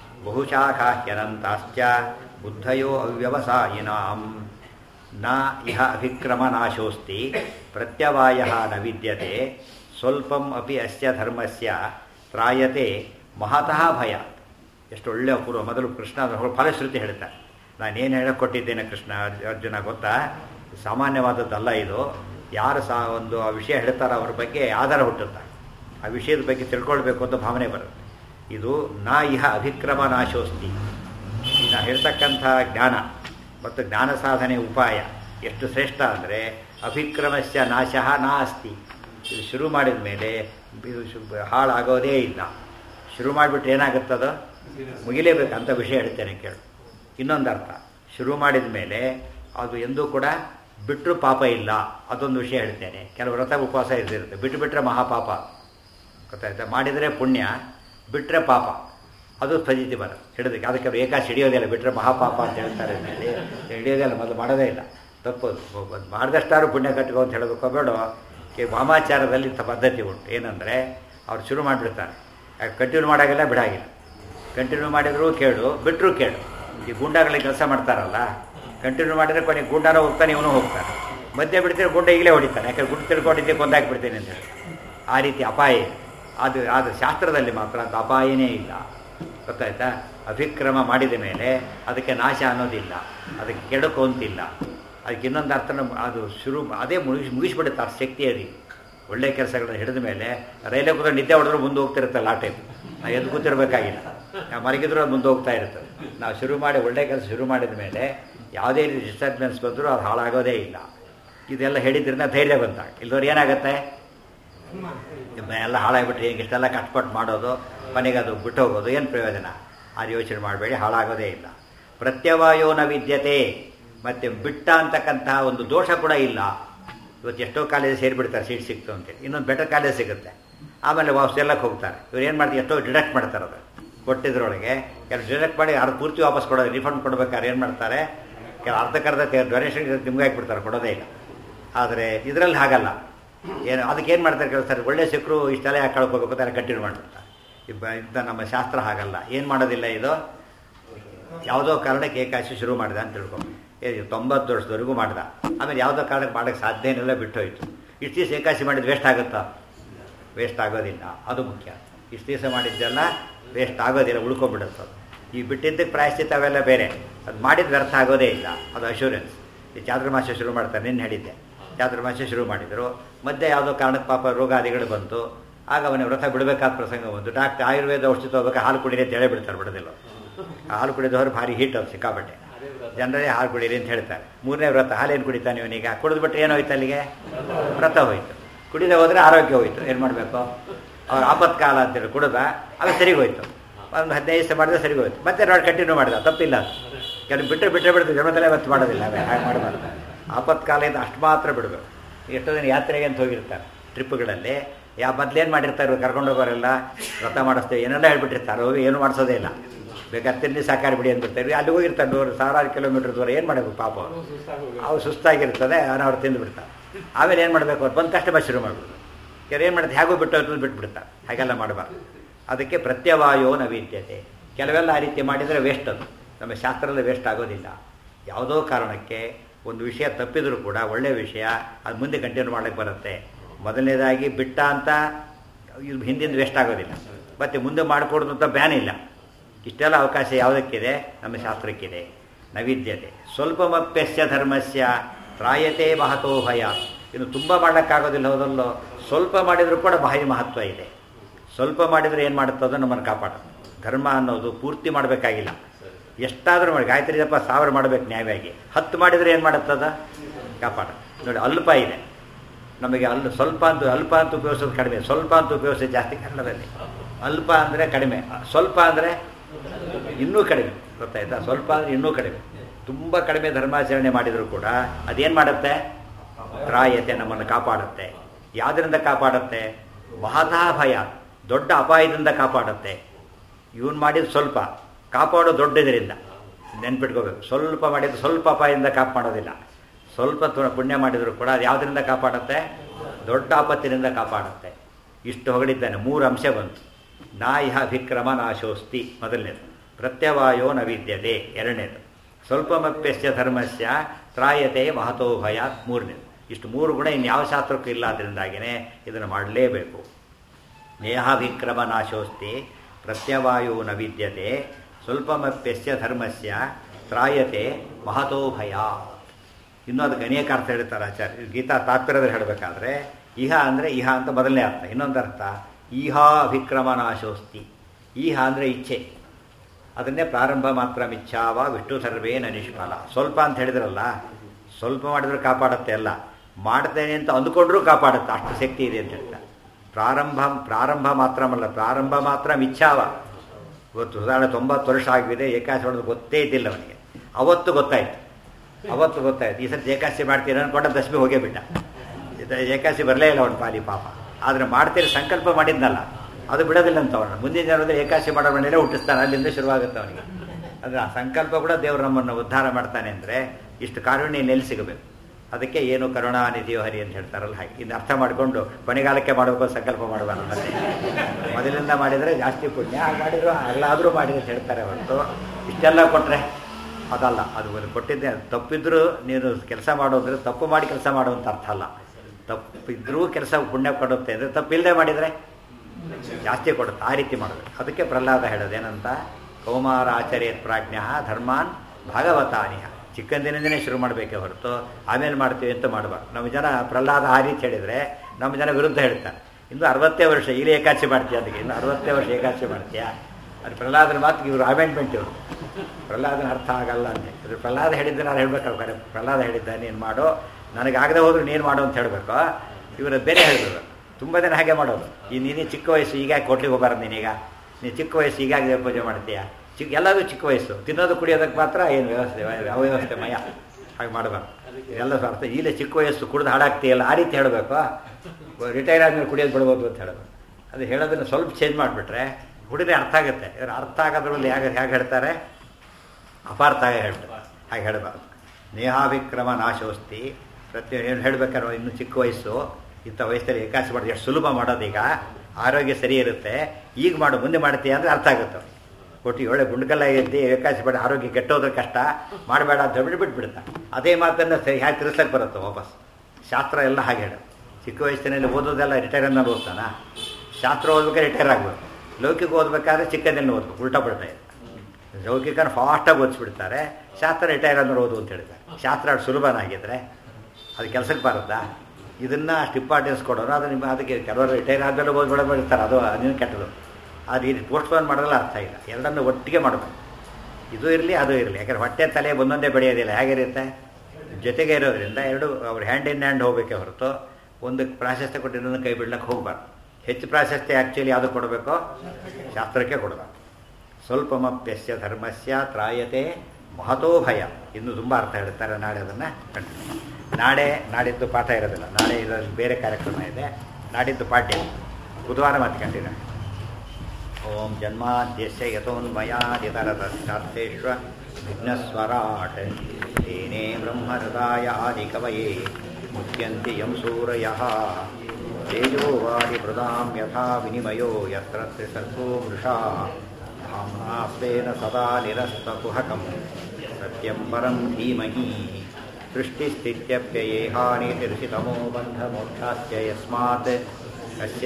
ಬಹುಶಾಖಾಹ್ಯನಂತಾಶ್ಚ ಬುದ್ಧಯೋ ಅವ್ಯವಸಾಯಿನಾಂ ನ ಇಹ ಅಭಿಕ್ರಮನಾಶೋಸ್ತಿ ಪ್ರತ್ಯವಾಯ ನ ವಿದ್ಯತೆ ಸ್ವಲ್ಪಂ ಅಪಿ ಅಸ್ಯ ಧರ್ಮಸ್ಯ ತ್ರಾಯತೆ ಮಹತಃ ಭಯ ಎಷ್ಟು ಒಳ್ಳೆಯ ಪೂರ್ವ ಮೊದಲು ಕೃಷ್ಣ ಅದರ ಫಲಶ್ರುತಿ ಹೇಳ್ತಾರೆ ನಾನೇನು ಹೇಳಿಕೊಟ್ಟಿದ್ದೇನೆ ಕೃಷ್ಣ ಅರ್ಜುನ ಗೊತ್ತಾ ಸಾಮಾನ್ಯವಾದದ್ದಲ್ಲ ಇದು ಯಾರು ಸಹ ಒಂದು ಆ ವಿಷಯ ಹೇಳ್ತಾರೋ ಅವ್ರ ಬಗ್ಗೆ ಆಧಾರ ಹುಟ್ಟುತ್ತಾರೆ ಆ ವಿಷಯದ ಬಗ್ಗೆ ತಿಳ್ಕೊಳ್ಬೇಕು ಅಂತ ಭಾವನೆ ಬರುತ್ತೆ ಇದು ನಾ ಇಹ ಅಭಿಕ್ರಮ ನಾಶೋಸ್ತಿ ನಾ ಹೇಳ್ತಕ್ಕಂಥ ಜ್ಞಾನ ಮತ್ತು ಜ್ಞಾನ ಸಾಧನೆ ಉಪಾಯ ಎಷ್ಟು ಶ್ರೇಷ್ಠ ಅಂದರೆ ಅಭಿಕ್ರಮಸ್ಯ ನಾಶಃ ನಾ ಅಸ್ತಿ ಇದು ಶುರು ಮಾಡಿದ ಮೇಲೆ ಇದು ಶು- ಹಾಳಾಗೋದೇ ಇಲ್ಲ ಶುರು ಮಾಡಿಬಿಟ್ರೆ ಏನಾಗುತ್ತದೋ ಮುಗಿಲೇಬೇಕು ಅಂತ ವಿಷಯ ಹೇಳ್ತೇನೆ ಕೇಳು ಇನ್ನೊಂದು ಅರ್ಥ ಶುರು ಮಾಡಿದ ಮೇಲೆ ಅದು ಎಂದೂ ಕೂಡ ಬಿಟ್ಟರು ಪಾಪ ಇಲ್ಲ ಅದೊಂದು ವಿಷಯ ಹೇಳ್ತೇನೆ ಕೆಲವು ವ್ರತ ಉಪವಾಸ ಇದ್ದಿರುತ್ತೆ ಬಿಟ್ಟು ಬಿಟ್ಟರೆ ಮಹಾಪಾಪ ಗೊತ್ತಾಯ್ತಾ ಮಾಡಿದರೆ ಪುಣ್ಯ ಬಿಟ್ಟರೆ ಪಾಪ ಅದು ಫಜಿತಿ ಬರ ಹಿಡಿದಕ್ಕೆ ಅದಕ್ಕೆ ಅವ್ರು ಏಕಾಶಿ ಹಿಡಿಯೋದಿಲ್ಲ ಬಿಟ್ಟರೆ ಮಹಾಪಾಪ ಅಂತ ಹೇಳ್ತಾರೆ ಅಂತೇಳಿ ಹಿಡಿಯೋದಿಲ್ಲ ಮೊದಲು ಮಾಡೋದೇ ಇಲ್ಲ ತಪ್ಪದು ಮಾಡಿದಷ್ಟಾರು ಪುಣ್ಯ ಕಟ್ಕೋ ಅಂತ ಹೇಳೋದಕ್ಕೋ ಬೇಡ ಈ ವಾಮಾಚಾರದಲ್ಲಿ ಇಂಥ ಪದ್ಧತಿ ಉಂಟು ಏನಂದರೆ ಅವ್ರು ಶುರು ಮಾಡಿಬಿಡ್ತಾರೆ ಕಂಟಿನ್ಯೂ ಮಾಡೋಂಗಿಲ್ಲ ಬಿಡಾಗಿಲ್ಲ ಕಂಟಿನ್ಯೂ ಮಾಡಿದ್ರು ಕೇಳು ಬಿಟ್ಟರು ಕೇಳು ಈ ಗೂಂಡಾಗಳಿಗೆ ಕೆಲಸ ಮಾಡ್ತಾರಲ್ಲ ಕಂಟಿನ್ಯೂ ಮಾಡಿದರೆ ಕೊನೆಗೆ ಗೂಂಡಾನೋ ಹೋಗ್ತಾನೆ ಇವನು ಹೋಗ್ತಾನೆ ಮಧ್ಯೆ ಬಿಡ್ತೀರಿ ಗುಂಡ ಈಗಲೇ ಹೊಡಿತಾನೆ ಯಾಕಂದ್ರೆ ಗುಂಡು ತಿಳ್ಕೊಂಡಿದ್ದೆ ಕೊಂದಾಕ್ಬಿಡ್ತೇನೆ ಅಂತ ಹೇಳಿ ಆ ರೀತಿ ಅಪಾಯ ಇದೆ. ಅದು ಅದು ಶಾಸ್ತ್ರದಲ್ಲಿ ಮಾತ್ರ ಅಂತ ಅಪಾಯನೇ ಇಲ್ಲ ಗೊತ್ತಾಯ್ತಾ ಅಭಿಕ್ರಮ ಮಾಡಿದ ಮೇಲೆ ಅದಕ್ಕೆ ನಾಶ ಅನ್ನೋದಿಲ್ಲ ಅದಕ್ಕೆ ಕೆಡಕು ಅಂತಿಲ್ಲ ಅದಕ್ಕೆ ಇನ್ನೊಂದು ಅರ್ಥನ ಅದು ಶುರು ಅದೇ ಮುಗಿಸ್ ಮುಗಿಸ್ಬಿಡುತ್ತೆ ಆ ಶಕ್ತಿ ಅದಕ್ಕೆ ಒಳ್ಳೆ ಕೆಲಸಗಳನ್ನ ಹಿಡಿದ ಮೇಲೆ ರೈಲೇ ಕೂತ್ಕೊಂಡು ನಿದ್ದೆ ಹೊಡೆದ್ರು ಮುಂದೆ ಹೋಗ್ತಿರುತ್ತಲ್ಲ ಆ ಟೈಪ್ ನಾವು ಎದ್ದು ಕೂತಿರ್ಬೇಕಾಗಿಲ್ಲ ನಾವು ಮಲಗಿದ್ರು ಅದು ಮುಂದೆ ಹೋಗ್ತಾ ಇರ್ತದೆ ನಾವು ಶುರು ಮಾಡಿ ಒಳ್ಳೆ ಕೆಲಸ ಶುರು ಮಾಡಿದ ಮೇಲೆ ಯಾವುದೇ ರೀತಿ ಡಿಸ್ಟರ್ಬೆನ್ಸ್ ಬಂದರೂ ಅದು ಹಾಳಾಗೋದೇ ಇಲ್ಲ ಇದೆಲ್ಲ ಹೇಳಿದ್ರಿಂದ ಧೈರ್ಯ ಬಂದಾಗ ಇಲ್ದವ್ರು ಏನಾಗುತ್ತೆ ಎಲ್ಲ ಹಾಳಾಗ್ಬಿಟ್ರೆ ಈಗ ಇಷ್ಟೆಲ್ಲ ಕಷ್ಟಪಟ್ಟು ಮಾಡೋದು ಕೊನೆಗೆ ಅದು ಬಿಟ್ಟು ಹೋಗೋದು ಏನು ಪ್ರಯೋಜನ ಅದು ಯೋಚನೆ ಮಾಡಬೇಡಿ ಹಾಳಾಗೋದೇ ಇಲ್ಲ ಪ್ರತ್ಯವಾಯೋನ ವಿದ್ಯತೆ ಮತ್ತು ಬಿಟ್ಟ ಅಂತಕ್ಕಂತಹ ಒಂದು ದೋಷ ಕೂಡ ಇಲ್ಲ ಇವತ್ತು ಎಷ್ಟೋ ಕಾಲೇಜ್ ಸೇರಿಬಿಡ್ತಾರೆ ಸೀಟ್ ಸಿಕ್ತು ಅಂತೇಳಿ ಇನ್ನೊಂದು ಬೆಟರ್ ಕಾಲೇಜ್ ಸಿಗುತ್ತೆ ಆಮೇಲೆ ವಾಪಸ್ ಎಲ್ಲಕ್ಕೆ ಹೋಗ್ತಾರೆ ಇವ್ರು ಏನು ಮಾಡ್ತಾರೆ ಎಷ್ಟೋ ಡಿಡಕ್ಟ್ ಮಾಡ್ತಾರೆ ಅದು ಕೊಟ್ಟಿದ್ರೊಳಗೆ ಕೆಲವು ಡಿಡಕ್ಟ್ ಮಾಡಿ ಅರ್ಧ ಪೂರ್ತಿ ವಾಪಸ್ ಕೊಡೋದು ರಿಫಂಡ್ ಕೊಡ್ಬೇಕಾದ್ರೆ ಏನು ಮಾಡ್ತಾರೆ ಕೆಲ ಅರ್ಧಕ್ಕರ್ಧ ಡೊನೇಷನ್ ನಿಮ್ಗೆ ಹಾಕ್ಬಿಡ್ತಾರೆ ಕೊಡೋದೇ ಇಲ್ಲ ಆದರೆ ಇದರಲ್ಲಿ ಹಾಗಲ್ಲ ಏನು ಅದಕ್ಕೆ ಏನು ಮಾಡ್ತಾರೆ ಕೆಲಸ ಒಳ್ಳೆ ಸಿಕ್ಕರು ಇಷ್ಟೆಲ್ಲ ಯಾಕೆ ಕಳ್ಕೋಬೇಕು ಅಂತ ಕಂಟಿನ್ಯೂ ಮಾಡ್ಬಿಡ್ತಾರೆ ಇಬ್ಬ ಇಂಥ ನಮ್ಮ ಶಾಸ್ತ್ರ ಹಾಗಲ್ಲ ಏನು ಮಾಡೋದಿಲ್ಲ ಇದು ಯಾವುದೋ ಕಾರಣಕ್ಕೆ ಏಕಾಶಿ ಶುರು ಮಾಡಿದ ಅಂತ ತಿಳ್ಕೊ ಏ ತೊಂಬತ್ತು ವರ್ಷದವರೆಗೂ ಮಾಡ್ದ ಆಮೇಲೆ ಯಾವುದೋ ಕಾರಣಕ್ಕೆ ಮಾಡೋಕ್ಕೆ ಸಾಧ್ಯ ಏನಿಲ್ಲ ಬಿಟ್ಟೋಯ್ತು ಇಷ್ಟು ದಿವಸ ಏಕಾಶಿ ಮಾಡಿದ್ದು ವೇಸ್ಟ್ ಆಗುತ್ತಾ ವೇಸ್ಟ್ ಆಗೋದಿಲ್ಲ ಅದು ಮುಖ್ಯ ಇಷ್ಟು ದಿವಸ ಮಾಡಿದ್ದೆಲ್ಲ ವೇಸ್ಟ್ ಆಗೋದಿಲ್ಲ ಉಳ್ಕೊಂಡ್ಬಿಡುತ್ತೆ ಅದು ಈ ಬಿಟ್ಟಿದ್ದಕ್ಕೆ ಪ್ರಾಯಶ್ಚಿತ್ತ ಅವೆಲ್ಲ ಬೇರೆ ಅದು ಮಾಡಿದ ವ್ಯರ್ಥ ಆಗೋದೇ ಇಲ್ಲ ಅದು ಅಶೂರೆನ್ಸ್ ಈ ಚಾತುರ್ಮಾಸ ಶುರು ಮಾಡ್ತಾರೆ ನಿನ್ನೆ ಹೇಳಿದ್ದೆ ಚಾತುರ್ಮಾಸ ಶುರು ಮಾಡಿದರು ಮಧ್ಯೆ ಯಾವುದೋ ಕಾರಣಕ್ಕೆ ಪಾಪ ರೋಗಾದಿಗಳು ಬಂತು ಆಗ ಅವನ ವ್ರತ ಬಿಡಬೇಕಾದ ಪ್ರಸಂಗ ಬಂತು ಡಾಕ್ಟರ್ ಆಯುರ್ವೇದ ಔಷಧಿ ತಗೋಬೇಕು ಹಾಲು ಕುಡೀರಿ ಅಂತ ಹೇಳೇ ಬಿಡ್ತಾರೆ ಬಿಡೋದಿಲ್ಲ ಆ ಹಾಲು ಕುಡಿದವರು ಭಾರಿ ಹೀಟ್ ಅದು ಸಿಕ್ಕಾಪಟ್ಟೆ ಜನರೇ ಹಾಲು ಕುಡೀರಿ ಅಂತ ಹೇಳ್ತಾರೆ ಮೂರನೇ ವ್ರತ ಹಾಲೇನು ಕುಡಿತಾನೆ ಇವನೀಗ ಕುಡಿದು ಬಿಟ್ರೆ ಏನಾಯ್ತು ಅಲ್ಲಿಗೆ ವ್ರತ ಹೋಯ್ತು ಕುಡಿದ ಹೋದರೆ ಆರೋಗ್ಯ ಹೋಯ್ತು ಏನು ಮಾಡಬೇಕು ಅವ್ರ ಆಪತ್ಕಾಲ ಅಂತೇಳಿ ಕುಡ್ದ ಅದು ಸರಿಗೆ ಹೋಯ್ತು ಒಂದು ಹದಿನೈದು ದಿವಸ ಮಾಡಿದ್ರೆ ಸರಿಗೆ ಹೋಯ್ತು ಮತ್ತೆ ನೋಡಿ ಕಂಟಿನ್ಯೂ ಮಾಡಿದ ತಪ್ಪಿಲ್ಲ ಅದು ಕೆಲವು ಬಿಟ್ಟರೆ ಬಿಟ್ಟರೆ ಬಿಡ್ತೀವಿ ಜನ್ಮದಲ್ಲೇ ಮತ್ತೆ ಮಾಡೋದಿಲ್ಲ ಅವೇ ಹಾಗೆ ಮಾಡಬಾರ್ದು ಆಪತ್ಕಾಲದಿಂದ ಅಷ್ಟು ಮಾತ್ರ ಬಿಡಬೇಕು ಎಷ್ಟೋ ದಿನ ಯಾತ್ರೆಗೆ ಅಂತ ಹೋಗಿರ್ತಾರೆ ಟ್ರಿಪ್ಗಳಲ್ಲಿ ಯಾ ಮೊದ್ಲೇನು ಮಾಡಿರ್ತಾರೆ ಕರ್ಕೊಂಡು ಹೋಗೋರೆಲ್ಲ ವ್ರತ ಮಾಡಿಸ್ತೇವೆ ಏನೆಲ್ಲ ಹೇಳ್ಬಿಟ್ಟಿರ್ತಾರೆ ಅವರು ಏನು ಮಾಡಿಸೋದೇ ಇಲ್ಲ ಬೇಕಾದ್ರೆ ತಿಂಡಿ ಸಾಕಾರಿ ಬಿಡಿ ಅಂದ್ಬಿಡ್ತಾರೆ ಅಲ್ಲಿ ಹೋಗಿರ್ತಾರೆ ನೂರು ಸಾವಿರಾರು ಕಿಲೋಮೀಟ್ರ್ ದೂರ ಏನು ಮಾಡಬೇಕು ಪಾಪ ಅವರು ಅವು ಸುಸ್ತಾಗಿರ್ತದೆ ಅವ್ರು ತಿಂದು ಬಿಡ್ತಾರೆ ಆಮೇಲೆ ಏನು ಮಾಡಬೇಕು ಅವ್ರು ಬಂದ ತಕ್ಷಣ ಬಸ್ ಶುರು ಮಾಡ್ಬಿಡ್ತಾರೆ ಕೆಲವು ಏನು ಮಾಡುತ್ತೆ ಹೇಗೋ ಬಿಟ್ಟು ಹೋಗ್ತದೆ ಬಿಟ್ಬಿಡ್ತಾರೆ ಹಾಗೆಲ್ಲ ಮಾಡಬಾರ್ದು ಅದಕ್ಕೆ ಪ್ರತ್ಯವಾಯೋ ನವೀದ್ಯತೆ ಕೆಲವೆಲ್ಲ ಆ ರೀತಿ ಮಾಡಿದರೆ ವೇಸ್ಟ್ ಅದು ನಮ್ಮ ಶಾಸ್ತ್ರದಲ್ಲಿ ವೇಸ್ಟ್ ಆಗೋದಿಲ್ಲ ಯಾವುದೋ ಕಾರಣಕ್ಕೆ ಒಂದು ವಿಷಯ ತಪ್ಪಿದರೂ ಕೂಡ ಒಳ್ಳೆಯ ವಿಷಯ ಅದು ಮುಂದೆ ಕಂಟಿನ್ಯೂ ಮಾಡೋಕ್ಕೆ ಬರುತ್ತೆ ಮೊದಲನೇದಾಗಿ ಬಿಟ್ಟ ಅಂತ ಇದು ಹಿಂದಿಂದ ವೇಸ್ಟ್ ಆಗೋದಿಲ್ಲ ಮತ್ತು ಮುಂದೆ ಮಾಡಿಕೊಡೋದು ಅಂತ ಬ್ಯಾನ್ ಇಲ್ಲ ಇಷ್ಟೆಲ್ಲ ಅವಕಾಶ ಯಾವುದಕ್ಕಿದೆ ನಮ್ಮ ಶಾಸ್ತ್ರಕ್ಕಿದೆ ನೈವೇದ್ಯತೆ ಸ್ವಲ್ಪಮಪ್ಯಸ್ಯ ಧರ್ಮಸ್ಯ ತ್ರಾಯತೆ ಮಹತೋ ಭಯ ಇನ್ನು ತುಂಬ ಮಾಡೋಕ್ಕಾಗೋದಿಲ್ಲ ಹೋದಲ್ಲೋ ಸ್ವಲ್ಪ ಮಾಡಿದರೂ ಕೂಡ ಭಾರಿ ಮಹತ್ವ ಇದೆ ಸ್ವಲ್ಪ ಮಾಡಿದರೆ ಏನು ಮಾಡುತ್ತದೋ ನಮ್ಮನ್ನು ಕಾಪಾಡುತ್ತೆ ಧರ್ಮ ಅನ್ನೋದು ಪೂರ್ತಿ ಮಾಡಬೇಕಾಗಿಲ್ಲ ಎಷ್ಟಾದರೂ ಮಾಡಿ ಗಾಯತ್ರಿ ಜಪ ಸಾವಿರ ಮಾಡಬೇಕು ನ್ಯಾಯವಾಗಿ ಹತ್ತು ಮಾಡಿದರೆ ಏನು ಮಾಡುತ್ತದ ಕಾಪಾಡ ನೋಡಿ ಅಲ್ಪ ಇದೆ ನಮಗೆ ಅಲ್ಲಿ ಸ್ವಲ್ಪ ಅಂತ ಅಲ್ಪ ಅಂತ ಉಪಯೋಗಿಸೋದು ಕಡಿಮೆ ಸ್ವಲ್ಪ ಅಂತ ಉಪಯೋಗಿಸೋದು ಜಾಸ್ತಿ ಕನ್ನಡದಲ್ಲಿ ಅಲ್ಪ ಅಂದರೆ ಕಡಿಮೆ ಸ್ವಲ್ಪ ಅಂದರೆ ಇನ್ನೂ ಕಡಿಮೆ ಗೊತ್ತಾಯ್ತಾ ಸ್ವಲ್ಪ ಅಂದರೆ ಇನ್ನೂ ಕಡಿಮೆ ತುಂಬ ಕಡಿಮೆ ಧರ್ಮಾಚರಣೆ ಮಾಡಿದರೂ ಕೂಡ ಅದೇನು ಮಾಡುತ್ತೆ ತ್ರಾಯತೆ ನಮ್ಮನ್ನು ಕಾಪಾಡುತ್ತೆ ಯಾವುದರಿಂದ ಕಾಪಾಡುತ್ತೆ ಮಹತಾ ಭಯ ದೊಡ್ಡ ಅಪಾಯದಿಂದ ಕಾಪಾಡುತ್ತೆ ಇವನು ಮಾಡಿದ ಸ್ವಲ್ಪ ಕಾಪಾಡೋ ದೊಡ್ಡ ಇದರಿಂದ ನೆನ್ಪಿಟ್ಕೋಬೇಕು ಸ್ವಲ್ಪ ಮಾಡಿದ್ದು ಸ್ವಲ್ಪ ಅಪಾಯದಿಂದ ಕಾಪ್ ಮಾಡೋದಿಲ್ಲ ಸ್ವಲ್ಪ ತು- ಪುಣ್ಯ ಮಾಡಿದರೂ ಕೂಡ ಅದು ಯಾವುದರಿಂದ ಕಾಪಾಡುತ್ತೆ ದೊಡ್ಡ ಆಪತ್ತಿನಿಂದ ಕಾಪಾಡುತ್ತೆ ಇಷ್ಟು ಹೊಗಳಿದ್ದಾನೆ ಮೂರು ಅಂಶ ಬಂತು ನಾ ಇಹ ವಿಕ್ರಮ ನಾಶೋಸ್ತಿ ಮೊದಲನೇದು ಪ್ರತ್ಯವಾಯೋ ನವಿದ್ಯತೆ ಎರಡನೇದು ಸ್ವಲ್ಪಮಪ್ಯಸ್ಯ ಧರ್ಮಸ್ಯ ತ್ರಾಯತೆ ಮಹತೋ ಭಯ ಮೂರನೇದು ಇಷ್ಟು ಮೂರು ಗುಣ ಇನ್ಯಾವ ಶಾಸ್ತ್ರಕ್ಕೂ ಇಲ್ಲ ಅದರಿಂದಾಗಿಯೇ ಇದನ್ನು ಮಾಡಲೇಬೇಕು ನೇಹಾಭಿಕ್ರಮ ನಾಶೋಸ್ತಿ ಪ್ರತ್ಯವಾಯೋ ನ ವಿದ್ಯತೆ ಸ್ವಲ್ಪಮಪ್ಯಸ್ಯ ಧರ್ಮಸ್ಯ ತ್ರಾಯತೆ ಮಹತೋ ಭಯ ಇನ್ನೂ ಅದಕ್ಕೆ ಅನೇಕ ಅರ್ಥ ಹೇಳ್ತಾರೆ ಆಚಾರ್ಯ ಗೀತಾ ತಾತ್ಪರ್ಯದಲ್ಲಿ ಹೇಳಬೇಕಾದ್ರೆ ಇಹ ಅಂದರೆ ಇಹ ಅಂತ ಮೊದಲನೇ ಅರ್ಥ ಇನ್ನೊಂದು ಅರ್ಥ ಈಹಾ ಅಭಿಕ್ರಮ ನಾಶೋಸ್ತಿ ಈಹ ಅಂದರೆ ಇಚ್ಛೆ ಅದನ್ನೇ ಪ್ರಾರಂಭ ಮಾತ್ರ ಮಿಚ್ಛಾವ ವಿಷ್ಣು ಸರ್ವೇನ ನಿಷ್ಫಲ ಸ್ವಲ್ಪ ಅಂತ ಹೇಳಿದ್ರಲ್ಲ ಸ್ವಲ್ಪ ಮಾಡಿದ್ರೆ ಕಾಪಾಡುತ್ತೆ ಅಲ್ಲ ಮಾಡ್ತೇನೆ ಅಂತ ಅಂದುಕೊಂಡ್ರೂ ಕಾಪಾಡುತ್ತೆ ಅಷ್ಟು ಶಕ್ತಿ ಇದೆ ಅಂತ ಹೇಳ್ತಾರೆ ಪ್ರಾರಂಭ ಪ್ರಾರಂಭ ಮಾತ್ರಮಲ್ಲ ಪ್ರಾರಂಭ ಮಾತ್ರ ಮಿಚ್ಛಾವ ಇವತ್ತು ಉದಾಹರಣೆ ತೊಂಬತ್ತು ವರ್ಷ ಆಗಿದೆ ಏಕಾದಶಿ ಮಾಡೋದು ಗೊತ್ತೇ ಇದ್ದಿಲ್ಲ ಅವನಿಗೆ ಅವತ್ತು ಗೊತ್ತಾಯ್ತು ಅವತ್ತು ಗೊತ್ತಾಯ್ತು ಈ ಸತಿ ಏಕಾದಶಿ ಮಾಡ್ತೀನಿ ಅನ್ಕೊಂಡ ದಶಮಿ ಹೋಗೇ ಬಿಟ್ಟ ಇದು ಏಕಾದಶಿ ಬರಲೇ ಇಲ್ಲ ಅವನು ಪಾಲಿ ಪಾಪ ಆದರೆ ಮಾಡ್ತೀರಿ ಸಂಕಲ್ಪ ಮಾಡಿದ್ನಲ್ಲ ಅದು ಬಿಡೋದಿಲ್ಲ ಅಂತ ಅವನು ಮುಂದಿನ ಜನರಲ್ಲಿ ಏಕಾದಶಿ ಮಾಡೋ ಮನೇಲೆ ಹುಟ್ಟಿಸ್ತಾನೆ ಅಲ್ಲಿಂದ ಶುರುವಾಗುತ್ತೆ ಅವನಿಗೆ ಅಂದರೆ ಆ ಸಂಕಲ್ಪ ಕೂಡ ದೇವರು ನಮ್ಮನ್ನು ಉದ್ಧಾರ ಮಾಡ್ತಾನೆ ಅಂದರೆ ಇಷ್ಟು ಕಾರುಣ್ಯ ನೆಲೆ ಸಿಗಬೇಕು ಅದಕ್ಕೆ ಏನು ಕರುಣಾನಿಧಿಯೋ ಹರಿ ಅಂತ ಹೇಳ್ತಾರಲ್ಲ ಹಾಗೆ ಇನ್ನು ಅರ್ಥ ಮಾಡಿಕೊಂಡು ಕೊನೆಗಾಲಕ್ಕೆ ಮಾಡಬೇಕು ಅಂತ ಸಂಕಲ್ಪ ಮಾಡಬಾರ್ದು ಮತ್ತೆ ಮೊದಲಿಂದ ಮಾಡಿದರೆ ಜಾಸ್ತಿ ಪುಣ್ಯ ಹಾಗೆ ಮಾಡಿದ್ರು ಅಲ್ಲಾದರೂ ಮಾಡಿ ಅಂತ ಹೇಳ್ತಾರೆ ಹೊರತು ಇಷ್ಟೆಲ್ಲ ಕೊಟ್ಟರೆ ಅದಲ್ಲ ಅದು ಒಂದು ಕೊಟ್ಟಿದ್ದೆ ತಪ್ಪಿದ್ರೂ ನೀನು ಕೆಲಸ ಮಾಡೋದ್ರೆ ತಪ್ಪು ಮಾಡಿ ಕೆಲಸ ಮಾಡುವಂಥ ಅರ್ಥ ಅಲ್ಲ ತಪ್ಪಿದ್ರೂ ಕೆಲಸ ಪುಣ್ಯ ಕೊಡುತ್ತೆ ಅಂದರೆ ತಪ್ಪಿಲ್ಲದೆ ಮಾಡಿದರೆ ಜಾಸ್ತಿ ಕೊಡುತ್ತೆ ಆ ರೀತಿ ಮಾಡಬೇಕು ಅದಕ್ಕೆ ಪ್ರಹ್ಲಾದ ಹೇಳೋದು ಏನಂತ ಕೌಮಾರ ಆಚರ್ಯತ್ ಪ್ರಾಜ್ಞ ಧರ್ಮಾನ್ ಭಾಗವತಾನಿಹ ಚಿಕ್ಕಂದಿನಿಂದನೇ ಶುರು ಮಾಡಬೇಕೇ ಹೊರತು ಆಮೇಲೆ ಮಾಡ್ತೀವಿ ಅಂತ ಮಾಡಬಾರ್ದು ನಮ್ಮ ಜನ ಪ್ರಹ್ಲಾದ ಆ ರೀತಿ ಹೇಳಿದರೆ ನಮ್ಮ ಜನ ವಿರುದ್ಧ ಹೇಳ್ತಾರೆ ಇನ್ನು ಅರವತ್ತೇ ವರ್ಷ ಇಲ್ಲಿ ಏಕಾಚಿ ಮಾಡ್ತೀಯ ಅದಕ್ಕೆ ಇನ್ನು ಅರವತ್ತೇ ವರ್ಷ ಏಕಾಚಿ ಮಾಡ್ತೀಯಾ ಅದು ಪ್ರಹ್ಲಾದನ ಮಾತಿಗೆ ಇವರು ಅಮೆಂಡ್ಮೆಂಟ್ ಇವರು ಪ್ರಹ್ಲಾದನ ಅರ್ಥ ಆಗಲ್ಲ ಅಂತ ಇದು ಪ್ರಹ್ಲಾದ ಹೇಳಿದ್ದೆ ನಾನು ಹೇಳ್ಬೇಕಾದ್ರೆ ಪ್ರಹ್ಲಾದ ಹೇಳಿದ್ದ ನೀನು ಮಾಡು ನನಗಾಗದೆ ಹೋದ್ರು ನೀನು ಮಾಡು ಅಂತ ಹೇಳಬೇಕು ಇವರು ಬೇರೆ ಹೇಳಿದ್ರು ತುಂಬ ಜನ ಹಾಗೆ ಮಾಡೋದು ಈ ನೀನೇ ಚಿಕ್ಕ ವಯಸ್ಸು ಈಗ ಕೊಟ್ಲಿಗೆ ಹೋಗ್ಬಾರ್ದು ನೀನೀಗ ನೀನು ಚಿಕ್ಕ ವಯಸ್ಸು ಈಗಾಗ ದೇವ್ರ ಪೂಜೆ ಮಾಡ್ತೀಯಾ ಚಿಕ್ಕ ಎಲ್ಲದೂ ಚಿಕ್ಕ ವಯಸ್ಸು ತಿನ್ನೋದು ಕುಡಿಯೋದಕ್ಕೆ ಮಾತ್ರ ಏನು ವ್ಯವಸ್ಥೆ ಅವ್ಯವಸ್ಥೆ ಮಯ ಹಾಗೆ ಮಾಡಬಾರ್ದು ಎಲ್ಲ ಅರ್ಥ ಈಗಲೇ ಚಿಕ್ಕ ವಯಸ್ಸು ಕುಡಿದು ಹಾಳಾಗ್ತೀಯಲ್ಲ ಆ ರೀತಿ ಹೇಳಬೇಕು ರಿಟೈರ್ ಆದ್ಮೇಲೆ ಕುಡಿಯೋದು ಬಿಡ್ಬೋದು ಅಂತ ಹೇಳೋದು ಅದು ಹೇಳೋದನ್ನು ಸ್ವಲ್ಪ ಚೇಂಜ್ ಮಾಡಿಬಿಟ್ರೆ ಹುಡುಗರೆ ಅರ್ಥ ಆಗುತ್ತೆ ಇವರು ಅರ್ಥ ಆಗೋದ್ರಲ್ಲಿ ಹೇಗೆ ಹೇಗೆ ಹೇಳ್ತಾರೆ ಅಪಾರ್ಥ ಆಗಿ ಹೇಳ್ತಾರೆ ಹಾಗೆ ಹೇಳಬಾರ್ದು ನೇಹಾಭಿಕ್ರಮ ನಾಶೋಸ್ತಿ ಪ್ರತಿ ಏನು ಹೇಳ್ಬೇಕಾದ್ರೆ ಇನ್ನು ಚಿಕ್ಕ ವಯಸ್ಸು ಇಂಥ ವಯಸ್ಸಲ್ಲಿ ಏಕಾಸಿ ಮಾಡೋದು ಎಷ್ಟು ಸುಲಭ ಮಾಡೋದೀಗ ಆರೋಗ್ಯ ಸರಿ ಇರುತ್ತೆ ಈಗ ಮಾಡು ಮುಂದೆ ಮಾಡ್ತೀಯ ಅಂದರೆ ಅರ್ಥ ಆಗುತ್ತೆ ಅವ್ನಿಗೆ. ಕೊಟ್ಟು ಒಳ್ಳೆ ಗುಂಡ್ಕಲ್ಲ ಎದ್ದಿ ಏಕಾಸಿ ಬೇಡ ಆರೋಗ್ಯ ಕೆಟ್ಟೋದ್ರೆ ಕಷ್ಟ ಮಾಡಬೇಡ ಅಂತ ಹೇಳ್ಬಿಟ್ಟು ಬಿಟ್ಬಿಡ್ತಾ ಅದೇ ಮಾತನ್ನು ಸರಿ ಹೇಗೆ ತಿರ್ಸಕ್ಕೆ ಬರುತ್ತೆ ವಾಪಸ್ ಶಾಸ್ತ್ರ ಎಲ್ಲ ಹಾಗೆ ಹೇಳು ಚಿಕ್ಕ ವಯಸ್ಸಿನಲ್ಲಿ ಓದೋದೆಲ್ಲ ರಿಟೈರ್ ಅನ್ನೋದು ಓದ್ತಾನ ಶಾಸ್ತ್ರ ಓದ್ಬೇಕಾದ್ರೆ ರಿಟೈರ್ ಆಗಬೇಕು ಲೌಕಿಕ ಓದ್ಬೇಕಾದ್ರೆ ಚಿಕ್ಕದಲ್ಲಿ ಓದ್ಬೇಕು ಉಲ್ಟಾ ಪಡ್ತಾ ಇದೆ ಲೌಕಿಕನ ಫಾಸ್ಟಾಗಿ ಓದಿಸ್ಬಿಡ್ತಾರೆ ಶಾಸ್ತ್ರ ರಿಟೈರ್ ಅಂದ್ರೆ ಓದು ಅಂತ ಹೇಳ್ತಾರೆ ಶಾಸ್ತ್ರ ಅಷ್ಟು ಸುಲಭನಾಗಿದ್ದರೆ ಅದು ಕೆಲಸಕ್ಕೆ ಬರುತ್ತಾ ಇದನ್ನು ಅಷ್ಟು ಇಂಪಾರ್ಟೆನ್ಸ್ ಕೊಡೋರು ಅದು ನಿಮ್ಮ ಅದಕ್ಕೆ ಕೆಲವರು ರಿಟೈರ್ ಆದಮೇಲೆ ಓದ್ಬಿಡಬಿಡ್ತಾರೆ ಅದು ಅದೇನು ಕೆಟ್ಟದು ಅದು ಇದು ಪೋಸ್ಟ್ಪೋನ್ ಮಾಡೋದಲ್ಲ ಅರ್ಥ ಇಲ್ಲ ಎರಡನ್ನು ಒಟ್ಟಿಗೆ ಮಾಡಬೇಕು ಇದು ಇರಲಿ ಅದು ಇರಲಿ ಯಾಕಂದ್ರೆ ಹೊಟ್ಟೆ ತಲೆ ಒಂದೊಂದೇ ಬೆಳೆಯೋದಿಲ್ಲ ಹೇಗಿರುತ್ತೆ ಜೊತೆಗೆ ಇರೋದ್ರಿಂದ ಎರಡು ಅವ್ರು ಹ್ಯಾಂಡ್ ಇನ್ ಹ್ಯಾಂಡ್ ಹೋಗಬೇಕೆ ಹೊರತು ಒಂದು ಪ್ರಾಶಸ್ತ್ಯ ಕೊಟ್ಟು ಇನ್ನೊಂದು ಕೈ ಬಿಡ್ಲಿಕ್ಕೆ ಹೋಗ್ಬಾರ್ದು ಹೆಚ್ಚು ಪ್ರಾಶಸ್ತ್ಯ ಆ್ಯಕ್ಚುಲಿ ಯಾವುದು ಕೊಡಬೇಕು ಶಾಸ್ತ್ರಕ್ಕೆ ಕೊಡಬಾರ್ದು ಸ್ವಲ್ಪಮಪ್ಯಸ್ಯ ಧರ್ಮಸ್ಯ ತ್ರಾಯತೆ ಮಹತೋ ಭಯ ಇನ್ನು ತುಂಬ ಅರ್ಥ ಹೇಳ್ತಾರೆ ನಾಳೆ ಅದನ್ನು ಕಂಡು ನಾಳೆ ನಾಡಿದ್ದು ಪಾಠ ಇರೋದಿಲ್ಲ ನಾಳೆ ಇದರಲ್ಲಿ ಬೇರೆ ಕಾರ್ಯಕ್ರಮ ಇದೆ ನಾಡಿದ್ದು ಪಾಠ್ಯ ಬುಧವಾರ ಮತ್ತೆ ಕಂಟಿನ್ಯೂ ಓಂ ಜನ್ಮಾದ್ಯಸ್ಯ ಯಥೋನ್ಮಯಾದಿತರತಶ್ಚಾರ್ಥೇಶ್ವ ವಿಘ್ನಸ್ವರಾಟ್ ತೇನೇ ಬ್ರಹ್ಮಹೃದಾಯ ಆದಿಕವಯೇ ಮುಚ್ಯಂತಿ ಯಂ ಸೂರಯಃ ತೇಜೋವಾದಿಮೃದಾಂ ಯಥಾ ವಿನಿಮಯೋ ಯತ್ರ ತ್ರಿಸರ್ಗೋ ವೃಷಾ धाम्नास्तेन सदा निरस्तकुहकं सत्यं परं धीमहि सृष्टिस्थित्यप्ययेहानितिर्षितमो बन्धमोक्षाश्च यस्मात् कस्य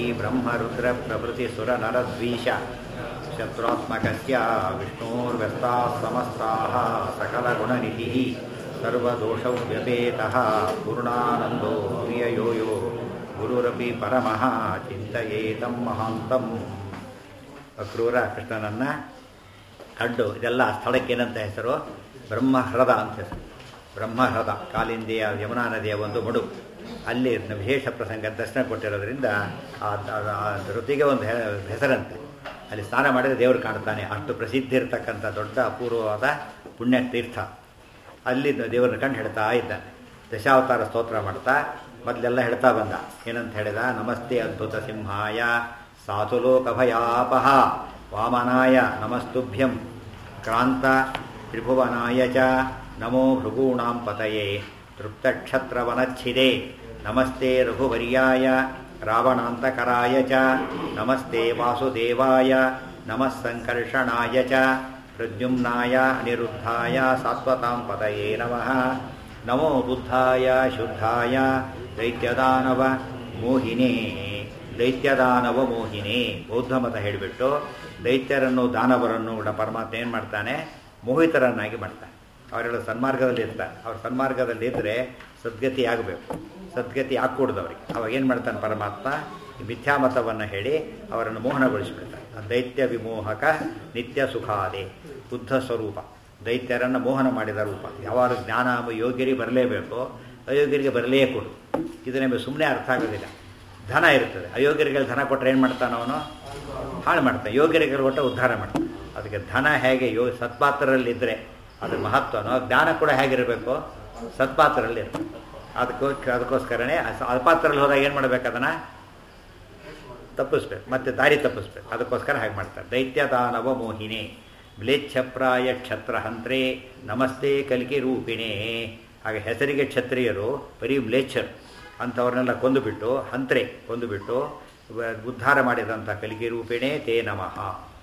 श्रीब्रह्मरुद्रप्रभृतिसुरनरद्वीष शत्रुत्मकस्य विष्णोर्व्यस्ताः समस्ताः सकलगुणनिधिः सर्वदोषव्यपेतः पूर्णानन्दो व्ययो यो गुरुरपि परमः चिन्तयेतं महान्तम् ಕ್ರೂರ ಕೃಷ್ಣನನ್ನು ಕಂಡು ಇದೆಲ್ಲ ಆ ಸ್ಥಳಕ್ಕೆ ಏನಂತ ಹೆಸರು ಬ್ರಹ್ಮಹ್ರದ ಅಂತ ಹೆಸರು ಬ್ರಹ್ಮಹ್ರದ ಕಾಲಿಂದಿಯ ಯಮುನಾ ನದಿಯ ಒಂದು ಮಡು ಅಲ್ಲಿ ವಿಶೇಷ ಪ್ರಸಂಗ ದರ್ಶನ ಕೊಟ್ಟಿರೋದ್ರಿಂದ ಆ ಆ- ಆ ಋತಿಗೆ ಒಂದು ಹೆ- ಹೆಸರಂತೆ ಅಲ್ಲಿ ಸ್ನಾನ ಮಾಡಿದರೆ ದೇವರು ಕಾಣ್ತಾನೆ ಅಷ್ಟು ಪ್ರಸಿದ್ಧಿ ಇರತಕ್ಕಂಥ ದೊಡ್ಡ ಅಪೂರ್ವವಾದ ಪುಣ್ಯ ತೀರ್ಥ ಅಲ್ಲಿ ದೇವರನ್ನ ಕಂಡು ಹೇಳ್ತಾ ಇದ್ದಾನೆ ದಶಾವತಾರ ಸ್ತೋತ್ರ ಮಾಡ್ತಾ ಮೊದಲೆಲ್ಲ ಹೇಳ್ತಾ ಬಂದ ಏನಂತ ಹೇಳಿದ ನಮಸ್ತೆ ಅದ್ಭುತ ಸಿಂಹಾಯ ಸಾಧುಲೋಕಭಯಾಪಹ ವಾಮನಾಯ ನಮಸ್ತುಭ್ಯಂ ಕ್ರಾಂತ ತ್ರಿಭುವನಾಯ ಚ ನಮೋ ಭೃಗೂಣಾಂ ಪತಯೇ ತೃಪ್ತಕ್ಷತ್ರವನಚ್ಛಿದೆ ನಮಸ್ತೆ ರಘುವರ್ಯಾಯ ರಾವಣಾಂತಕರಾಯ ಚ ನಮಸ್ತೆ ವಾಸುದೇವಾಯ ನಮಃ ಸಂಕರ್ಷಣಾಯ ಚ ಪ್ರದ್ಯುಮ್ನಾಯ ಅನಿರುದ್ಧಾಯ ಸಾತ್ವತಾಂ ಪತಯೇ ನಮಃ ನಮೋ ಬುದ್ಧಾಯ ಶುದ್ಧಾಯ ದೈತ್ಯದಾನವ ಮೋಹಿನೇ ದೈತ್ಯದಾನವ ಮೋಹಿನಿ ಬೌದ್ಧ ಮತ ಹೇಳಿಬಿಟ್ಟು ದೈತ್ಯರನ್ನು ದಾನವರನ್ನು ಕೂಡ ಪರಮಾತ್ಮ ಏನು ಮಾಡ್ತಾನೆ ಮೋಹಿತರನ್ನಾಗಿ ಮಾಡ್ತಾನೆ ಅವರೆಲ್ಲ ಸನ್ಮಾರ್ಗದಲ್ಲಿ ಇರ್ತಾರೆ ಅವ್ರ ಸನ್ಮಾರ್ಗದಲ್ಲಿ ಇದ್ದರೆ ಸದ್ಗತಿ ಆಗಬೇಕು ಸದ್ಗತಿ ಆಗ್ಕೂಡ್ದು ಅವರಿಗೆ ಅವಾಗ ಏನು ಮಾಡ್ತಾನೆ ಪರಮಾತ್ಮ ಈ ಮಿಥ್ಯಾಮತವನ್ನು ಹೇಳಿ ಅವರನ್ನು ಮೋಹನಗೊಳಿಸಿಬಿಡ್ತಾನೆ ಆ ದೈತ್ಯ ವಿಮೋಹಕ ನಿತ್ಯ ಸುಖಾದೆ ಬುದ್ಧ ಸ್ವರೂಪ ದೈತ್ಯರನ್ನು ಮೋಹನ ಮಾಡಿದ ರೂಪ ಯಾವಾಗ ಜ್ಞಾನ ಯೋಗ್ಯರಿಗೆ ಬರಲೇಬೇಕು ಅಯೋಗ್ಯರಿಗೆ ಬರಲೇ ಕೊಡು ಇದು ನಮಗೆ ಸುಮ್ಮನೆ ಅರ್ಥ ಆಗೋದಿಲ್ಲ ಧನ ಇರ್ತದೆ ಅಯೋಗ್ಯರಿಗೆ ಧನ ಕೊಟ್ಟರೆ ಏನು ಮಾಡ್ತಾನೆ ಅವನು ಹಾಳು ಮಾಡ್ತಾನೆ ಯೋಗ್ಯರಿಗೆ ಕೊಟ್ಟು ಉದ್ಧಾರ ಮಾಡ್ತಾನೆ ಅದಕ್ಕೆ ಧನ ಹೇಗೆ ಯೋ ಸತ್ಪಾತ್ರರಲ್ಲಿದ್ದರೆ ಅದ್ರ ಮಹತ್ವನೋ ಜ್ಞಾನ ಕೂಡ ಹೇಗಿರಬೇಕು ಸತ್ಪಾತ್ರರಲ್ಲಿ ಇರಬೇಕು ಅದಕ್ಕೋ ಅದಕ್ಕೋಸ್ಕರನೇ ಅಲ್ಪಾತ್ರದಲ್ಲಿ ಹೋದಾಗ ಏನು ಮಾಡ್ಬೇಕು ಅದನ್ನು ತಪ್ಪಿಸ್ಬೇಕು ಮತ್ತೆ ದಾರಿ ತಪ್ಪಿಸ್ಬೇಕು ಅದಕ್ಕೋಸ್ಕರ ಹಾಗೆ ಮಾಡ್ತಾರೆ ದೈತ್ಯದಾನವ ಮೋಹಿನಿ ಮ್ಲೇಚ್ಛಪ್ರಾಯ ಕ್ಷತ್ರ ಹಂತ್ರೇ ನಮಸ್ತೆ ಕಲಿಕೆ ರೂಪಿಣೇ ಹಾಗೆ ಹೆಸರಿಗೆ ಕ್ಷತ್ರಿಯರು ಬರೀ ಮ್ಲೇಚ್ಛರು ಅಂಥವ್ರನ್ನೆಲ್ಲ ಕೊಂದುಬಿಟ್ಟು ಹಂತ್ರೆ ಕೊಂದುಬಿಟ್ಟು ವ- ಉದ್ಧಾರ ಮಾಡಿದಂಥ ಕಲಿಕೆ ರೂಪಿಣೇ ತೇ ನಮಃ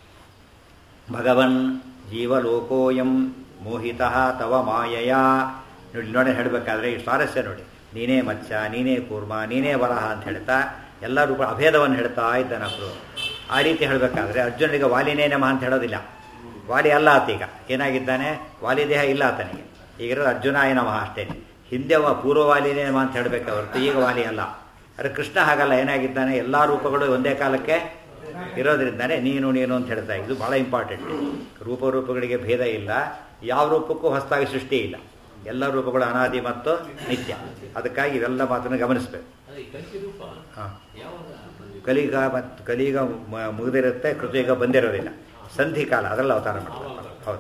ಭಗವನ್ ಜೀವಲೋಕೋಯಂ ಮೋಹಿತ ತವ ಮಾಯಯ ನೋಡಿ ನೋಡಿ ಹೇಳಬೇಕಾದ್ರೆ ಈ ಸ್ವಾರಸ್ಯ ನೋಡಿ ನೀನೇ ಮಚ್ಚ ನೀನೇ ಕೂರ್ಮ ನೀನೇ ವರಹ ಅಂತ ಹೇಳ್ತಾ ಎಲ್ಲ ರೂಪ ಅಭೇದವನ್ನು ಹೇಳ್ತಾ ಇದ್ದಾನೆ ಅಪ್ರು ಆ ರೀತಿ ಹೇಳಬೇಕಾದ್ರೆ ಅರ್ಜುನಿಗೆ ವಾಲಿನೇ ನಮಃ ಅಂತ ಹೇಳೋದಿಲ್ಲ ವಾಲಿ ಅಲ್ಲ ಆತೀಗ ಏನಾಗಿದ್ದಾನೆ ವಾಲಿ ದೇಹ ಇಲ್ಲ ಆತನಿಗೆ ಈಗಿರೋದು ಅರ್ಜುನಾಯ ನಮಃ ಅಷ್ಟೇ ಹಿಂದೆ ಅವ ಪೂರ್ವ ವಾಲಿನೇ ನಮಃ ಅಂತ ಹೇಳಬೇಕು ಹೊರತು ಈಗ ವಾಲಿ ಅಲ್ಲ ಆದರೆ ಕೃಷ್ಣ ಹಾಗಲ್ಲ ಏನಾಗಿದ್ದಾನೆ ಎಲ್ಲ ರೂಪಗಳು ಒಂದೇ ಕಾಲಕ್ಕೆ ಇರೋದ್ರಿಂದಾನೇ ನೀನು ನೀನು ಅಂತ ಹೇಳ್ತಾ ಇದು ಬಹಳ ಇಂಪಾರ್ಟೆಂಟ್ ರೂಪರೂಪಗಳಿಗೆ ಭೇದ ಇಲ್ಲ ಯಾವ ರೂಪಕ್ಕೂ ಹೊಸದಾಗಿ ಸೃಷ್ಟಿ ಇಲ್ಲ ಎಲ್ಲ ರೂಪಗಳು ಅನಾದಿ ಮತ್ತು ನಿತ್ಯ ಅದಕ್ಕಾಗಿ ಇವೆಲ್ಲ ಮಾತನ್ನು ಗಮನಿಸಬೇಕು ಅದೇ ಕಲಿಕೆ ರೂಪ ಹಾಂ ಯಾವಾಗ ಕಲಿಗ ಮತ್ತು ಕಲಿಗ ಮ- ಮುಗಿದಿರುತ್ತೆ ಕೃತಿಯುಗ ಬಂದಿರೋದಿಲ್ಲ ಸಂಧಿ ಕಾಲ ಅದರಲ್ಲಿ ಅವತಾರ ಮಾಡ್ತಾರೆ ಹೌದು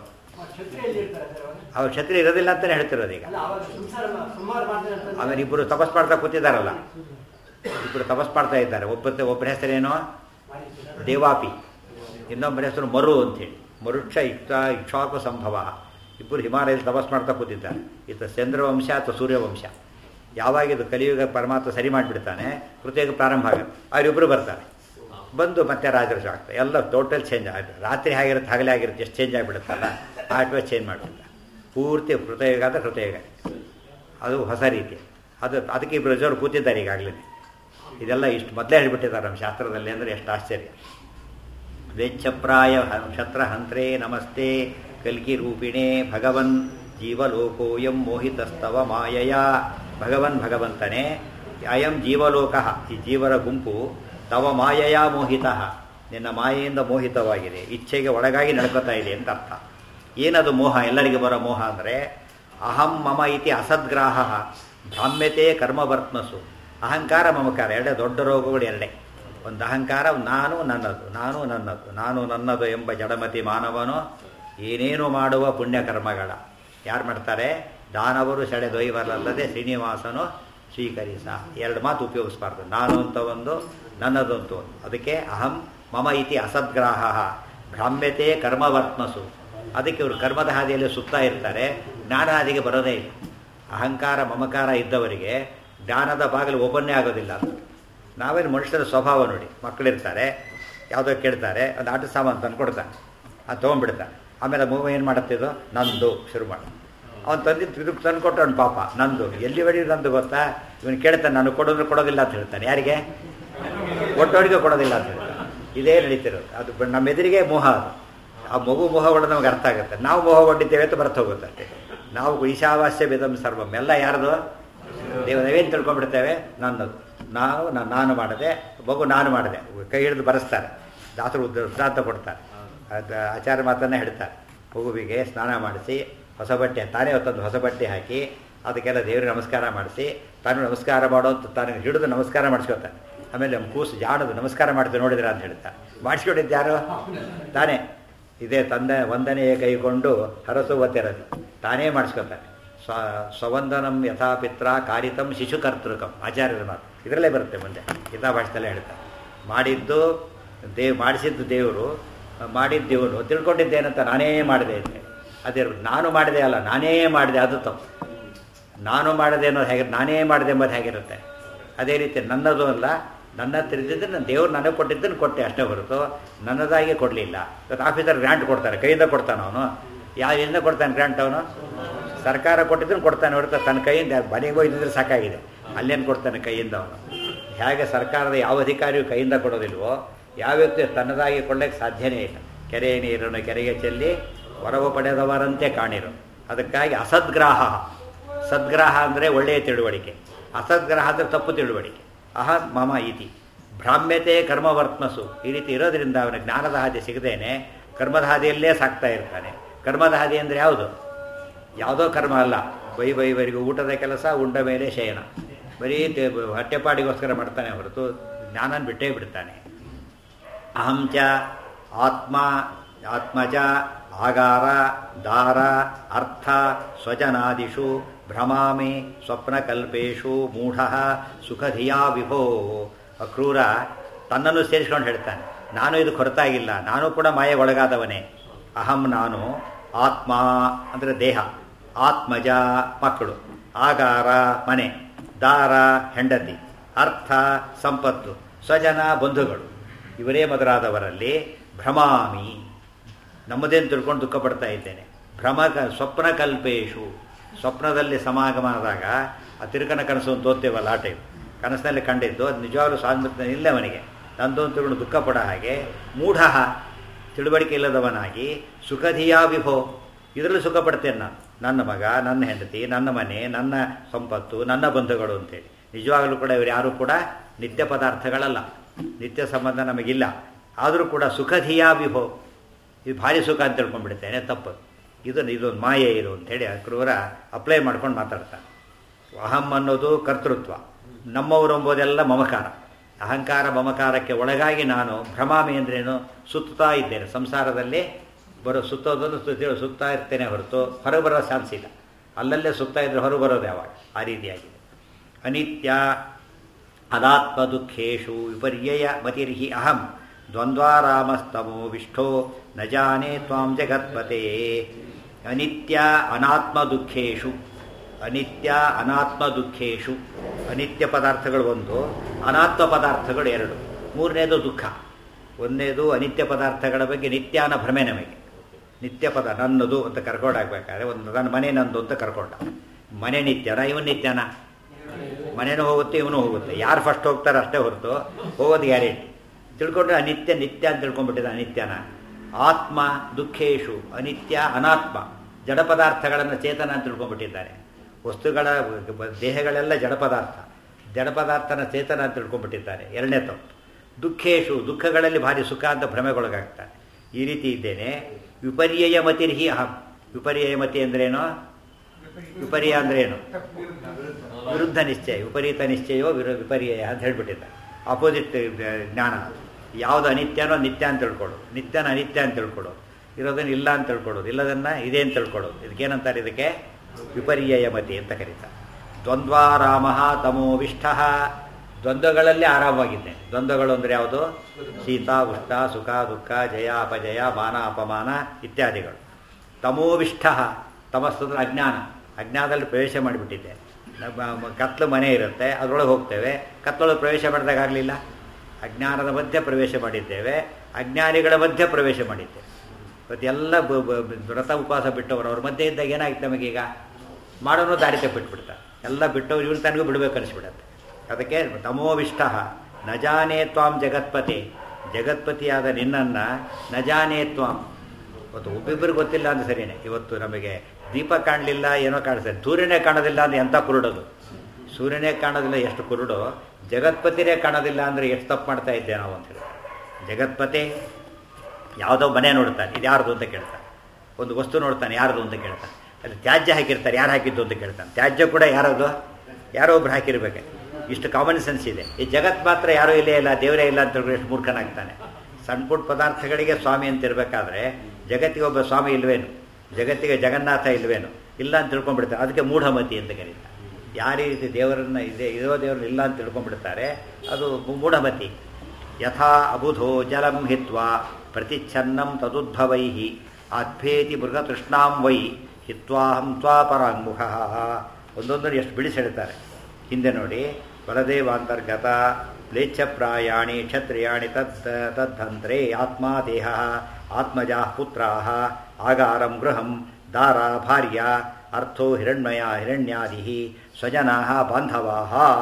ಅವ್ರು ಛತ್ರಿ ಇರೋದಿಲ್ಲ ಅಂತಲೇ ಹೇಳ್ತಿರೋದು ಈಗ ಆಮೇಲೆ ಇಬ್ಬರು ತಪಸ್ ಮಾಡ್ತಾ ಕೂತಿದ್ದಾರಲ್ಲ ಇಬ್ಬರು ತಪಸ್ ಮಾಡ್ತಾ ಇದ್ದಾರೆ ಒಬ್ಬತ್ತೆ ಒಬ್ಬರ ಹೆಸರೇನು ದೇವಾಪಿ ಇನ್ನೊಬ್ಬರ ಹೆಸರು ಮರು ಅಂತೇಳಿ ಮರುಕ್ಷ ಇಕ್ಷ ಇಕ್ಷಾಕು ಸಂಭವ ಇಬ್ಬರು ಹಿಮಾಲಯದಲ್ಲಿ ತಪಸ್ ಮಾಡ್ತಾ ಕೂತಿದ್ದಾರೆ ಇದು ಚಂದ್ರವಂಶ ಅಥವಾ ಸೂರ್ಯವಂಶ ಯಾವಾಗ ಇದು ಕಲಿಯುಗ ಪರಮಾತ್ಮ ಸರಿ ಮಾಡಿಬಿಡ್ತಾನೆ ಕೃತಿಯುಗ ಪ್ರಾರಂಭ ಆಗುತ್ತೆ ಅವರಿಬ್ಬರು ಬರ್ತಾರೆ ಬಂದು ಮತ್ತೆ ರಾಜರು ಆಗ್ತದೆ ಎಲ್ಲ ಟೋಟಲ್ ಚೇಂಜ್ ಆಗುತ್ತೆ ರಾತ್ರಿ ಹೇಗಿರುತ್ತೆ ಹಗಲೇ ಆಗಿರುತ್ತೆ ಎಷ್ಟು ಚೇಂಜ್ ಆಗಿಬಿಡುತ್ತಲ್ಲ ಆಟವೇ ಚೇಂಜ್ ಮಾಡಿಬಿಡ್ತಾರೆ ಪೂರ್ತಿ ಕೃತಯುಗ ಅಂತ ಕೃತಯುಗ ಅದು ಹೊಸ ರೀತಿ ಅದು ಅದಕ್ಕೆ ಇಬ್ಬರು ಜೋರು ಕೂತಿದ್ದಾರೆ ಈಗಾಗಲೇ ಇದೆಲ್ಲ ಇಷ್ಟು ಮೊದಲೇ ಹೇಳ್ಬಿಟ್ಟಿದ್ದಾರೆ ನಮ್ಮ ಶಾಸ್ತ್ರದಲ್ಲಿ ಅಂದರೆ ಎಷ್ಟು ಆಶ್ಚರ್ಯ ವೇಚ್ಛಪ್ರಾಯ ಕ್ಷತ್ರ ಹಂತ್ರೇ ನಮಸ್ತೆ ಕಲ್ಕಿ ರೂಪಿಣೆ ಭಗವನ್ ಜೀವಲೋಕೋಯಂ ಮೋಹಿತಸ್ತವ ಮಾಯಯ ಭಗವನ್ ಭಗವಂತನೇ ಅಯಂ ಜೀವಲೋಕ ಈ ಜೀವರ ಗುಂಪು ತವ ಮಾಯಯ ಮೋಹಿತ ನಿನ್ನ ಮಾಯೆಯಿಂದ ಮೋಹಿತವಾಗಿದೆ ಇಚ್ಛೆಗೆ ಒಳಗಾಗಿ ನಡ್ಕೋತಾ ಇದೆ ಅಂತ ಅರ್ಥ ಏನದು ಮೋಹ ಎಲ್ಲರಿಗೆ ಬರೋ ಮೋಹ ಅಂದರೆ ಅಹಂ ಮಮ ಇತಿ ಅಸದ್ಗ್ರಾಹ ಭ್ರಾಮ್ಯತೆ ಕರ್ಮವರ್ತ್ಮಸು ಅಹಂಕಾರ ಮಮಕಾರ ಎರಡೇ ದೊಡ್ಡ ರೋಗಗಳು ಎರಡೇ ಒಂದು ಅಹಂಕಾರ ಒಂದು ನಾನು ನನ್ನದು ನಾನು ನನ್ನದು ನಾನು ನನ್ನದು ಎಂಬ ಜಡಮತಿ ಮಾನವನು ಏನೇನು ಮಾಡುವ ಪುಣ್ಯಕರ್ಮಗಳ ಯಾರು ಮಾಡ್ತಾರೆ ದಾನವರು ಸೆಳೆದೊಯ್ವರಲ್ಲದೆ ಶ್ರೀನಿವಾಸನು ಸ್ವೀಕರಿಸ ಎರಡು ಮಾತು ಉಪಯೋಗಿಸ್ಬಾರ್ದು ನಾನು ಅಂತ ಒಂದು ನನ್ನದು ಅಂತ ಒಂದು ಅದಕ್ಕೆ ಅಹಂ ಮಮ ಇತಿ ಅಸದ್ಗ್ರಾಹ ಭ್ರಾಮ್ಯತೆ ಕರ್ಮವರ್ತ್ಮಸು ಅದಕ್ಕೆ ಇವರು ಕರ್ಮದ ಹಾದಿಯಲ್ಲಿ ಸುತ್ತಾ ಇರ್ತಾರೆ ಜ್ಞಾನ ಹಾದಿಗೆ ಬರೋದೇ ಇಲ್ಲ ಅಹಂಕಾರ ಮಮಕಾರ ಇದ್ದವರಿಗೆ ಜ್ಞಾನದ ಬಾಗಿಲು ಓಪನ್ನೇ ಆಗೋದಿಲ್ಲ ಅಂತ ನಾವೇನು ಮನುಷ್ಯರ ಸ್ವಭಾವ ನೋಡಿ ಮಕ್ಕಳಿರ್ತಾರೆ ಯಾವುದೋ ಕೇಳ್ತಾರೆ ಒಂದು ಆಟ ಸಾಮಾನು ತಂದು ಕೊಡ್ತಾನೆ ಅದು ತೊಗೊಂಡ್ಬಿಡ್ತಾನೆ ಆಮೇಲೆ ಮೂವ ಏನು ಮಾಡುತ್ತಿದ್ದು ನಂದು ಶುರು ಮಾಡಿ ಅವ್ನು ತಂದಿದ್ದು ಇದಕ್ಕೆ ತಂದು ಕೊಟ್ಟು ಅವ್ನು ಪಾಪ ನಂದು ಎಲ್ಲಿ ಬಡಿ ನಂದು ಗೊತ್ತಾ ಇವನು ಕೇಳ್ತಾನೆ ನಾನು ಕೊಡೋದ್ರೆ ಕೊಡೋದಿಲ್ಲ ಅಂತ ಹೇಳ್ತಾನೆ ಯಾರಿಗೆ ಒಟ್ಟೊಡಿಗೆ ಕೊಡೋದಿಲ್ಲ ಅಂತ ಹೇಳ್ತಾನೆ ಇದೇ ನಡೀತಿರೋದು ಅದು ಬ- ನಮ್ಮ ಎದುರಿಗೆ ಮೋಹ ಅದು ಆ ಮಗು ಮೋಹ ಹೊಡೆದು ನಮಗೆ ಅರ್ಥ ಆಗುತ್ತೆ ನಾವು ಮೋಹ ಹೊಡಿದ್ದೇವೆ ಅಂತ ಬರ್ತ ಹೋಗುತ್ತೆ ಅಷ್ಟೇ ನಾವು ಈಶಾವಾಸ್ಯ ವಿಧಂ ಸರ್ವಂ ಎಲ್ಲ ಯಾರ್ದು ದೇವ ನಾವೇನು ತಿಳ್ಕೊಂಡ್ಬಿಡ್ತೇವೆ ನನ್ನದು ನಾವು ನಾನು ನಾನು ಮಾಡಿದೆ ಮಗು ನಾನು ಮಾಡಿದೆ ಕೈ ಹಿಡಿದು ಬರೆಸ್ತಾರೆ ದಾಸರು ಉದ್ದ ವೃತ್ತಾಂತ ಕೊಡ್ತಾರೆ ಅದು ಆಚಾರ್ಯ ಮಾತನ್ನೇ ಹೇಳ್ತಾರೆ ಮಗುವಿಗೆ ಸ್ನಾನ ಮಾಡಿಸಿ ಹೊಸ ಬಟ್ಟೆ ತಾನೇ ಹೊತ್ತೊಂದು ಹೊಸ ಬಟ್ಟೆ ಹಾಕಿ ಅದಕ್ಕೆಲ್ಲ ದೇವ್ರಿಗೆ ನಮಸ್ಕಾರ ಮಾಡಿಸಿ ತಾನು ನಮಸ್ಕಾರ ಮಾಡೋ ಅಂತ ತಾನು ಹಿಡಿದು ನಮಸ್ಕಾರ ಮಾಡಿಸ್ಕೊತಾನೆ ಆಮೇಲೆ ನಮ್ಮ ಕೂಸು ಜಾಣದು ನಮಸ್ಕಾರ ಮಾಡ್ತೀವಿ ನೋಡಿದ್ರ ಅಂತ ಹೇಳ್ತಾರೆ ಮಾಡಿಸ್ಕೊಂಡಿದ್ದು ಯಾರು ತಾನೇ ಇದೇ ತಂದೆ ವಂದನೆಯ ಕೈಕೊಂಡು ಹರಸುವತಿರದು ತಾನೇ ಮಾಡಿಸ್ಕೊತಾನೆ ಸ್ವ ಸ್ವವಂದನಂ ಯಥಾ ಪಿತ್ರ ಕಾರಿತಂ ಶಿಶುಕರ್ತೃಕಂ ಆಚಾರ್ಯರ ಮಾತು ಇದರಲ್ಲೇ ಬರುತ್ತೆ ಮುಂದೆ ಗೀತಾ ಭಾಷೆದಲ್ಲೇ ಹೇಳ್ತಾರೆ ಮಾಡಿದ್ದು ದೇವ್ ಮಾಡಿಸಿದ್ದು ದೇವರು ಮಾಡಿದ್ದು ದೇವರು ತಿಳ್ಕೊಂಡಿದ್ದೇನಂತ ನಾನೇ ಮಾಡಿದೆ ಅಂತ ಅದೇ ನಾನು ಮಾಡಿದೆ ಅಲ್ಲ ನಾನೇ ಮಾಡಿದೆ ಅದು ತಪ್ಪು ನಾನು ಮಾಡಿದೆ ಅನ್ನೋದು ಹೇಗೆ ನಾನೇ ಮಾಡಿದೆ ಎಂಬುದು ಹೇಗಿರುತ್ತೆ ಅದೇ ರೀತಿ ನನ್ನದು ಅಲ್ಲ ನನ್ನ ತಿಳಿದಿದ್ದರೆ ನಾನು ದೇವ್ರು ನನಗೆ ಕೊಟ್ಟಿದ್ದನ್ನು ಕೊಟ್ಟೆ ಅಷ್ಟೇ ಹೊರತು ನನ್ನದಾಗಿ ಕೊಡಲಿಲ್ಲ ಇವತ್ತು ಆಫೀಸರ್ ಗ್ರಾಂಟ್ ಕೊಡ್ತಾರೆ ಕೈಯಿಂದ ಕೊಡ್ತಾನೆ ಅವನು ಯಾರಿಂದ ಕೊಡ್ತಾನೆ ಗ್ರಾಂಟ್ ಅವನು ಸರ್ಕಾರ ಕೊಟ್ಟಿದ್ದನ್ನು ಕೊಡ್ತಾನೆ ಹೊರತು ತನ್ನ ಕೈಯಿಂದ ಮನೆಗೆ ಹೋಗಿದ್ರೆ ಸಾಕಾಗಿದೆ ಅಲ್ಲೇನು ಕೊಡ್ತಾನೆ ಕೈಯಿಂದ ಅವನು ಹೇಗೆ ಸರ್ಕಾರದ ಯಾವ ಅಧಿಕಾರಿಯು ಕೈಯಿಂದ ಕೊಡೋದಿಲ್ವೋ ಯಾವ ವ್ಯಕ್ತಿ ತನ್ನದಾಗಿ ಕೊಡಲಿಕ್ಕೆ ಸಾಧ್ಯನೇ ಇಲ್ಲ ಕೆರೆಯ ನೀರನ್ನು ಕೆರೆಗೆ ಚೆಲ್ಲಿ ಹೊರವು ಪಡೆದವರಂತೆ ಕಾಣಿರು ಅದಕ್ಕಾಗಿ ಅಸದ್ಗ್ರಾಹ ಸದ್ಗ್ರಾಹ ಅಂದರೆ ಒಳ್ಳೆಯ ತಿಳುವಳಿಕೆ ಅಸದ್ಗ್ರಹ ಅಂದರೆ ತಪ್ಪು ತಿಳುವಳಿಕೆ ಅಹ ಮಮ ಇತಿ ಭ್ರಾಮ್ಯತೆ ಕರ್ಮವರ್ತ್ಮಸು ಈ ರೀತಿ ಇರೋದ್ರಿಂದ ಅವನ ಜ್ಞಾನದ ಹಾದಿ ಸಿಗದೇನೆ ಕರ್ಮದ ಹಾದಿಯಲ್ಲೇ ಸಾಕ್ತಾ ಇರ್ತಾನೆ ಕರ್ಮದ ಹಾದಿ ಅಂದರೆ ಯಾವುದು ಯಾವುದೋ ಕರ್ಮ ಅಲ್ಲ ಬೈ ಬೈವರಿಗೂ ಊಟದ ಕೆಲಸ ಉಂಡ ಮೇಲೆ ಶಯನ ಬರೀ ತೆ- ಹೊಟ್ಟೆಪಾಡಿಗೋಸ್ಕರ ಮಾಡ್ತಾನೆ ಹೊರತು ಜ್ಞಾನನ ಬಿಟ್ಟೇ ಬಿಡ್ತಾನೆ ಅಹಂ ಚ ಆತ್ಮ ಆತ್ಮಜ ಆಗಾರ ದಾರ ಅರ್ಥ ಸ್ವಜನಾದಿಷು ಭ್ರಮಾಮಿ ಸ್ವಪ್ನಕಲ್ಪೇಶು ಮೂಢ ಸುಖಧಿಯಾ ವಿಭೋ ಅಕ್ರೂರ ತನ್ನನ್ನು ಸೇರಿಸ್ಕೊಂಡು ಹೇಳ್ತಾನೆ ನಾನು ಇದು ಹೊರತಾಗಿಲ್ಲ ನಾನು ಕೂಡ ಮಾಯೆ ಒಳಗಾದವನೇ ಅಹಂ ನಾನು ಆತ್ಮ ಅಂದರೆ ದೇಹ ಆತ್ಮಜ ಮಕ್ಕಳು ಆಗಾರ ಮನೆ ದಾರ ಹೆಂಡತಿ ಅರ್ಥ ಸಂಪತ್ತು ಸ್ವಜನ ಬಂಧುಗಳು ಇವರೇ ಮೊದಲಾದವರಲ್ಲಿ ಭ್ರಮಾಮಿ ನಮ್ಮದೇನು ತಿಳ್ಕೊಂಡು ದುಃಖ ಪಡ್ತಾ ಇದ್ದೇನೆ ಭ್ರಮ ಸ್ವಪ್ನ ಕಲ್ಪೇಶು ಸ್ವಪ್ನದಲ್ಲಿ ಸಮಾಗಮ ಆದಾಗ ಆ ತಿರುಕನ ಕನಸು ಅಂತ ಓದ್ತೇವಲ್ಲ ಆ ಟೈಮ್ ಕನಸಿನಲ್ಲಿ ಕಂಡಿದ್ದು ಅದು ನಿಜವಾಗ್ಲೂ ಸ್ವಾತಂತ್ರ್ಯ ಇಲ್ಲ ಅವನಿಗೆ ನಂದು ಅಂತ ತಿಳ್ಕೊಂಡು ದುಃಖ ಪಡೋ ಹಾಗೆ ಮೂಢ ತಿಳುವಳಿಕೆ ಇಲ್ಲದವನಾಗಿ ಸುಖಧಿಯಾ ವಿಭೋ ಇದರಲ್ಲಿ ಸುಖ ಪಡ್ತೇನೆ ನಾನು ನನ್ನ ಮಗ ನನ್ನ ಹೆಂಡತಿ ನನ್ನ ಮನೆ ನನ್ನ ಸಂಪತ್ತು ನನ್ನ ಬಂಧುಗಳು ಅಂತೇಳಿ ನಿಜವಾಗಲೂ ಕೂಡ ಇವರು ಯಾರೂ ಕೂಡ ನಿತ್ಯ ಪದಾರ್ಥಗಳಲ್ಲ ನಿತ್ಯ ಸಂಬಂಧ ನಮಗಿಲ್ಲ ಆದರೂ ಕೂಡ ಸುಖಧಿಯಾ ವಿಭೋ ಇದು ಭಾರಿ ಸುಖ ಅಂತ ತಿಳ್ಕೊಂಡ್ಬಿಡ್ತೇನೆ ತಪ್ಪು ಇದು ಇದೊಂದು ಮಾಯೆ ಇದು ಅಂತೇಳಿ ಕ್ರೂರ ಅಪ್ಲೈ ಮಾಡ್ಕೊಂಡು ಮಾತಾಡ್ತಾನೆ ಅಹಂ ಅನ್ನೋದು ಕರ್ತೃತ್ವ ನಮ್ಮವರು ಎಂಬುದೆಲ್ಲ ಮಮಕಾರ ಅಹಂಕಾರ ಮಮಕಾರಕ್ಕೆ ಒಳಗಾಗಿ ನಾನು ಭ್ರಮಾಮಿ ಅಂದ್ರೇನು ಸುತ್ತಾ ಇದ್ದೇನೆ ಸಂಸಾರದಲ್ಲಿ ಬರೋ ಸುತ್ತೋದನ್ನು ಸುತ್ತ ಸುತ್ತಾ ಇರ್ತೇನೆ ಹೊರತು ಹೊರಗೆ ಬರೋ ಚಾನ್ಸ್ ಇಲ್ಲ ಅಲ್ಲಲ್ಲೇ ಸುತ್ತಾ ಇದ್ರೆ ಹೊರಗೆ ಬರೋದು ಯಾವಾಗ ಆ ರೀತಿಯಾಗಿದೆ ಅನಿತ್ಯ ಅನಾತ್ಮ ದುಃಖೇಶು ವಿಪರ್ಯಯ ಮತಿರ್ಹಿ ಅಹಂ ದ್ವಂದ್ವಾರಾಮಸ್ತಮೋ ವಿಷ್ಠೋ ನ ಜಾನೆ ತ್ವಾಂ ಜಗತ್ಪತೆ ಅನಿತ್ಯ ಅನಾತ್ಮ ದುಃಖೇಶು ಅನಿತ್ಯ ಅನಾತ್ಮ ದುಃಖೇಶು ಅನಿತ್ಯ ಪದಾರ್ಥಗಳು ಒಂದು ಅನಾತ್ಮ ಪದಾರ್ಥಗಳು ಎರಡು ಮೂರನೇದು ದುಃಖ ಒಂದನೇದು ಅನಿತ್ಯ ಪದಾರ್ಥಗಳ ಬಗ್ಗೆ ನಿತ್ಯಾನ ಭ್ರಮೆ ನಮಗೆ ನಿತ್ಯ ಪದ ನನ್ನದು ಅಂತ ಕರ್ಕೊಂಡಾಗಬೇಕಾದ್ರೆ ಒಂದು ನನ್ನ ಮನೆ ನಂದು ಅಂತ ಕರ್ಕೊಂಡ ಮನೆ ನಿತ್ಯನ ಇವನ್ ನಿತ್ಯನ ಮನೆನೂ ಹೋಗುತ್ತೆ ಇವನು ಹೋಗುತ್ತೆ ಯಾರು ಫಸ್ಟ್ ಹೋಗ್ತಾರೆ ಅಷ್ಟೇ ಹೊರತು ಹೋಗೋದು ಗ್ಯಾರಂಟಿ ತಿಳ್ಕೊಂಡ್ರೆ ಅನಿತ್ಯ ನಿತ್ಯ ಅಂತ ತಿಳ್ಕೊಂಡ್ಬಿಟ್ಟಿದೆ ಅನಿತ್ಯನ ಆತ್ಮ ದುಃಖೇಶು ಅನಿತ್ಯ ಅನಾತ್ಮ ಜಡ ಪದಾರ್ಥಗಳನ್ನು ಚೇತನ ಅಂತ ತಿಳ್ಕೊಂಡ್ಬಿಟ್ಟಿದ್ದಾರೆ ವಸ್ತುಗಳ ದೇಹಗಳೆಲ್ಲ ಜಡ ಪದಾರ್ಥ ಜಡ ಪದಾರ್ಥನ ಚೇತನ ಅಂತ ತಿಳ್ಕೊಂಡ್ಬಿಟ್ಟಿದ್ದಾರೆ ಎರಡನೇ ತಪ್ಪು ದುಃಖೇಶು ದುಃಖಗಳಲ್ಲಿ ಭಾರಿ ಸುಖ ಅಂತ ಭ್ರಮೆಗೊಳಗಾಗ್ತಾರೆ ಈ ರೀತಿ ಇದ್ದೇನೆ ವಿಪರ್ಯಯ ಮತಿರ್ಹಿ ಅಹಂ ವಿಪರ್ಯಯ ಮತಿ ಅಂದ್ರೇನು ವಿಪರ್ಯ ಅಂದ್ರೇನು ವಿರುದ್ಧ ನಿಶ್ಚಯ ವಿಪರೀತ ನಿಶ್ಚಯವೋ ವಿರು ವಿಪರ್ಯಯ ಅಂತ ಹೇಳ್ಬಿಟ್ಟಿದ್ದಾರೆ ಆಪೋಸಿಟ್ ಜ್ಞಾನ ಯಾವುದು ಅನಿತ್ಯನೋ ನಿತ್ಯ ಅಂತ ತಿಳ್ಕೊಡು ನಿತ್ಯನ ಅನಿತ್ಯ ಅಂತ ತಿಳ್ಕೊಡು ಇರೋದನ್ನ ಇಲ್ಲ ಅಂತ ತಿಳ್ಕೊಳ್ಳೋದು ಇಲ್ಲದನ್ನ ಇದೆ ಅಂತ ತಿಳ್ಕೊಳ್ಳೋದು ಇದಕ್ಕೇನಂತಾರೆ ಇದಕ್ಕೆ ವಿಪರ್ಯಯ ಮತಿ ಅಂತ ಕರೀತಾರೆ ದ್ವಂದ್ವಾರಾಮ ತಮೋವಿಷ್ಠ ದ್ವಂದ್ವಗಳಲ್ಲಿ ಆರಾಮವಾಗಿದ್ದೆ ದ್ವಂದ್ವಗಳು ಅಂದರೆ ಯಾವುದು ಶೀತ ಉಷ್ಣ ಸುಖ ದುಃಖ ಜಯ ಅಪಜಯ ಮಾನ ಅಪಮಾನ ಇತ್ಯಾದಿಗಳು ತಮೋವಿಷ್ಠ ತಮಸ್ಸಂದ್ರೆ ಅಜ್ಞಾನ ಅಜ್ಞಾನದಲ್ಲಿ ಪ್ರವೇಶ ಮಾಡಿಬಿಟ್ಟಿದ್ದೆ ನಮ್ಮ ಕತ್ಲು ಮನೆ ಇರುತ್ತೆ ಅದರೊಳಗೆ ಹೋಗ್ತೇವೆ ಕತ್ತಲೊಳಗೆ ಪ್ರವೇಶ ಮಾಡಿದಾಗಲಿಲ್ಲ ಅಜ್ಞಾನದ ಮಧ್ಯೆ ಪ್ರವೇಶ ಮಾಡಿದ್ದೇವೆ ಅಜ್ಞಾನಿಗಳ ಮಧ್ಯೆ ಪ್ರವೇಶ ಮಾಡಿದ್ದೇವೆ ಇವತ್ತು ಎಲ್ಲ ಬ- ಬ- ಬ- ವ್ರತ ಉಪವಾಸ ಬಿಟ್ಟವರು ಅವ್ರ ಮಧ್ಯೆ ಇದ್ದಾಗ ಏನಾಗಿತ್ತು ನಮಗೀಗ ಮಾಡೋನು ದಾರಿ ತಪ್ಪಿಟ್ಬಿಡ್ತಾರೆ ಎಲ್ಲ ಬಿಟ್ಟವ್ರು ಇವ್ರು ತನಗೂ ಬಿಡಬೇಕು ಅನಿಸ್ಬಿಡತ್ತೆ ಅದಕ್ಕೆ ತಮೋವಿಷ್ಟ ನ ಜಾನೇ ತ್ವಾಂ ಜಗತ್ಪತಿ ಜಗತ್ಪತಿಯಾದ ನಿನ್ನನ್ನು ನ ಜಾನೇ ತ್ವಾಂ ಇವತ್ತು ಒಬ್ಬಿಬ್ಬರಿಗೆ ಗೊತ್ತಿಲ್ಲ ಅಂದ್ರೆ ಸರಿಯೇ ಇವತ್ತು ನಮಗೆ ದೀಪ ಕಾಣಲಿಲ್ಲ ಏನೋ ಕಾಣಿಸ್ತದೆ ಸೂರ್ಯನೇ ಕಾಣೋದಿಲ್ಲ ಅಂದ್ರೆ ಎಂಥ ಕುರುಡೋದು ಸೂರ್ಯನೇ ಕಾಣೋದಿಲ್ಲ ಎಷ್ಟು ಕುರುಡು ಜಗತ್ಪತಿನೇ ಕಾಣೋದಿಲ್ಲ ಅಂದರೆ ಎಷ್ಟು ತಪ್ಪು ಮಾಡ್ತಾ ಇದ್ದೆ ನಾವು ಅಂತೇಳಿ ಜಗತ್ಪತಿ ಯಾವುದೋ ಮನೆ ನೋಡ್ತಾನೆ ಇದು ಯಾರ್ದು ಅಂತ ಕೇಳ್ತಾನೆ ಒಂದು ವಸ್ತು ನೋಡ್ತಾನೆ ಯಾರ್ದು ಅಂತ ಕೇಳ್ತಾನೆ ಅಲ್ಲಿ ತ್ಯಾಜ್ಯ ಹಾಕಿರ್ತಾರೆ ಯಾರು ಹಾಕಿದ್ದು ಅಂತ ಕೇಳ್ತಾನೆ ತ್ಯಾಜ್ಯ ಕೂಡ ಯಾರದು ಯಾರೋ ಒಬ್ರು ಹಾಕಿರ್ಬೇಕು ಇಷ್ಟು ಕಾಮನ್ ಸೆನ್ಸ್ ಇದೆ ಈ ಜಗತ್ ಮಾತ್ರ ಯಾರೂ ಇಲ್ಲೇ ಇಲ್ಲ ದೇವರೇ ಇಲ್ಲ ಅಂತ ಹೇಳಿದ್ರೆ ಎಷ್ಟು ಮೂರ್ಖನಾಗ್ತಾನೆ ಸಣ್ಣ ಪುಟ್ಟ ಪದಾರ್ಥಗಳಿಗೆ ಸ್ವಾಮಿ ಅಂತ ಇರಬೇಕಾದ್ರೆ ಜಗತ್ತಿಗೆ ಒಬ್ಬ ಸ್ವಾಮಿ ಇಲ್ವೇನು ಜಗತ್ತಿಗೆ ಜಗನ್ನಾಥ ಇಲ್ವೇನು ಇಲ್ಲ ಅಂತ ತಿಳ್ಕೊಂಡ್ಬಿಡ್ತಾರೆ ಅದಕ್ಕೆ ಮೂಢಮತಿ ಅಂತ ಕರೀತಾರೆ ಯಾರ ರೀತಿ ದೇವರನ್ನ ಇದೆ ಇರೋ ದೇವರನ್ನ ಇಲ್ಲ ಅಂತ ತಿಳ್ಕೊಂಡ್ಬಿಡ್ತಾರೆ ಅದು ಮೂಢಮತಿ ಯಥಾ ಅಬುಧೋ ಜಲಂ ಹಿತ್ವಾ ಪ್ರತಿಚ್ಛನ್ನಂ ತದುದ್ಭವೈ ಅದ್ಭೇತಿ ಮೃಗತೃಷ್ಣಾಂ ವೈ ಹಿತ್ವಾಹಂ ತ್ವಾಪರಾಂಗುಖ ಒಂದೊಂದನ್ನು ಎಷ್ಟು ಬಿಡಿಸಿ ಹೇಳ್ತಾರೆ ಹಿಂದೆ ನೋಡಿ ಬಲದೇವಾಂತರ್ಗತ ಮ್ಲೇಚ್ಛಪ್ರಾಯಾಣಿ ಕ್ಷತ್ರಿಯಾಣಿ ತದ್ ತದ್ಧಂತ್ರೆ ಆತ್ಮ ದೇಹ ಆತ್ಮಜಾ ಪುತ್ರಾ ಆಗಾರಂ ಗೃಹಂ ದಾರ ಭಾರ್ಯ ಅರ್ಥೋ ಹಿರಣ್ಮಯ ಹಿರಣ್ಯಾದಿ ಸ್ವಜನಾ ಬಾಂಧವಾ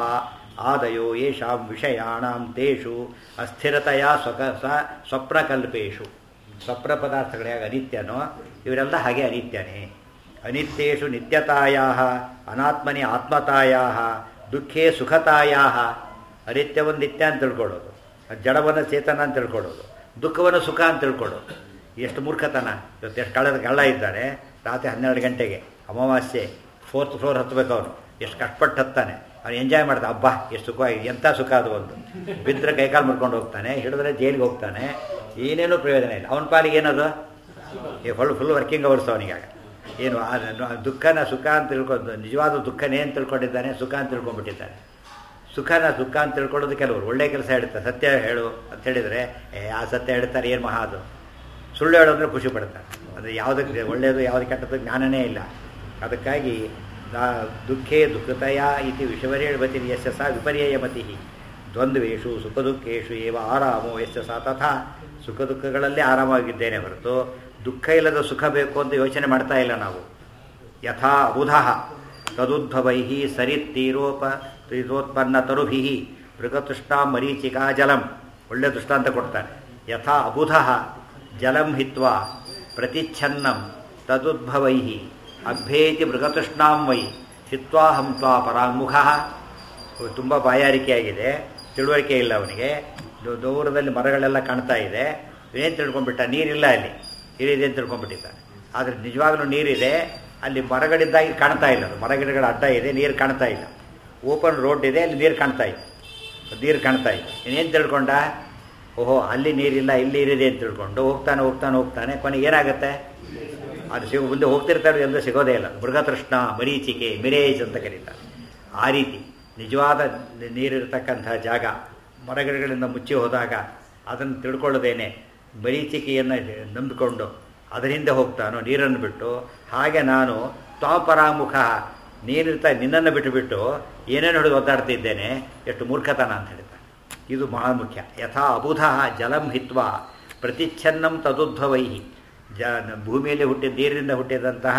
ಆದಯೋ ಯೇಷಾಂ ವಿಷಯಾಣಾಂ ತೇಷು ಅಸ್ಥಿರತೆಯ ಸ್ವಕ ಸ ಸ್ವಪ್ನಕಲ್ಪೇಶು ಸ್ವಪ್ನ ಪದಾರ್ಥಗಳು ಹೇಗೆ ಅನಿತ್ಯನೋ ಇವರೆಲ್ಲ ಹಾಗೆ ಅನಿತ್ಯನೇ ಅನಿತ್ಯೇಷು ನಿತ್ಯತಾಯ ಅನಾತ್ಮನಿ ಆತ್ಮತಾಯ ದುಃಖೇ ಸುಖತಾಯ ಅನಿತ್ಯವನ್ನು ನಿತ್ಯ ಅಂತ ತಿಳ್ಕೊಳ್ಳೋದು ಜಡವನ್ನು ಚೇತನ ಅಂತ ತಿಳ್ಕೊಳ್ಳೋದು ದುಃಖವನ್ನು ಸುಖ ಅಂತ ತಿಳ್ಕೊಳ್ಳೋದು ಎಷ್ಟು ಮೂರ್ಖತನ ಇವತ್ತು ಎಷ್ಟು ಕಳೆದ ಕಳ್ಳ ಇದ್ದಾನೆ ರಾತ್ರಿ ಹನ್ನೆರಡು ಗಂಟೆಗೆ ಅಮಾವಾಸ್ಯೆ ಫೋರ್ತ್ ಫ್ಲೋರ್ ಹತ್ತಬೇಕು ಅವನು ಎಷ್ಟು ಕಷ್ಟಪಟ್ಟು ಹತ್ತಾನೆ ಅವನು ಎಂಜಾಯ್ ಮಾಡ್ದ ಹಬ್ಬ ಎಷ್ಟು ಸುಖವಾಗಿ ಎಂಥ ಸುಖ ಅದು ಒಂದು ಬಿದ್ದರೆ ಕೈಕಾಲು ಮುರ್ಕೊಂಡು ಹೋಗ್ತಾನೆ ಹಿಡಿದ್ರೆ ಜೈಲಿಗೆ ಹೋಗ್ತಾನೆ ಏನೇನೂ ಪ್ರಯೋಜನ ಇಲ್ಲ ಅವನ ಪಾಲಿಗೆ ಏನದು ಈ ಫುಲ್ ಫುಲ್ ವರ್ಕಿಂಗ್ ಅವರ್ಸ್ ಅವನಿಗಾಗ ಏನು ಆ ನ- ದುಃಖನ ಸುಖ ಅಂತ ತಿಳ್ಕೊಂಡು ನಿಜವಾದ ದುಃಖನೇ ಅಂತ ತಿಳ್ಕೊಂಡಿದ್ದಾನೆ ಸುಖ ಅಂತ ತಿಳ್ಕೊಂಡ್ಬಿಟ್ಟಿದ್ದಾನೆ ಸುಖನ ದುಃಖ ಅಂತ ತಿಳ್ಕೊಳ್ಳೋದು ಕೆಲವರು ಒಳ್ಳೆ ಕೆಲಸ ಹೇಳ್ತಾರೆ ಸತ್ಯ ಹೇಳು ಅಂತ ಹೇಳಿದರೆ ಏ ಆ ಸತ್ಯ ಹೇಳ್ತಾರೆ ಏನು ಮಹಾ ಅದು ಸುಳ್ಳು ಹೇಳೋದ್ರೆ ಖುಷಿ ಪಡ್ತಾರೆ ಅಂದರೆ ಯಾವುದಕ್ಕೆ ಒಳ್ಳೆಯದು ಯಾವುದು ಕೆಟ್ಟದ್ದು ಜ್ಞಾನನೇ ಇಲ್ಲ ಅದಕ್ಕಾಗಿ ದಾ- ದುಃಖೇ ದುಃಖತಯ ಇತಿ ವಿಷವರೇಳ್ಬತಿ ಯಶ ಸ ವಿಪರ್ಯಯ ಮತಿ ದ್ವಂದ್ವೇಷು ಸುಖ ದುಃಖೇಶು ಏವ ಆರಾಮೋ ಯಶ ಸ ತಥಾ ಸುಖ ದುಃಖಗಳಲ್ಲೇ ಆರಾಮಾಗಿದ್ದೇನೆ ಹೊರತು ದುಃಖ ಇಲ್ಲದ ಸುಖ ಬೇಕು ಅಂತ ಯೋಚನೆ ಮಾಡ್ತಾ ಇಲ್ಲ ನಾವು ಯಥಾ ಬುಧ ತದುದ್ಭವೈ ಸರಿತ್ತೀರೋಪ ತೀರೋತ್ಪನ್ನ ತರುಭಿ ಮೃಗತುಷ್ಟಾ ಮರೀಚಿಕಾ ಜಲಂ ಒಳ್ಳೆ ದೃಷ್ಟಾಂತ ಕೊಡ್ತಾನೆ ಯಥಾ ಅಬುಧ ಜಲಂ ಹಿತ್ವಾ ಪ್ರತಿಚ್ಛನ್ನಂ ತದುದ್ಭವೈ ಅಭ್ಯೇತಿ ಮೃಗತೃಷ್ಣಾಂ ವೈ ಹಿತ್ವಾ ಹಂತ್ವಾ ಪರಾಂಗುಖ ತುಂಬ ಬಾಯಾರಿಕೆಯಾಗಿದೆ ತಿಳುವಳಿಕೆ ಇಲ್ಲ ಅವನಿಗೆ ದೂ- ದೂರದಲ್ಲಿ ಮರಗಳೆಲ್ಲ ಕಾಣ್ತಾ ಇದೆ ಏನು ತಿಳ್ಕೊಂಡ್ಬಿಟ್ಟ ನೀರಿಲ್ಲ ಅಲ್ಲಿ ನೀರಿದೆ ಅಂತ ತಿಳ್ಕೊಂಡ್ಬಿಟ್ಟಿದ್ದಾನೆ ಆದರೆ ನಿಜವಾಗ್ಲೂ ನೀರಿದೆ ಅಲ್ಲಿ ಮರಗಳಿದ್ದಾಗಿ ಕಾಣ್ತಾ ಇಲ್ಲ ಅದು ಮರಗಿಡಗಳ ಅಡ್ಡ ಇದೆ ನೀರು ಕಾಣ್ತಾ ಇಲ್ಲ ಓಪನ್ ರೋಡ್ ಇದೆ ಅಲ್ಲಿ ನೀರು ಕಾಣ್ತಾ ಇದೆ ನೀರು ಕಾಣ್ತಾ ಇದೆ ಇನ್ನೇನು ತಿಳ್ಕೊಂಡ ಓಹೋ ಅಲ್ಲಿ ನೀರಿಲ್ಲ ಇಲ್ಲಿ ನೀರಿದೆ ಅಂತ ತಿಳ್ಕೊಂಡು ಹೋಗ್ತಾನೆ ಹೋಗ್ತಾನೆ ಹೋಗ್ತಾನೆ ಕೊನೆಗೆ ಏನಾಗುತ್ತೆ ಅದು ಸಿಗೋ ಮುಂದೆ ಹೋಗ್ತಿರ್ತಾರೆ ಎಂದು ಸಿಗೋದೇ ಇಲ್ಲ ಮೃಗತೃಷ್ಣ ಮರೀಚಿಕೆ ಮಿರೇಜ್ ಅಂತ ಕರೀತಾರೆ ಆ ರೀತಿ ನಿಜವಾದ ನಿ- ನೀರಿರ್ತಕ್ಕಂಥ ಜಾಗ ಮರಗಿಡಗಳಿಂದ ಮುಚ್ಚಿ ಹೋದಾಗ ಅದನ್ನು ತಿಳ್ಕೊಳ್ಳೋದೇನೆ ಮರೀಚಿಕೆಯನ್ನು ನಂಬಿಕೊಂಡು ಅದರಿಂದ ಹೋಗ್ತಾನೋ ನೀರನ್ನು ಬಿಟ್ಟು ಹಾಗೆ ನಾನು ತ್ವಾಪರಾಮುಖ ನೀರಿರ್ತಾ ನಿನ್ನನ್ನು ಬಿಟ್ಟುಬಿಟ್ಟು ಏನೇನು ಹಿಡಿದು ಒದ್ದಾಡ್ತಿದ್ದೇನೆ ಎಷ್ಟು ಮೂರ್ಖತನ ಅಂತ ಹೇಳ್ತಾರೆ ಇದು ಬಹಳ ಮುಖ್ಯ ಯಥಾ ಅಬುಧ ಜಲಂ ಹಿತ್ವಾ ಪ್ರತಿಚ್ಛನ್ನಂ ತದುದ್ಭವೈ ಜ ಭೂಮಿಯಲ್ಲಿ ಹುಟ್ಟಿದ ನೀರಿನಿಂದ ಹುಟ್ಟಿದಂತಹ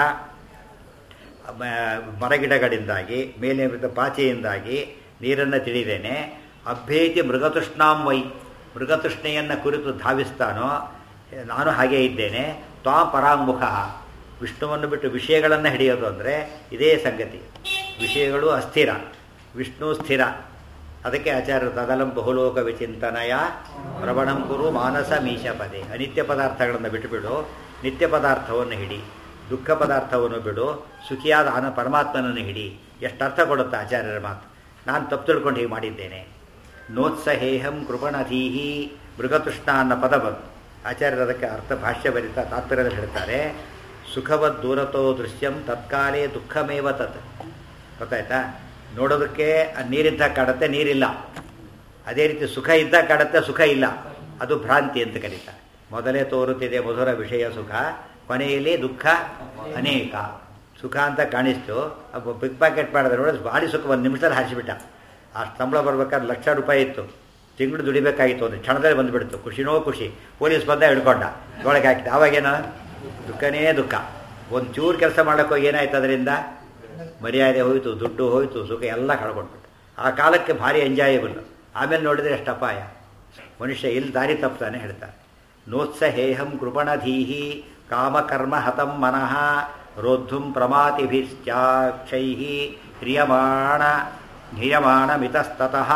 ಮ- ಮರಗಿಡಗಳಿಂದಾಗಿ ಮೇಲೆ ಇದ್ದ ಪಾಚೆಯಿಂದಾಗಿ ನೀರನ್ನು ತಿಳಿದೇನೆ ಅಭ್ಯೇತಿ ಮೃಗತೃಷ್ಣಾಂ ವೈ ಮೃಗತೃಷ್ಣೆಯನ್ನು ಕುರಿತು ಧಾವಿಸ್ತಾನೋ ನಾನು ಹಾಗೇ ಇದ್ದೇನೆ ತ್ವಾ ಪರಾಂಗುಖ ವಿಷ್ಣುವನ್ನು ಬಿಟ್ಟು ವಿಷಯಗಳನ್ನು ಹಿಡಿಯೋದು ಅಂದರೆ ಇದೇ ಸಂಗತಿ ವಿಷಯಗಳು ಅಸ್ಥಿರ ವಿಷ್ಣು ಸ್ಥಿರ ಅದಕ್ಕೆ ಆಚಾರ್ಯರು ತದಲಂ ಬಹುಲೋಕ ವಿಚಿಂತನಯ ಪ್ರವಣಂ ಕುರು ಮಾನಸ ಮೀಶ ಪದೇ ಅನಿತ್ಯ ಪದಾರ್ಥಗಳನ್ನು ಬಿಟ್ಟುಬಿಡು ನಿತ್ಯ ಪದಾರ್ಥವನ್ನು ಹಿಡಿ ದುಃಖ ಪದಾರ್ಥವನ್ನು ಬಿಡು ಸುಖಿಯಾದ ಆನ ಪರಮಾತ್ಮನನ್ನು ಹಿಡಿ ಎಷ್ಟು ಅರ್ಥ ಕೊಡುತ್ತೆ ಆಚಾರ್ಯರ ಮಾತು ನಾನು ತಪ್ಪು ತಿಳ್ಕೊಂಡು ಹೀಗೆ ಮಾಡಿದ್ದೇನೆ ನೋತ್ಸಹೇಹಂ ಕೃಪಣಧೀಹಿ ಮೃಗತೃಷ್ಣ ಅನ್ನೋ ಪದ ಬಂತು ಆಚಾರ್ಯರು ಅದಕ್ಕೆ ಅರ್ಥ ಭಾಷ್ಯ ಬರಿತಾ ತಾತ್ಪರ್ಯದಲ್ಲಿ ಹೇಳ್ತಾರೆ ಸುಖವದ್ ದೂರತೋ ದೃಶ್ಯಂ ತತ್ಕಾಲೇ ದುಃಖಮೇವ ತತ್ ಗೊತ್ತಾಯ್ತಾ ನೋಡೋದಕ್ಕೆ ಆ ನೀರಿದ್ದಾಗ ಕಾಡುತ್ತೆ ನೀರಿಲ್ಲ ಅದೇ ರೀತಿ ಸುಖ ಇದ್ದಾಗ ಕಾಡುತ್ತೆ ಸುಖ ಇಲ್ಲ ಅದು ಭ್ರಾಂತಿ ಅಂತ ಕರೀತಾರೆ ಮೊದಲೇ ತೋರುತ್ತಿದೆ ಮಧುರ ವಿಷಯ ಸುಖ ಕೊನೆಯಲ್ಲಿ ದುಃಖ ಅನೇಕ ಸುಖ ಅಂತ ಕಾಣಿಸ್ತು ಒಬ್ಬ ಬಿಗ್ ಪ್ಯಾಕೆಟ್ ಮಾಡಿದ್ರೆ ನೋಡಿ ಭಾರಿ ಸುಖ ಒಂದು ನಿಮಿಷದಲ್ಲಿ ಹಾರಿಸಿಬಿಟ್ಟ ಆ ಸಂಬಳ ಬರ್ಬೇಕಾದ್ರೆ ಲಕ್ಷ ರೂಪಾಯಿ ಇತ್ತು ತಿಂಗಳು ದುಡಿಬೇಕಾಗಿತ್ತು ಒಂದು ಕ್ಷಣದಲ್ಲಿ ಬಂದುಬಿಡ್ತು ಖುಷಿನೋ ಖುಷಿ ಪೊಲೀಸ್ ಬಂದ ಹಿಡ್ಕೊಂಡ ಒಳಗೆ ಹಾಕಿದ ಅವಾಗೇನು ದುಃಖನೇ ದುಃಖ ಒಂದು ಚೂರು ಕೆಲಸ ಮಾಡೋಕ್ಕೋ ಏನಾಯ್ತು ಅದರಿಂದ ಮರ್ಯಾದೆ ಹೋಯಿತು ದುಡ್ಡು ಹೋಯಿತು ಸುಖ ಎಲ್ಲ ಕಳ್ಕೊಂಡ್ಬಿಟ್ಟು ಆ ಕಾಲಕ್ಕೆ ಭಾರಿ ಎಂಜಾಯಬಲ್ ಆಮೇಲೆ ನೋಡಿದ್ರೆ ಎಷ್ಟು ಅಪಾಯ ಮನುಷ್ಯ ಇಲ್ಲಿ ದಾರಿ ತಪ್ತಾನೆ ಹೇಳ್ತಾರೆ ನೋತ್ಸಹೇಹಂ ಕೃಪಣಧೀಹಿ ಕಾಮಕರ್ಮ ಹತಂ ಮನಃ ರೋದ್ಧುಂ ಪ್ರಮಾತಿಭಿಶ್ಚಾಕ್ಷೈ ಹ್ರಿಯಮಾಣ ಹ್ರಿಯಮಾಣ ಮಿತಸ್ತತಃ